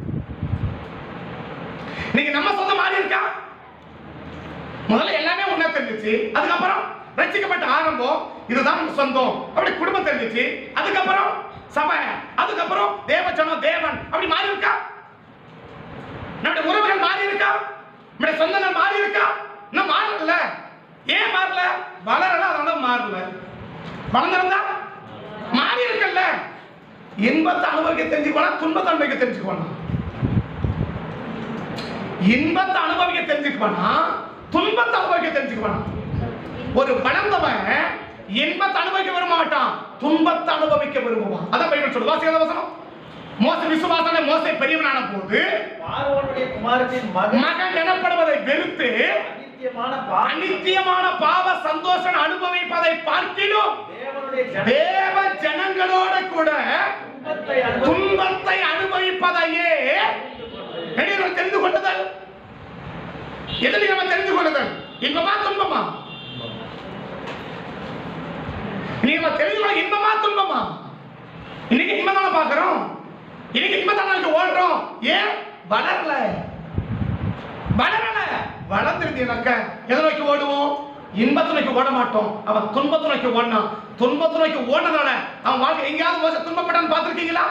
இன்னைக்கு நம்ம சொந்தம் மாறி இருக்கா முதல்ல எல்லாமே ஒண்ணா தெரிஞ்சிச்சு அதுக்கப்புறம் ரட்சிக்கப்பட்ட ஆரம்பம் இதுதான் நம்ம சொந்தம் அப்படி குடும்பம் தெரிஞ்சிச்சு அதுக்கப்புறம் சபை அதுக்கப்புறம் தேவச்சனம் தேவன் அப்படி மாறி இருக்கா நம்முடைய உறவுகள் மாறி இருக்கா நம்முடைய சொந்தங்கள் மாறி இருக்கா இன்னும் மாறல ஏன் மாறல வளரல அதனால மாறல வளர்ந்திருந்தா மாறி இருக்கல்ல இன்பத்தை அனுபவிக்க தெரிஞ்சுக்கணும் துன்பத்தை அனுபவிக்க தெரிஞ்சுக்கணும் இன்பத்தை அனுபவிக்க தெரிஞ்சுக்குவானா துன்பத்தை அனுபவிக்க தெரிஞ்சுக்குவானா ஒரு வளர்ந்தவன் இன்பத்தை அனுபவிக்க விரும்ப மாட்டான் துன்பத்தை அனுபவிக்க விரும்புவான் அதான் பைபிள் சொல்லுது வாசிக்காத வசனம் மோச விசுவாசனை மோசை பெரியவனான போது பார்வோனுடைய குமாரத்தின் மகன் மகன் எனப்படுவதை வெறுத்து அநித்தியமான பா- அநித்தியமான பாவ சந்தோஷம் அனுபவிப்பதை பார்க்கிலும் தேவனுடைய ஜன- தேவ ஜனங்களோட கூட துன்பத்தை அனுபவி- துன்பத்தை அனுபவிப்பதையே வெளியில் தெரிந்து கொள்ளுதல் எதில் நம்ம தெரிந்து கொள்ளுதல் இன்பமா துன்பமா நீ நம்ம தெரிந்து கொள்ள இன்பமா துன்பமா இன்னைக்கு இன்பம் தானே பார்க்கிறோம் இன்னைக்கு இன்பம் தானே ஓடுறோம் ஏன் வளரல வளரல வளர்ந்துருந்தீங்கன்னாக்க எதை நோக்கி ஓடுவோம் இன்பத்தை நோக்கி ஓட மாட்டோம் அவன் துன்பத்தை நோக்கி ஓடினான் துன்பத்தை நோக்கி ஓடுனதால அவன் வாழ்க்கை எங்கேயாவது மோச துன்பப்பட்டான்னு பார்த்திருக்கீங்களா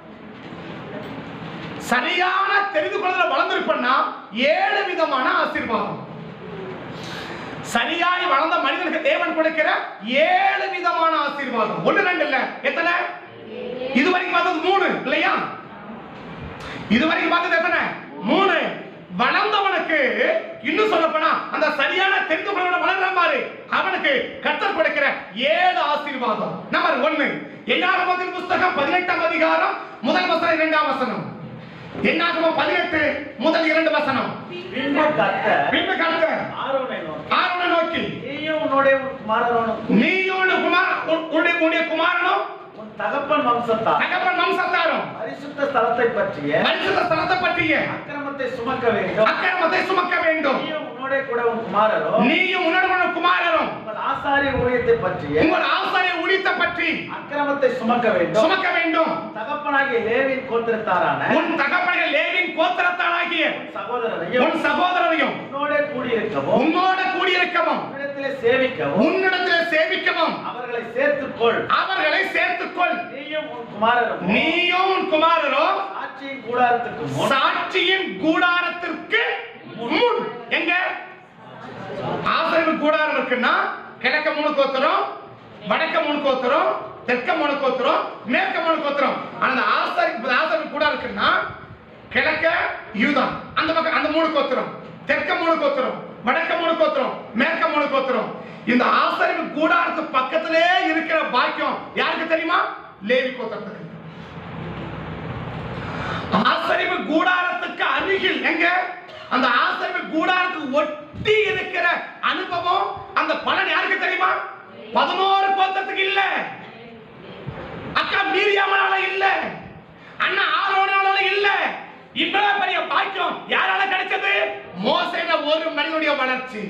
சரியான தெரிந்து கொள்ளுதல வளர்ந்திருப்பேன்னா ஏழு விதமான ஆசீர்வாதம் சரியாய் வளர்ந்த மனிதனுக்கு தேவன் கொடுக்கிற ஏழு விதமான ஆசீர்வாதம் ஒண்ணு ரெண்டு இல்ல எத்தனை இதுவரைக்கும் பார்த்தது மூணு இல்லையா இதுவரைக்கும் பார்த்தது எத்தனை மூணு வளர்ந்தவனுக்கு இன்னும் சொல்லப்போனா அந்த சரியான தெரிந்து கொள்ள வளர்ற மாதிரி அவனுக்கு கத்தர் கொடுக்கிற ஏழு ஆசீர்வாதம் நம்பர் ஒன்னு என்னாகமத்தின் புஸ்தகம் பதினெட்டாம் அதிகாரம் முதல் வசனம் இரண்டாம் வசனம் என்னாகமம் பதினெட்டு முதல் இரண்டு வசனம் பின்பு கர்த்தர் பின்பு கத்தர் ஆரோனை நோக்கி ஆரோனை நோக்கி நீயும் உன்னுடைய குமாரரோனும் நீயோடு குமார் உன்- உன்னுடைய உன்னுடைய குமாரனும் உன் தகப்பன் வம்சத்தார் தகப்பன் வம்சத்தாரும் பரிசுத்த ஸ்தலத்தை பற்றிய பரிசுத்த ஸ்தலத்தை பற்றிய அக்கிரமத்தை சுமக்க வேண்டும் அக்கிரமத்தை சுமக்க வேண்டும் நீயும் உன்னோட கூட உன் குமாரரோ நீயும் உணர்வன குமாரரும் உங்கள் ஆசாரிய ஊழியத்தை பற்றிய உங்கள் ஆசாரிய உளித்த பற்றி அக்கிரமத்தை சுமக்க வேண்டும் சுமக்க வேண்டும் தகப்பனாகிய லேவின் கோத்திரத்தாரான உன் தகப்பனைகள் லேவின் கோத்திரத்தானாகிய சகோதரரையும் உன் சகோதரரையும் உன்னோட கூடியிருக்கவும் உன்னோட கூடியிருக்கவும் உன்னிடத்திலே சேவிக்கவும் உன்னிடத்திலே சேவிக்கவும் அவர்களை சேர்த்துக்கொள் அவர்களை சேர்த்துக்கொள் நீயும் உன் குமாரரும் நீயும் உன் குமாரரும் ஆட்சியின் கூடாரத்துக்கு முன் சாட்சியின் கூடாரத்திற்கு முன் எங்க ஆசிரியர் கூடாரம் இருக்குன்னா கிழக்க மூணு கோத்திரம் வடக்க மூணு கோத்திரம் தெற்க மூணு கோத்திரம் மேற்க மூணு கோத்திரம் ஆனா அந்த ஆசாரி ஆசிரியர் கூடாரம் இருக்குன்னா கிழக்க யூதா அந்த பக்கம் அந்த மூணு கோத்திரம் தெற்க மூணு கோத்திரம் வடக்க மூணு கோத்திரம் மேற்க மூணு கோத்திரம் இந்த ஆசிரியர் கூடாரத்து பக்கத்திலே இருக்கிற பாக்கியம் யாருக்கு தெரியுமா லேவி கோத்திரத்துக்கு ஆசரிப்பு கூடாரத்துக்கு அருகில் எங்க அந்த ஆசரிப்பு கூடாரத்துக்கு ஒட்டி இருக்கிற அனுபவம் அந்த பலன் யாருக்கு தெரியுமா பதினோரு கோத்திரத்துக்கு இல்ல அக்கா மீரியாமனால இல்ல அண்ணா ஆரோனால இல்ல இவ்வளவு பெரிய பாக்கியம் யாரால கிடைச்சது மோசைன ஒரு மனிதனுடைய வளர்ச்சி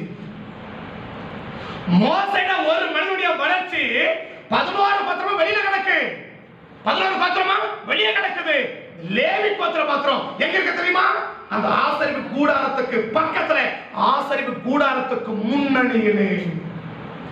மோசைன ஒரு மனிதனுடைய வளர்ச்சி பதினோரு பத்திரமும் வெளியில கிடக்கு பதினோரு பாத்திரமா வெளியே கிடக்குது லேவி பாத்திர பாத்திரம் எங்க இருக்கு தெரியுமா அந்த ஆசரிப்பு கூடாரத்துக்கு பக்கத்துல ஆசரிப்பு கூடாரத்துக்கு முன்னணியிலே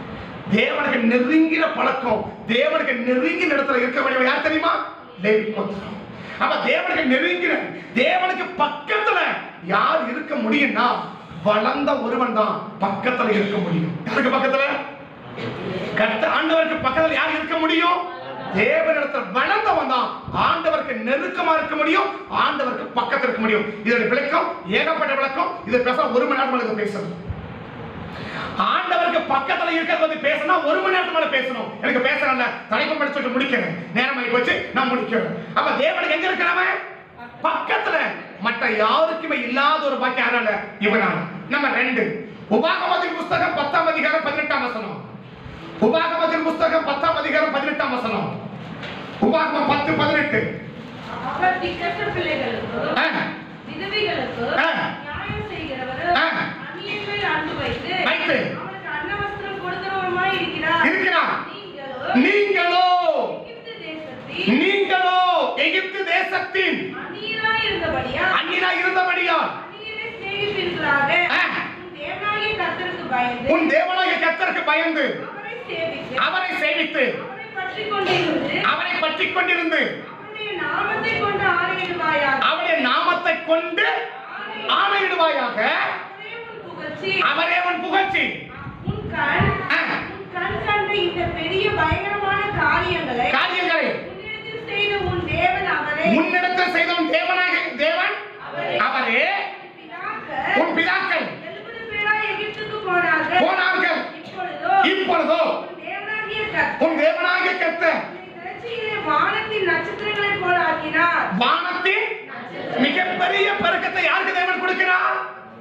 தேவனுக்கு நெருங்கின பழக்கம் தேவனுக்கு நெருங்கின இடத்துல இருக்க வேண்டியவன் யார் தெரியுமா லேவி கோத்திரம் அப்ப தேவனுக்கு நெருங்கின தேவனுக்கு பக்கத்துல யார் இருக்க முடியும்னா வளர்ந்த ஒருவன் தான் பக்கத்துல இருக்க முடியும் யாருக்கு பக்கத்துல கர்த்த ஆண்டவருக்கு பக்கத்துல யார் இருக்க முடியும் தேவனிடத்தில் வளர்ந்தவன் தான் ஆண்டவருக்கு நெருக்கமா இருக்க முடியும் ஆண்டவருக்கு பக்கத்துல இருக்க முடியும் இதோட விளக்கம் ஏகப்பட்ட விளக்கம் இது பேச ஒரு மணி நேரம் மேல இதை பேசணும் ஆண்டவருக்கு பக்கத்துல இருக்கிறது வந்து பேசணும் ஒரு மணி நேரத்துக்கு மேல பேசணும் எனக்கு பேசணும்ல தலைப்பு படிச்சுட்டு முடிக்கிறேன் நேரம் ஆகி போச்சு நான் முடிக்கிறேன் அப்ப தேவனுக்கு எங்க இருக்கிறவன் பக்கத்துல மற்ற யாருக்குமே இல்லாத ஒரு பாக்கியம் யாரால இவனால நம்ம ரெண்டு உபாகமத்தின் புஸ்தகம் பத்தாம் அதிகாரம் பதினெட்டாம் வசனம் உபாகமத்தின் புஸ்தகம் பத்தாம் அதிகாரம் பதினெட்டாம் வசனம் உபாகமம் பத்து பதினெட்டு அவர் திக்கற்ற பிள்ளைகளுக்கு ஆ, விதவைகளுக்கு ஆ. நியாயம் செய்கிறவர் ஆ. அந்நியன் மேல் அன்பு வைத்து வைத்து. அவனுக்கு அன்னவஸ்திரம் கொடுக்கிறவருமாய் இருக்கிறார் இருக்கிறார். நீங்களோ நீங்களோ எகிப்து தேசத்தில் நீங்களோ எகிப்து தேசத்தின் அந்நியராய் இருந்தபடியா அந்நியரா இருந்தபடியால் அந்நியரை சிநேகிப்பீர்களாக ஆ. உன் தேவனாகிய கர்த்தருக்கு பயந்து உன் தேவனாகிய கர்த்தருக்கு பயந்து அவரை சேவித்து அவரை சேவித்து அவரை பற்றிக் கொண்டிருந்து அவரை பற்றிக் கொண்டிருந்து அவருடைய நாமத்தை கொண்டு ஆணையிடுவாயாக அவருடைய நாமத்தை கொண்டு ஆணையிடுவாயாக அவரே உன் புகழ்ச்சி அவரே உன் புகழ்ச்சி உன் கண் ஆ. உன் கண் கண்ட இந்த பெரிய பயங்கரமான காரியங்களை காரியங்களை உன்னிடத்தில் செய்த உன் தேவன் அவரே முன்னிடத்தில் செய்தவன் தேவனாக தேவன் அவரே பிதாக்கள் உன் பிதாக்கள் எழுபது பேராய் எகிப்துக்கு போனார்கள் போனார்கள் இப்பொழுதோ இப்பொழுதோ உன் தேவனாகிய கர்த்தர் உன் தேவனாகிய கர்த்தர் உன்னை திரட்சியிலே வானத்தின் நட்சத்திரங்களைப் போல ஆக்கினார் வானத்தின் மிகப்பெரிய பெருக்கத்தை யாருக்கு தேவன் கொடுக்கிறார்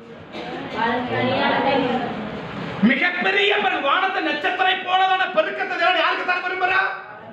மிகப்பெரிய பெரு வானத்தை நட்சத்திரை போலதான பெருக்கத்தை தேவன் யாருக்கு தர விரும்புகிறார்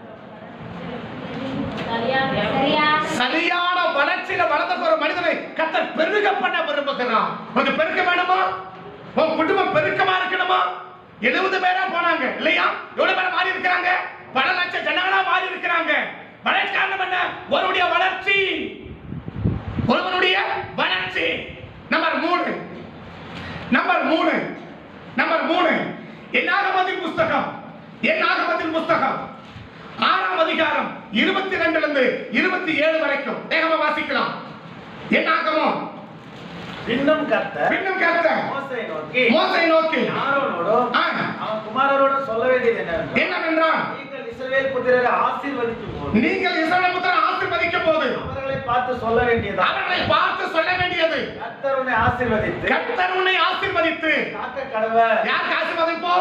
சரியான வளர்ச்சியில வளர்ந்த ஒரு மனிதனை கத்தர் பெருக பண்ண விரும்புகிறான் உனக்கு பெருக்க வேணுமா உன் குடும்பம் பெருக்கமா இருக்கணுமா எழுபது பேரா போனாங்க இல்லையா எவ்வளவு பேரை மாறி இருக்கிறாங்க பல லட்சம் ஜனங்களா மாறி இருக்கிறாங்க வளர்ச்சி காரணம் என்ன ஒருவனுடைய வளர்ச்சி ஒருவனுடைய வளர்ச்சி நம்பர் மூணு நம்பர் மூணு நம்பர் மூணு என்னாகமத்தின் புஸ்தகம் என்னாகமத்தின் புஸ்தகம் ஆறாம் அதிகாரம் இருபத்தி ரெண்டுல இருந்து இருபத்தி ஏழு வரைக்கும் வேகமா வாசிக்கலாம் என்னாகமம் இன்னும் கர்த்தர் பின்னும் கருத்த மோசையை நோக்கி மோசை நோக்கி ஆரோனோடும் ஆ. அவன் குமாரரோடும் சொல்ல வேண்டியது என்னவென்றால் என்னவென்றால் நீங்கள் இஸ்ரவேல் புத்திரரை ஆசீர்வதிக்கும் போது நீங்கள் இஸ்ரவேல் புத்திரரை ஆசீர்வதிக்கும் போது அவர்களை பார்த்து சொல்ல வேண்டியதா அவர்களை பார்த்து சொல்ல வேண்டியது கர்த்தர் உன்னை ஆசீர்வதித்து கர்த்தர் உன்னை ஆசீர்வதித்து காக்க கடவ யாருக்கு ஆசீர்வாதம்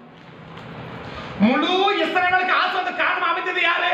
முழு இஸ்ரவேலுக்கு ஆசீர்வாத காரணம் அமைந்தது யாரு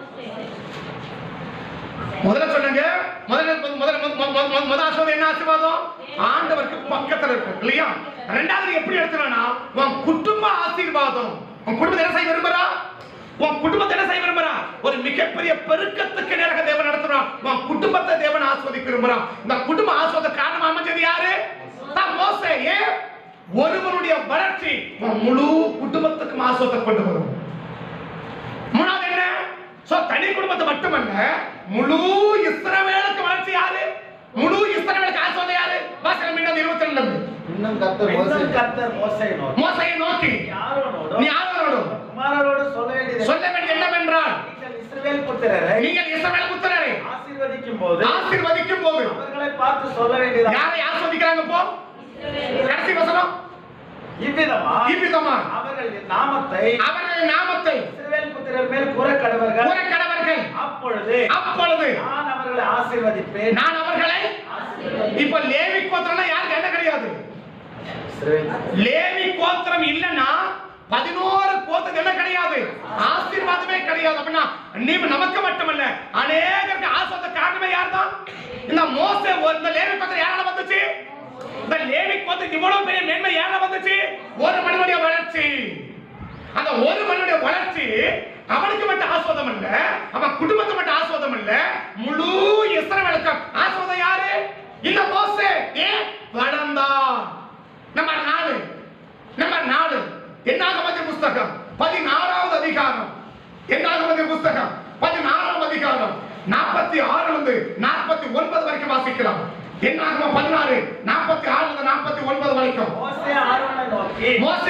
முதல்ல சொல்லுங்க முதல்ல முதல்ல முத- முத- முத- முத- முதல் ஆசீர்வாதம் என்ன ஆசீர்வாதம் ஆண்டவருக்கு பக்கத்துல இருக்கும் இல்லையா ரெண்டாவது எப்படி எடுத்துனா உன் குடும்ப ஆசீர்வாதம் உன் குடும்பத்தை என்ன செய்ய விரும்புறா உன் குடும்பத்தை என்ன செய்ய விரும்புறா ஒரு மிகப்பெரிய பெருக்கத்துக்கு நேராக தேவன் நடத்துறான் உன் குடும்பத்தை தேவன் ஆஸ்வதிக்க விரும்புறான் இந்த குடும்ப ஆஸ்வாத காரணம் அமைஞ்சது யாரு தான் மோசே ஏன் ஒருவனுடைய வளர்ச்சி உன் முழு குடும்பத்துக்கும் ஆஸ்வாதத்தை கொண்டு வரும் மூணாவது என்ன சோ தனி குடும்பத்தை மட்டுமல்ல முழு இஸ்ரவேலுக்கு வளர்ச்சி யாரு முழு இஸ்ரவேலுக்கு ஆஸ்வாதம் யாரு வாசகம் மீண்டும் இருபத்தி ரெண்டு இன்னும் கர்த்தர் இன்னும் மோசே கர்த்தர் மோசையை நோக்கி மோசையை நோக்கி நீ ஆரோனோடும் நீ ஆரோனோடும் குமாரரோடு சொல்ல வேண்டியது சொல்ல வேண்டியது என்னவென்றால் நீங்கள் இஸ்ரவேல் புத்திரரை நீங்கள் இஸ்ரவேல் புத்திரரை ஆசீர்வதிக்கும் போது ஆசீர்வதிக்கும் போது அவர்களை பார்த்து சொல்ல வேண்டியதா யாரை ஆஸ்வதிக்கிறாங்க போ கடைசி வசனம் இவ்விதமா இவ்விதமா அவர்கள் என் நாமத்தை அவர்கள் நாமத்தை இஸ்ரவேல் புத்திரர் மேல் கூற கடவர்கள் கூற கடவர்கள் அப்பொழுது அப்பொழுது நான் அவர்களை ஆசீர்வதிப்பேன் நான் அவர்களை இப்ப லேவி கோத்திரம் யாருக்கு என்ன கிடையாது இஸ்ரவேல் லேவி கோத்திரம் இல்லைன்னா பதினோரு கோத்திரம் என்ன கிடையாது ஆசீர்வாதமே கிடையாது அப்படின்னா நீ நமக்கு மட்டுமல்ல அநேகருக்கு ஆசீர்வாத காரணமே யார் தான் இந்த மோசே ஒரு- இந்த லேவி கோத்திரம் யாரால வந்துச்சு இந்த லேவி கோத்திரம் இவ்வளவு பெரிய மேன்மை யாரால வந்துச்சு ஒரு மனிதனுடைய வளர்ச்சி அந்த ஒரு மனிதனுடைய வளர்ச்சி அவனுக்கு மட்டும் ஆஸ்வாதம் இல்ல அவன் குடும்பத்துக்கு மட்டும் ஆஸ்வாதம் இல்ல முழு இஸ்ரவேலுக்கு ஆஸ்வாதம் யாரு இந்த மோசே ஏன் வளர்ந்தான் நம்பர் நாலு நம்பர் நாலு என்னாகமதி புஸ்தகம் பதினாறாவது அதிகாரம் என்னாகமதி புஸ்தகம் பதினாறாவது அதிகாரம் நாற்பத்தி ஆறுல இருந்து நாற்பத்தி ஒன்பது வரைக்கும் வாசிக்கலாம் என்னாகம பதினாறு நாற்பத்தி ஆறுல இருந்து நாற்பத்தி ஒன்பது வரைக்கும் மோசே ஆரோனை நோக்கி மோசே ஆரோனை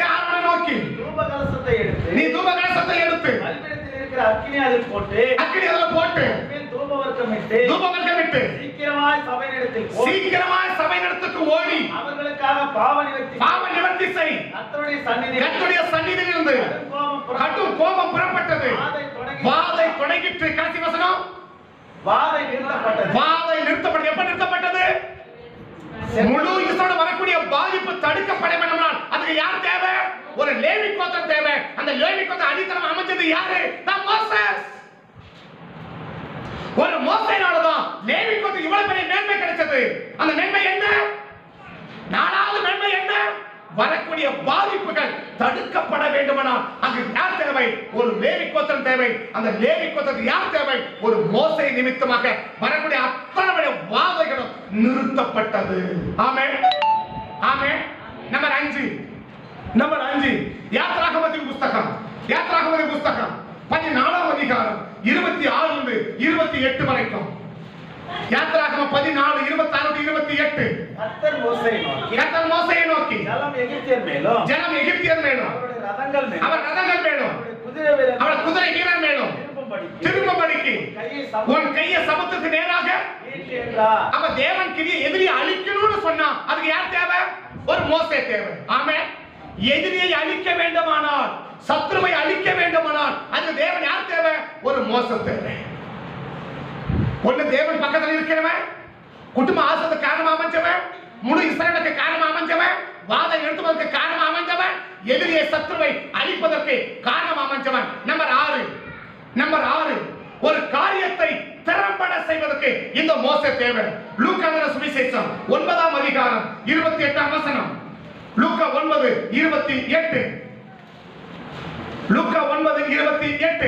நோக்கி தூப கலசத்தை எடுத்து நீ தூப கலசத்தை எடுத்து பலிபீடத்தில் இருக்கிற அக்கினி அதில் போட்டு அக்கினி அதுல போட்டு மேல் தூப வர்க்கமிட்டு தூபவர்க்கம் விட்டு சீக்கிரமாய் சபையினிடத்தில் போய் சீக்கிரமாய் சபை நடத்துக்கு ஓடி அவர்களுக்காக பாவ நிவர்த்தி பாவ நிவர்த்தி செய் கர்த்தருடைய சந்நிதி கர்த்தருடைய சந்நிதியில் இருந்து கோபம் புறப்பட்டு கட்டும் கோபம் புறப்பட்டது வாதை தொடங்கி வாதை தொடங்கிட்டு கடைசி வசனம் வாதை நிறுத்தப்பட்டது வாதை நிறுத்தப்பட்டது எப்ப நிறுத்தப்பட்டது முழு இசோட வரக்கூடிய பாதிப்பு தடுக்கப்பட வேண்டுமானால் அதுக்கு யார் தேவை ஒரு லேவி கோத்திரம் தேவை அந்த லேவி கோத்திரம் அடித்தளம் அமைச்சது யாரு தான் மோசஸ் ஒரு மோசையினாலதான் லேவி கோத்திரம் இவ்வளவு பெரிய மேன்மை கிடைச்சது அந்த மேன்மை என்ன நாலாவது நன்மை என்ன வரக்கூடிய பாதிப்புகள் தடுக்கப்பட வேண்டுமானால் அங்கு யார் தேவை ஒரு லேவி கோத்திரம் தேவை அந்த லேவி கோத்திரத்துக்கு யார் தேவை ஒரு மோசை நிமித்தமாக வரக்கூடிய அத்தனை வாதைகளும் நிறுத்தப்பட்டது ஆமே ஆமே நம்பர் அஞ்சு நம்பர் அஞ்சு யாத்ராகமத்தின் புஸ்தகம் யாத்ராகமத்தின் புஸ்தகம் பதினாலாம் அதிகாரம் இருபத்தி ஆறுல இருந்து இருபத்தி எட்டு வரைக்கும் யாத்ராகமம் பதினாலு இருபத்தி ஆறு இருபத்தி எட்டு கர்த்தர் மோசையை நோக்கி கர்த்தர் மோசையை நோக்கி ஜலம் எகிப்தியர் மேலும் ஜனம் எகிப்தியர் மேலும் அவருடைய ரதங்கள் மேலும் அவர் ரதங்கள் மேலும் அவருடைய குதிரை வீரர் அவர் குதிரை வீரர் மேலும் திரும்பும்படிக்கு திரும்பபடிக்கு கையை உன் கையை சமத்துக்கு நேராக நீட்டு என்றார் அவ தேவன் கிரியை எதிரியை அழிக்கணும்னு சொன்னா அதுக்கு யார் தேவை ஒரு மோசே தேவை ஆமே எதிரியை அழிக்க வேண்டுமானால் சத்ருவை அழிக்க வேண்டுமானால் அது தேவன் யார் தேவை ஒரு மோச தேவை ஒண்ணு தேவன் பக்கத்துல இருக்கிறவன் குடும்ப ஆசத்துக்கு காரணம் அமைஞ்சவன் முழு இஸ்ரேலுக்கு காரணம் அமைஞ்சவன் வாதம் எடுத்துவதற்கு காரணம் அமைஞ்சவன் எதிரியை சத்ருவை அழிப்பதற்கு காரணம் அமைஞ்சவன் நம்பர் ஆறு நம்பர் ஆறு ஒரு காரியத்தை திறம்பட செய்வதற்கு இந்த மோச தேவை லூக்கான சுவிசேஷம் ஒன்பதாம் அதிகாரம் இருபத்தி எட்டாம் வசனம் லூக்கா ஒன்பது இருபத்தி எட்டு லூக்கா ஒன்பது இருபத்தி எட்டு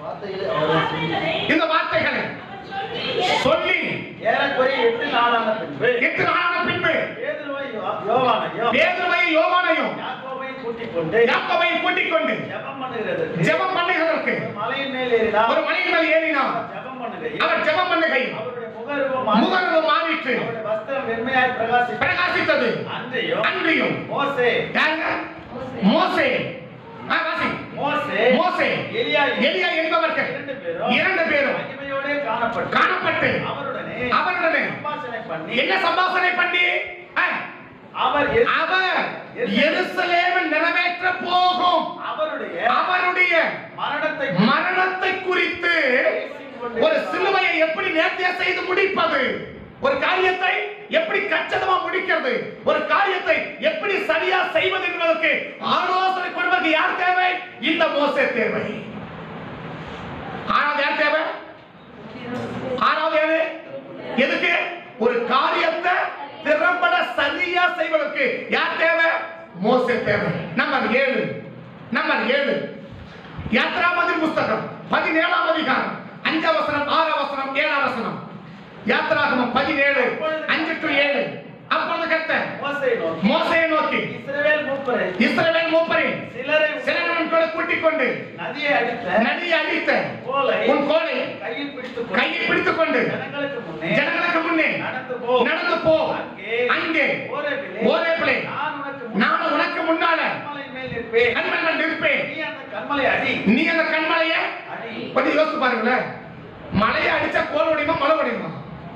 இந்த வார்த்தைகளை சொல்லி ஏறக்குறைய எட்டு நாளான பின்பு எட்டு நாளான பின்பு பேதுருவை யோ- யோவானையும் பேதுருவையும் யோவானையும் யாக்கோபையும் கூட்டிக் கொண்டு யாக்கோபையும் கூட்டிக் கொண்டு ஜெபம் பண்ணுகிறதற்கு ஜெபம் பண்ணுகிறதற்கு மலையின் மேல் ஏறினார் ஒரு மலையின் மேல் ஏறினார் ஜெபம் பண்ணுகையில் அவர் ஜெபம் பண்ணுகையில் அவருடைய முகருவம் மாறி- முகர்வு மாறிற்று அவருடைய வஸ்திரம் வெண்மையாய் பிரகாசி பிரகாசித்தது அன்றையும் அன்றியும் மோசே யாருங்க மோசே ஆ, வாசி. மோசே மோசே எலியா எலியா என்பவர்கள் இரண்டு பேரும் இரண்டு பேரும் மகிமையோடே காணப்பட்டு காணப்பட்டு அவருடனே அவருடனே சம்பாஷணை பண்ணி என்ன சம்பாஷணை பண்ணி ஆ, அவர் எரு- அவர் எருசலேமில் நிறைவேற்ற போகும் அவருடைய அவருடைய மரணத்தை மரணத்தை குறித்து ஒரு சிலுவையை எப்படி நேர்த்தியா செய்து முடிப்பது ஒரு காரியத்தை எப்படி கச்சிதமா முடிக்கிறது ஒரு காரியத்தை எப்படி சரியா செய்வது என்பதற்கு ஆலோசனை கொடுப்பதற்கு யார் தேவை இந்த மோசே தேவை ஆறாவது யார் தேவை ஆறாவது யாரு எதுக்கு ஒரு காரியத்தை திறம்பட சரியா செய்வதற்கு யார் தேவை மோசே தேவை நம்பர் ஏழு நம்பர் ஏழு யாத்ராமதி புஸ்தகம் பதினேழாம் அதிகாரம் அஞ்சாம் வசனம் ஆறாம் வசனம் ஏழாம் வசனம் யாத்ராகமம் பதினேழு அஞ்சு டு ஏழு அப்பொழுது கர்த்தர் மோசே நோக்கி மோசையை நோக்கி இஸ்ரவேல் மூப்பரை இஸ்ரவேல் மூப்பரின் சிலரை சிலரன் கூட கூட்டிக் கொண்டு நதியை அடித்த நதியை அழித்த கோலை உன் கோலை கையில் பிடித்துக் கொண்டு கையை பிடித்துக் கொண்டு ஜனங்களுக்கு முன்னே ஜனங்களுக்கு முன்னே நடந்து போ நடந்து போ அங்கே அங்கே ஓரேபிலே ஓரேபிலே நான் உனக்கு நான் உனக்கு முன்னால கண்மலை மேல் நிற்பேன் கண்மலையில் நிற்பேன் நீ அந்த கண்மலை அடி நீ அந்த கண்மலைய அடி கொஞ்சம் யோசிச்சு பாருங்களேன் மலையை அடிச்சா கோல் ஒடியுமா மழை ஒடியுமா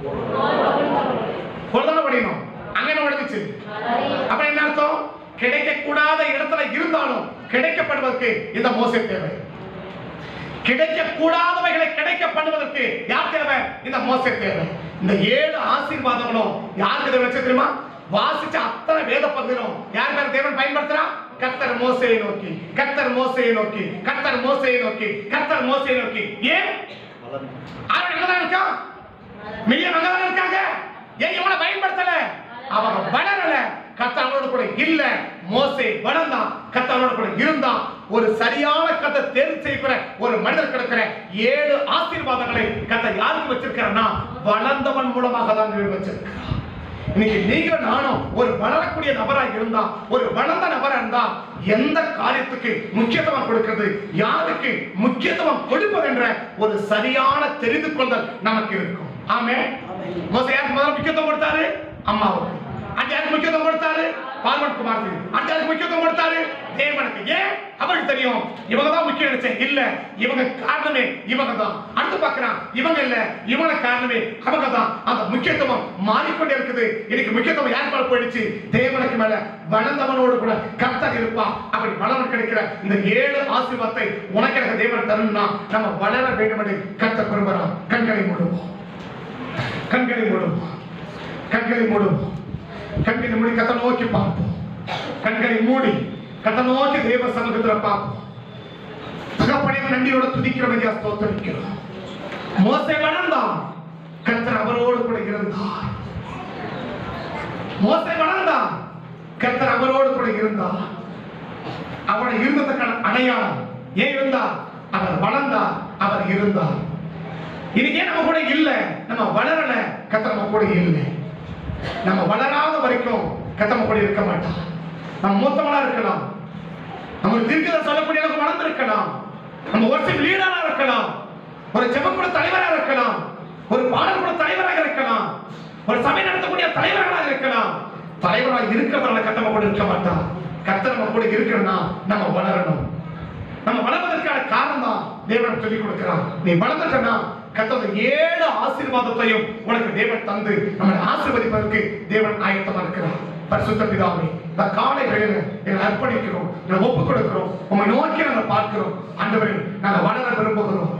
கோல் தானே ஒடியணும் அங்க என்ன ஒடிச்சு அப்ப என்ன அர்த்தம் கிடைக்க கூடாத இடத்துல இருந்தாலும் கிடைக்கப்படுவதற்கு இந்த மோசை தேவை கிடைக்க கூடாதவைகளை கிடைக்க பண்ணுவதற்கு யார் தேவை இந்த மோசை தேவை இந்த ஏழு ஆசீர்வாதங்களும் யாருக்கு தேவை வச்சு தெரியுமா வாசிச்ச அத்தனை வேத பகுதியும் யார் பேர் தேவன் பயன்படுத்துறான் கர்த்தர் மோசையை நோக்கி கர்த்தர் மோசையை நோக்கி கர்த்தர் மோசையை நோக்கி கர்த்தர் மோசையை நோக்கி ஏன் அவன் அங்கதான் இருக்கான் மில்லியன் அங்கதான் இருக்காங்க ஏன் இவனை பயன்படுத்தல அவங்க வளரல கத்தவனோட கூட இல்ல மோசே வளர்ந்தான் கத்தவனோட கூட இருந்தான் ஒரு சரியான கத்தை தேர்வு செய்யக்கூட ஒரு மனிதர் கிடக்கிற ஏழு ஆசீர்வாதங்களை கத்த யாருக்கு வச்சிருக்காருன்னா வளர்ந்தவன் மூலமாக தான் தேவன் வச்சிருக்கிறான் இன்னைக்கு நீங்களும் நானும் ஒரு வளரக்கூடிய நபரா இருந்தா ஒரு வளர்ந்த நபரா இருந்தா எந்த காரியத்துக்கு முக்கியத்துவம் கொடுக்கிறது யாருக்கு முக்கியத்துவம் கொடுப்பது என்ற ஒரு சரியான தெரிந்து கொள்தல் நமக்கு இருக்கும் ஆமே மோச யாருக்கு முதல்ல முக்கியத்துவம் கொடுத்தாரு அம்மாவுக்கு அது யாருக்கு முக்கியத்துவம் கொடுத்தாரு பார்வன் குமாரத்துக்கு அடுத்த முக்கியத்துவம் கொடுத்தாரு தேவனுக்கு ஏன் அவருக்கு தெரியும் இவங்க தான் முக்கியம் நினைச்சேன் இல்ல இவங்க காரணமே இவங்க தான் அடுத்து பார்க்கறான் இவங்க இல்ல இவங்க காரணமே அவங்க தான் அந்த முக்கியத்துவம் மாறிக்கொண்டே இருக்குது இன்னைக்கு முக்கியத்துவம் யார் மேல போயிடுச்சு தேவனுக்கு மேல வளர்ந்தவனோடு கூட கர்த்தர் இருப்பான் அப்படி வளர்ந்து கிடைக்கிற இந்த ஏழு ஆசீர்வாதத்தை உனக்கு எனக்கு தேவன் தரணும்னா நம்ம வளர வேண்டும் என்று கர்த்தர் விரும்புகிறான் கண்களை மூடுவோம் கண்களை மூடுவோம் கண்களை மூடுவோம் கண்களை மூடி கத்தை நோக்கி பார்ப்போம் கண்களை மூடி கத்தை நோக்கி தேவ சமூகத்துல பார்ப்போம் தகப்பனையும் நன்றியோட துதிக்கிறவங்க ஸ்தோத்தரிக்கிறோம் மோசை வளர்ந்தான் கர்த்தர் அவரோடு கூட இருந்தார் மோசை வளர்ந்தான் கர்த்தர் அவரோடு கூட இருந்தார் அவனை இருந்ததுக்கான அடையாளம் ஏன் இருந்தார் அவர் வளர்ந்தார் அவர் இருந்தார் இன்னைக்கே நம்ம கூட இல்ல நம்ம வளரல கர்த்தர் நம்ம கூட இல்லை நம்ம வளராத வரைக்கும் கர்த்தர் நம்ம கூட இருக்க மாட்டான் நம்ம மூத்தவளா இருக்கலாம் நம்ம தீர்க்கத சொல்லக்கூடிய அளவுக்கு வளர்ந்திருக்கலாம் நம்ம ஒர்ஷிப் லீடரா இருக்கலாம் ஒரு ஜெபக்குழு தலைவரா இருக்கலாம் ஒரு பாடல் கூட தலைவராக இருக்கலாம் ஒரு சபை நடத்தக்கூடிய தலைவர்களாக இருக்கலாம் தலைவராக இருக்கிறவர்களை கத்தம கூட இருக்க மாட்டான் கத்தர் நம்ம கூட இருக்கணும்னா நம்ம வளரணும் நம்ம வளர்வதற்கான காரணம் தான் தேவன் சொல்லிக் கொடுக்கிறான் நீ வளர்ந்துட்டனா கத்தோட ஏழு ஆசீர்வாதத்தையும் உனக்கு தேவன் தந்து நம்மளை ஆசீர்வதிப்பதற்கு தேவன் ஆயத்தமா இருக்கிறார் பரிசுத்த பிதாவே இந்த காலை வேளையில எங்களை அர்ப்பணிக்கிறோம் எங்களை ஒப்புக் கொடுக்கிறோம் உங்களை நோக்கி நாங்கள் பார்க்கிறோம் ஆண்டவரே நாங்கள் வளர விரும்புகிறோம்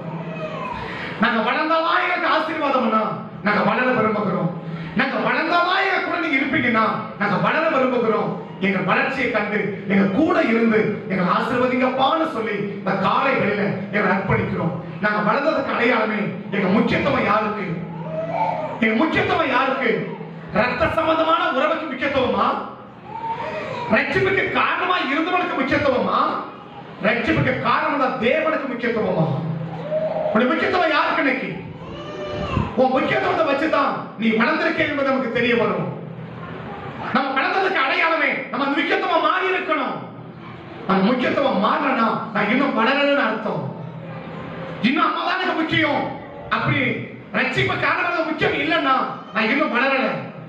நாங்க வளர்ந்தவா எனக்கு ஆசீர்வாதம்னா நாங்க வளர விரும்புகிறோம் நாங்க வளர்ந்தவா எங்க கூட நீங்க இருப்பீங்கன்னா நாங்க வளர விரும்புகிறோம் எங்க வளர்ச்சியை கண்டு எங்க கூட இருந்து எங்க ஆசீர்வதிங்கப்பான்னு சொல்லி இந்த காலை வெளியில எங்களை அர்ப்பணிக்கிறோம் நாங்க வளர்ந்ததுக்கு அடையாளமே எங்க முக்கியத்துவம் யாருக்கு எங்க முக்கியத்துவம் யாருக்கு ரத்த சம்பந்தமான உறவுக்கு முக்கியத்துவமா ரட்சிப்புக்கு காரணமா இருந்தவனுக்கு முக்கியத்துவமா ரட்சிப்புக்கு காரணம் தான் தேவனுக்கு முக்கியத்துவமா உன்னுடைய முக்கியத்துவம் யாருக்கு இன்னைக்கு உன் முக்கியத்துவத்தை வச்சுதான் நீ வளர்ந்திருக்க என்பது நமக்கு தெரிய வரும் நம்ம வளர்ந்ததுக்கு அடையாளமே நம்ம அந்த முக்கியத்துவம் மாறி இருக்கணும் அந்த முக்கியத்துவம் மாறலனா நான் இன்னும் வளரணும்னு அர்த்தம் இன்னும் அம்மா தான் எனக்கு முக்கியம் அப்படி ரட்சிப்பு காரணம் முக்கியம் இல்லைன்னா நான் இன்னும் வளரல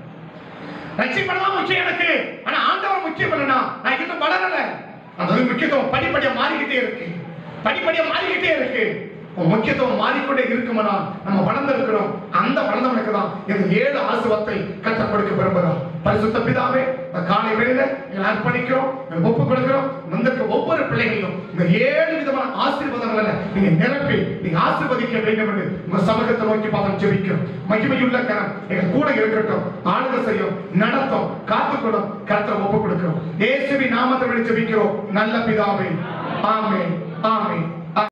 ரட்சிப்பதான் முக்கியம் எனக்கு ஆனா ஆண்டவர் முக்கியம் இல்லைன்னா நான் இன்னும் வளரல அந்த முக்கியத்துவம் படிப்படியா மாறிக்கிட்டே இருக்கு படிப்படியா மாறிக்கிட்டே இருக்கு உன் முக்கியத்துவம் மாறிக்கொண்டே இருக்குமானா நம்ம வளர்ந்திருக்கிறோம் அந்த வளர்ந்தவனுக்கு தான் இந்த ஏழு ஆசுவத்தை கற்றுக் கொடுக்க விரும்புகிறோம் பரிசுத்த பிதாவே இந்த காலை வேளையில எங்களை அர்ப்பணிக்கிறோம் எங்களை ஒப்புக் கொடுக்கிறோம் வந்திருக்க ஒவ்வொரு பிள்ளைகளையும் இந்த ஏழு விதமான ஆசீர்வாதங்களை நீங்க நிரப்பி நீங்க ஆசீர்வதிக்க வேண்டும் என்று உங்க சமூகத்தை நோக்கி பார்த்து ஜெபிக்கிறோம் மகிமையுள்ள கரம் எங்க கூட இருக்கட்டும் ஆளுக செய்யும் நடத்தும் காத்துக்கொள்ளும் கருத்தை ஒப்புக் கொடுக்கிறோம் இயேசுவின் நாமத்தை விட ஜெபிக்கிறோம் நல்ல பிதாவே ஆமென் ஆமென்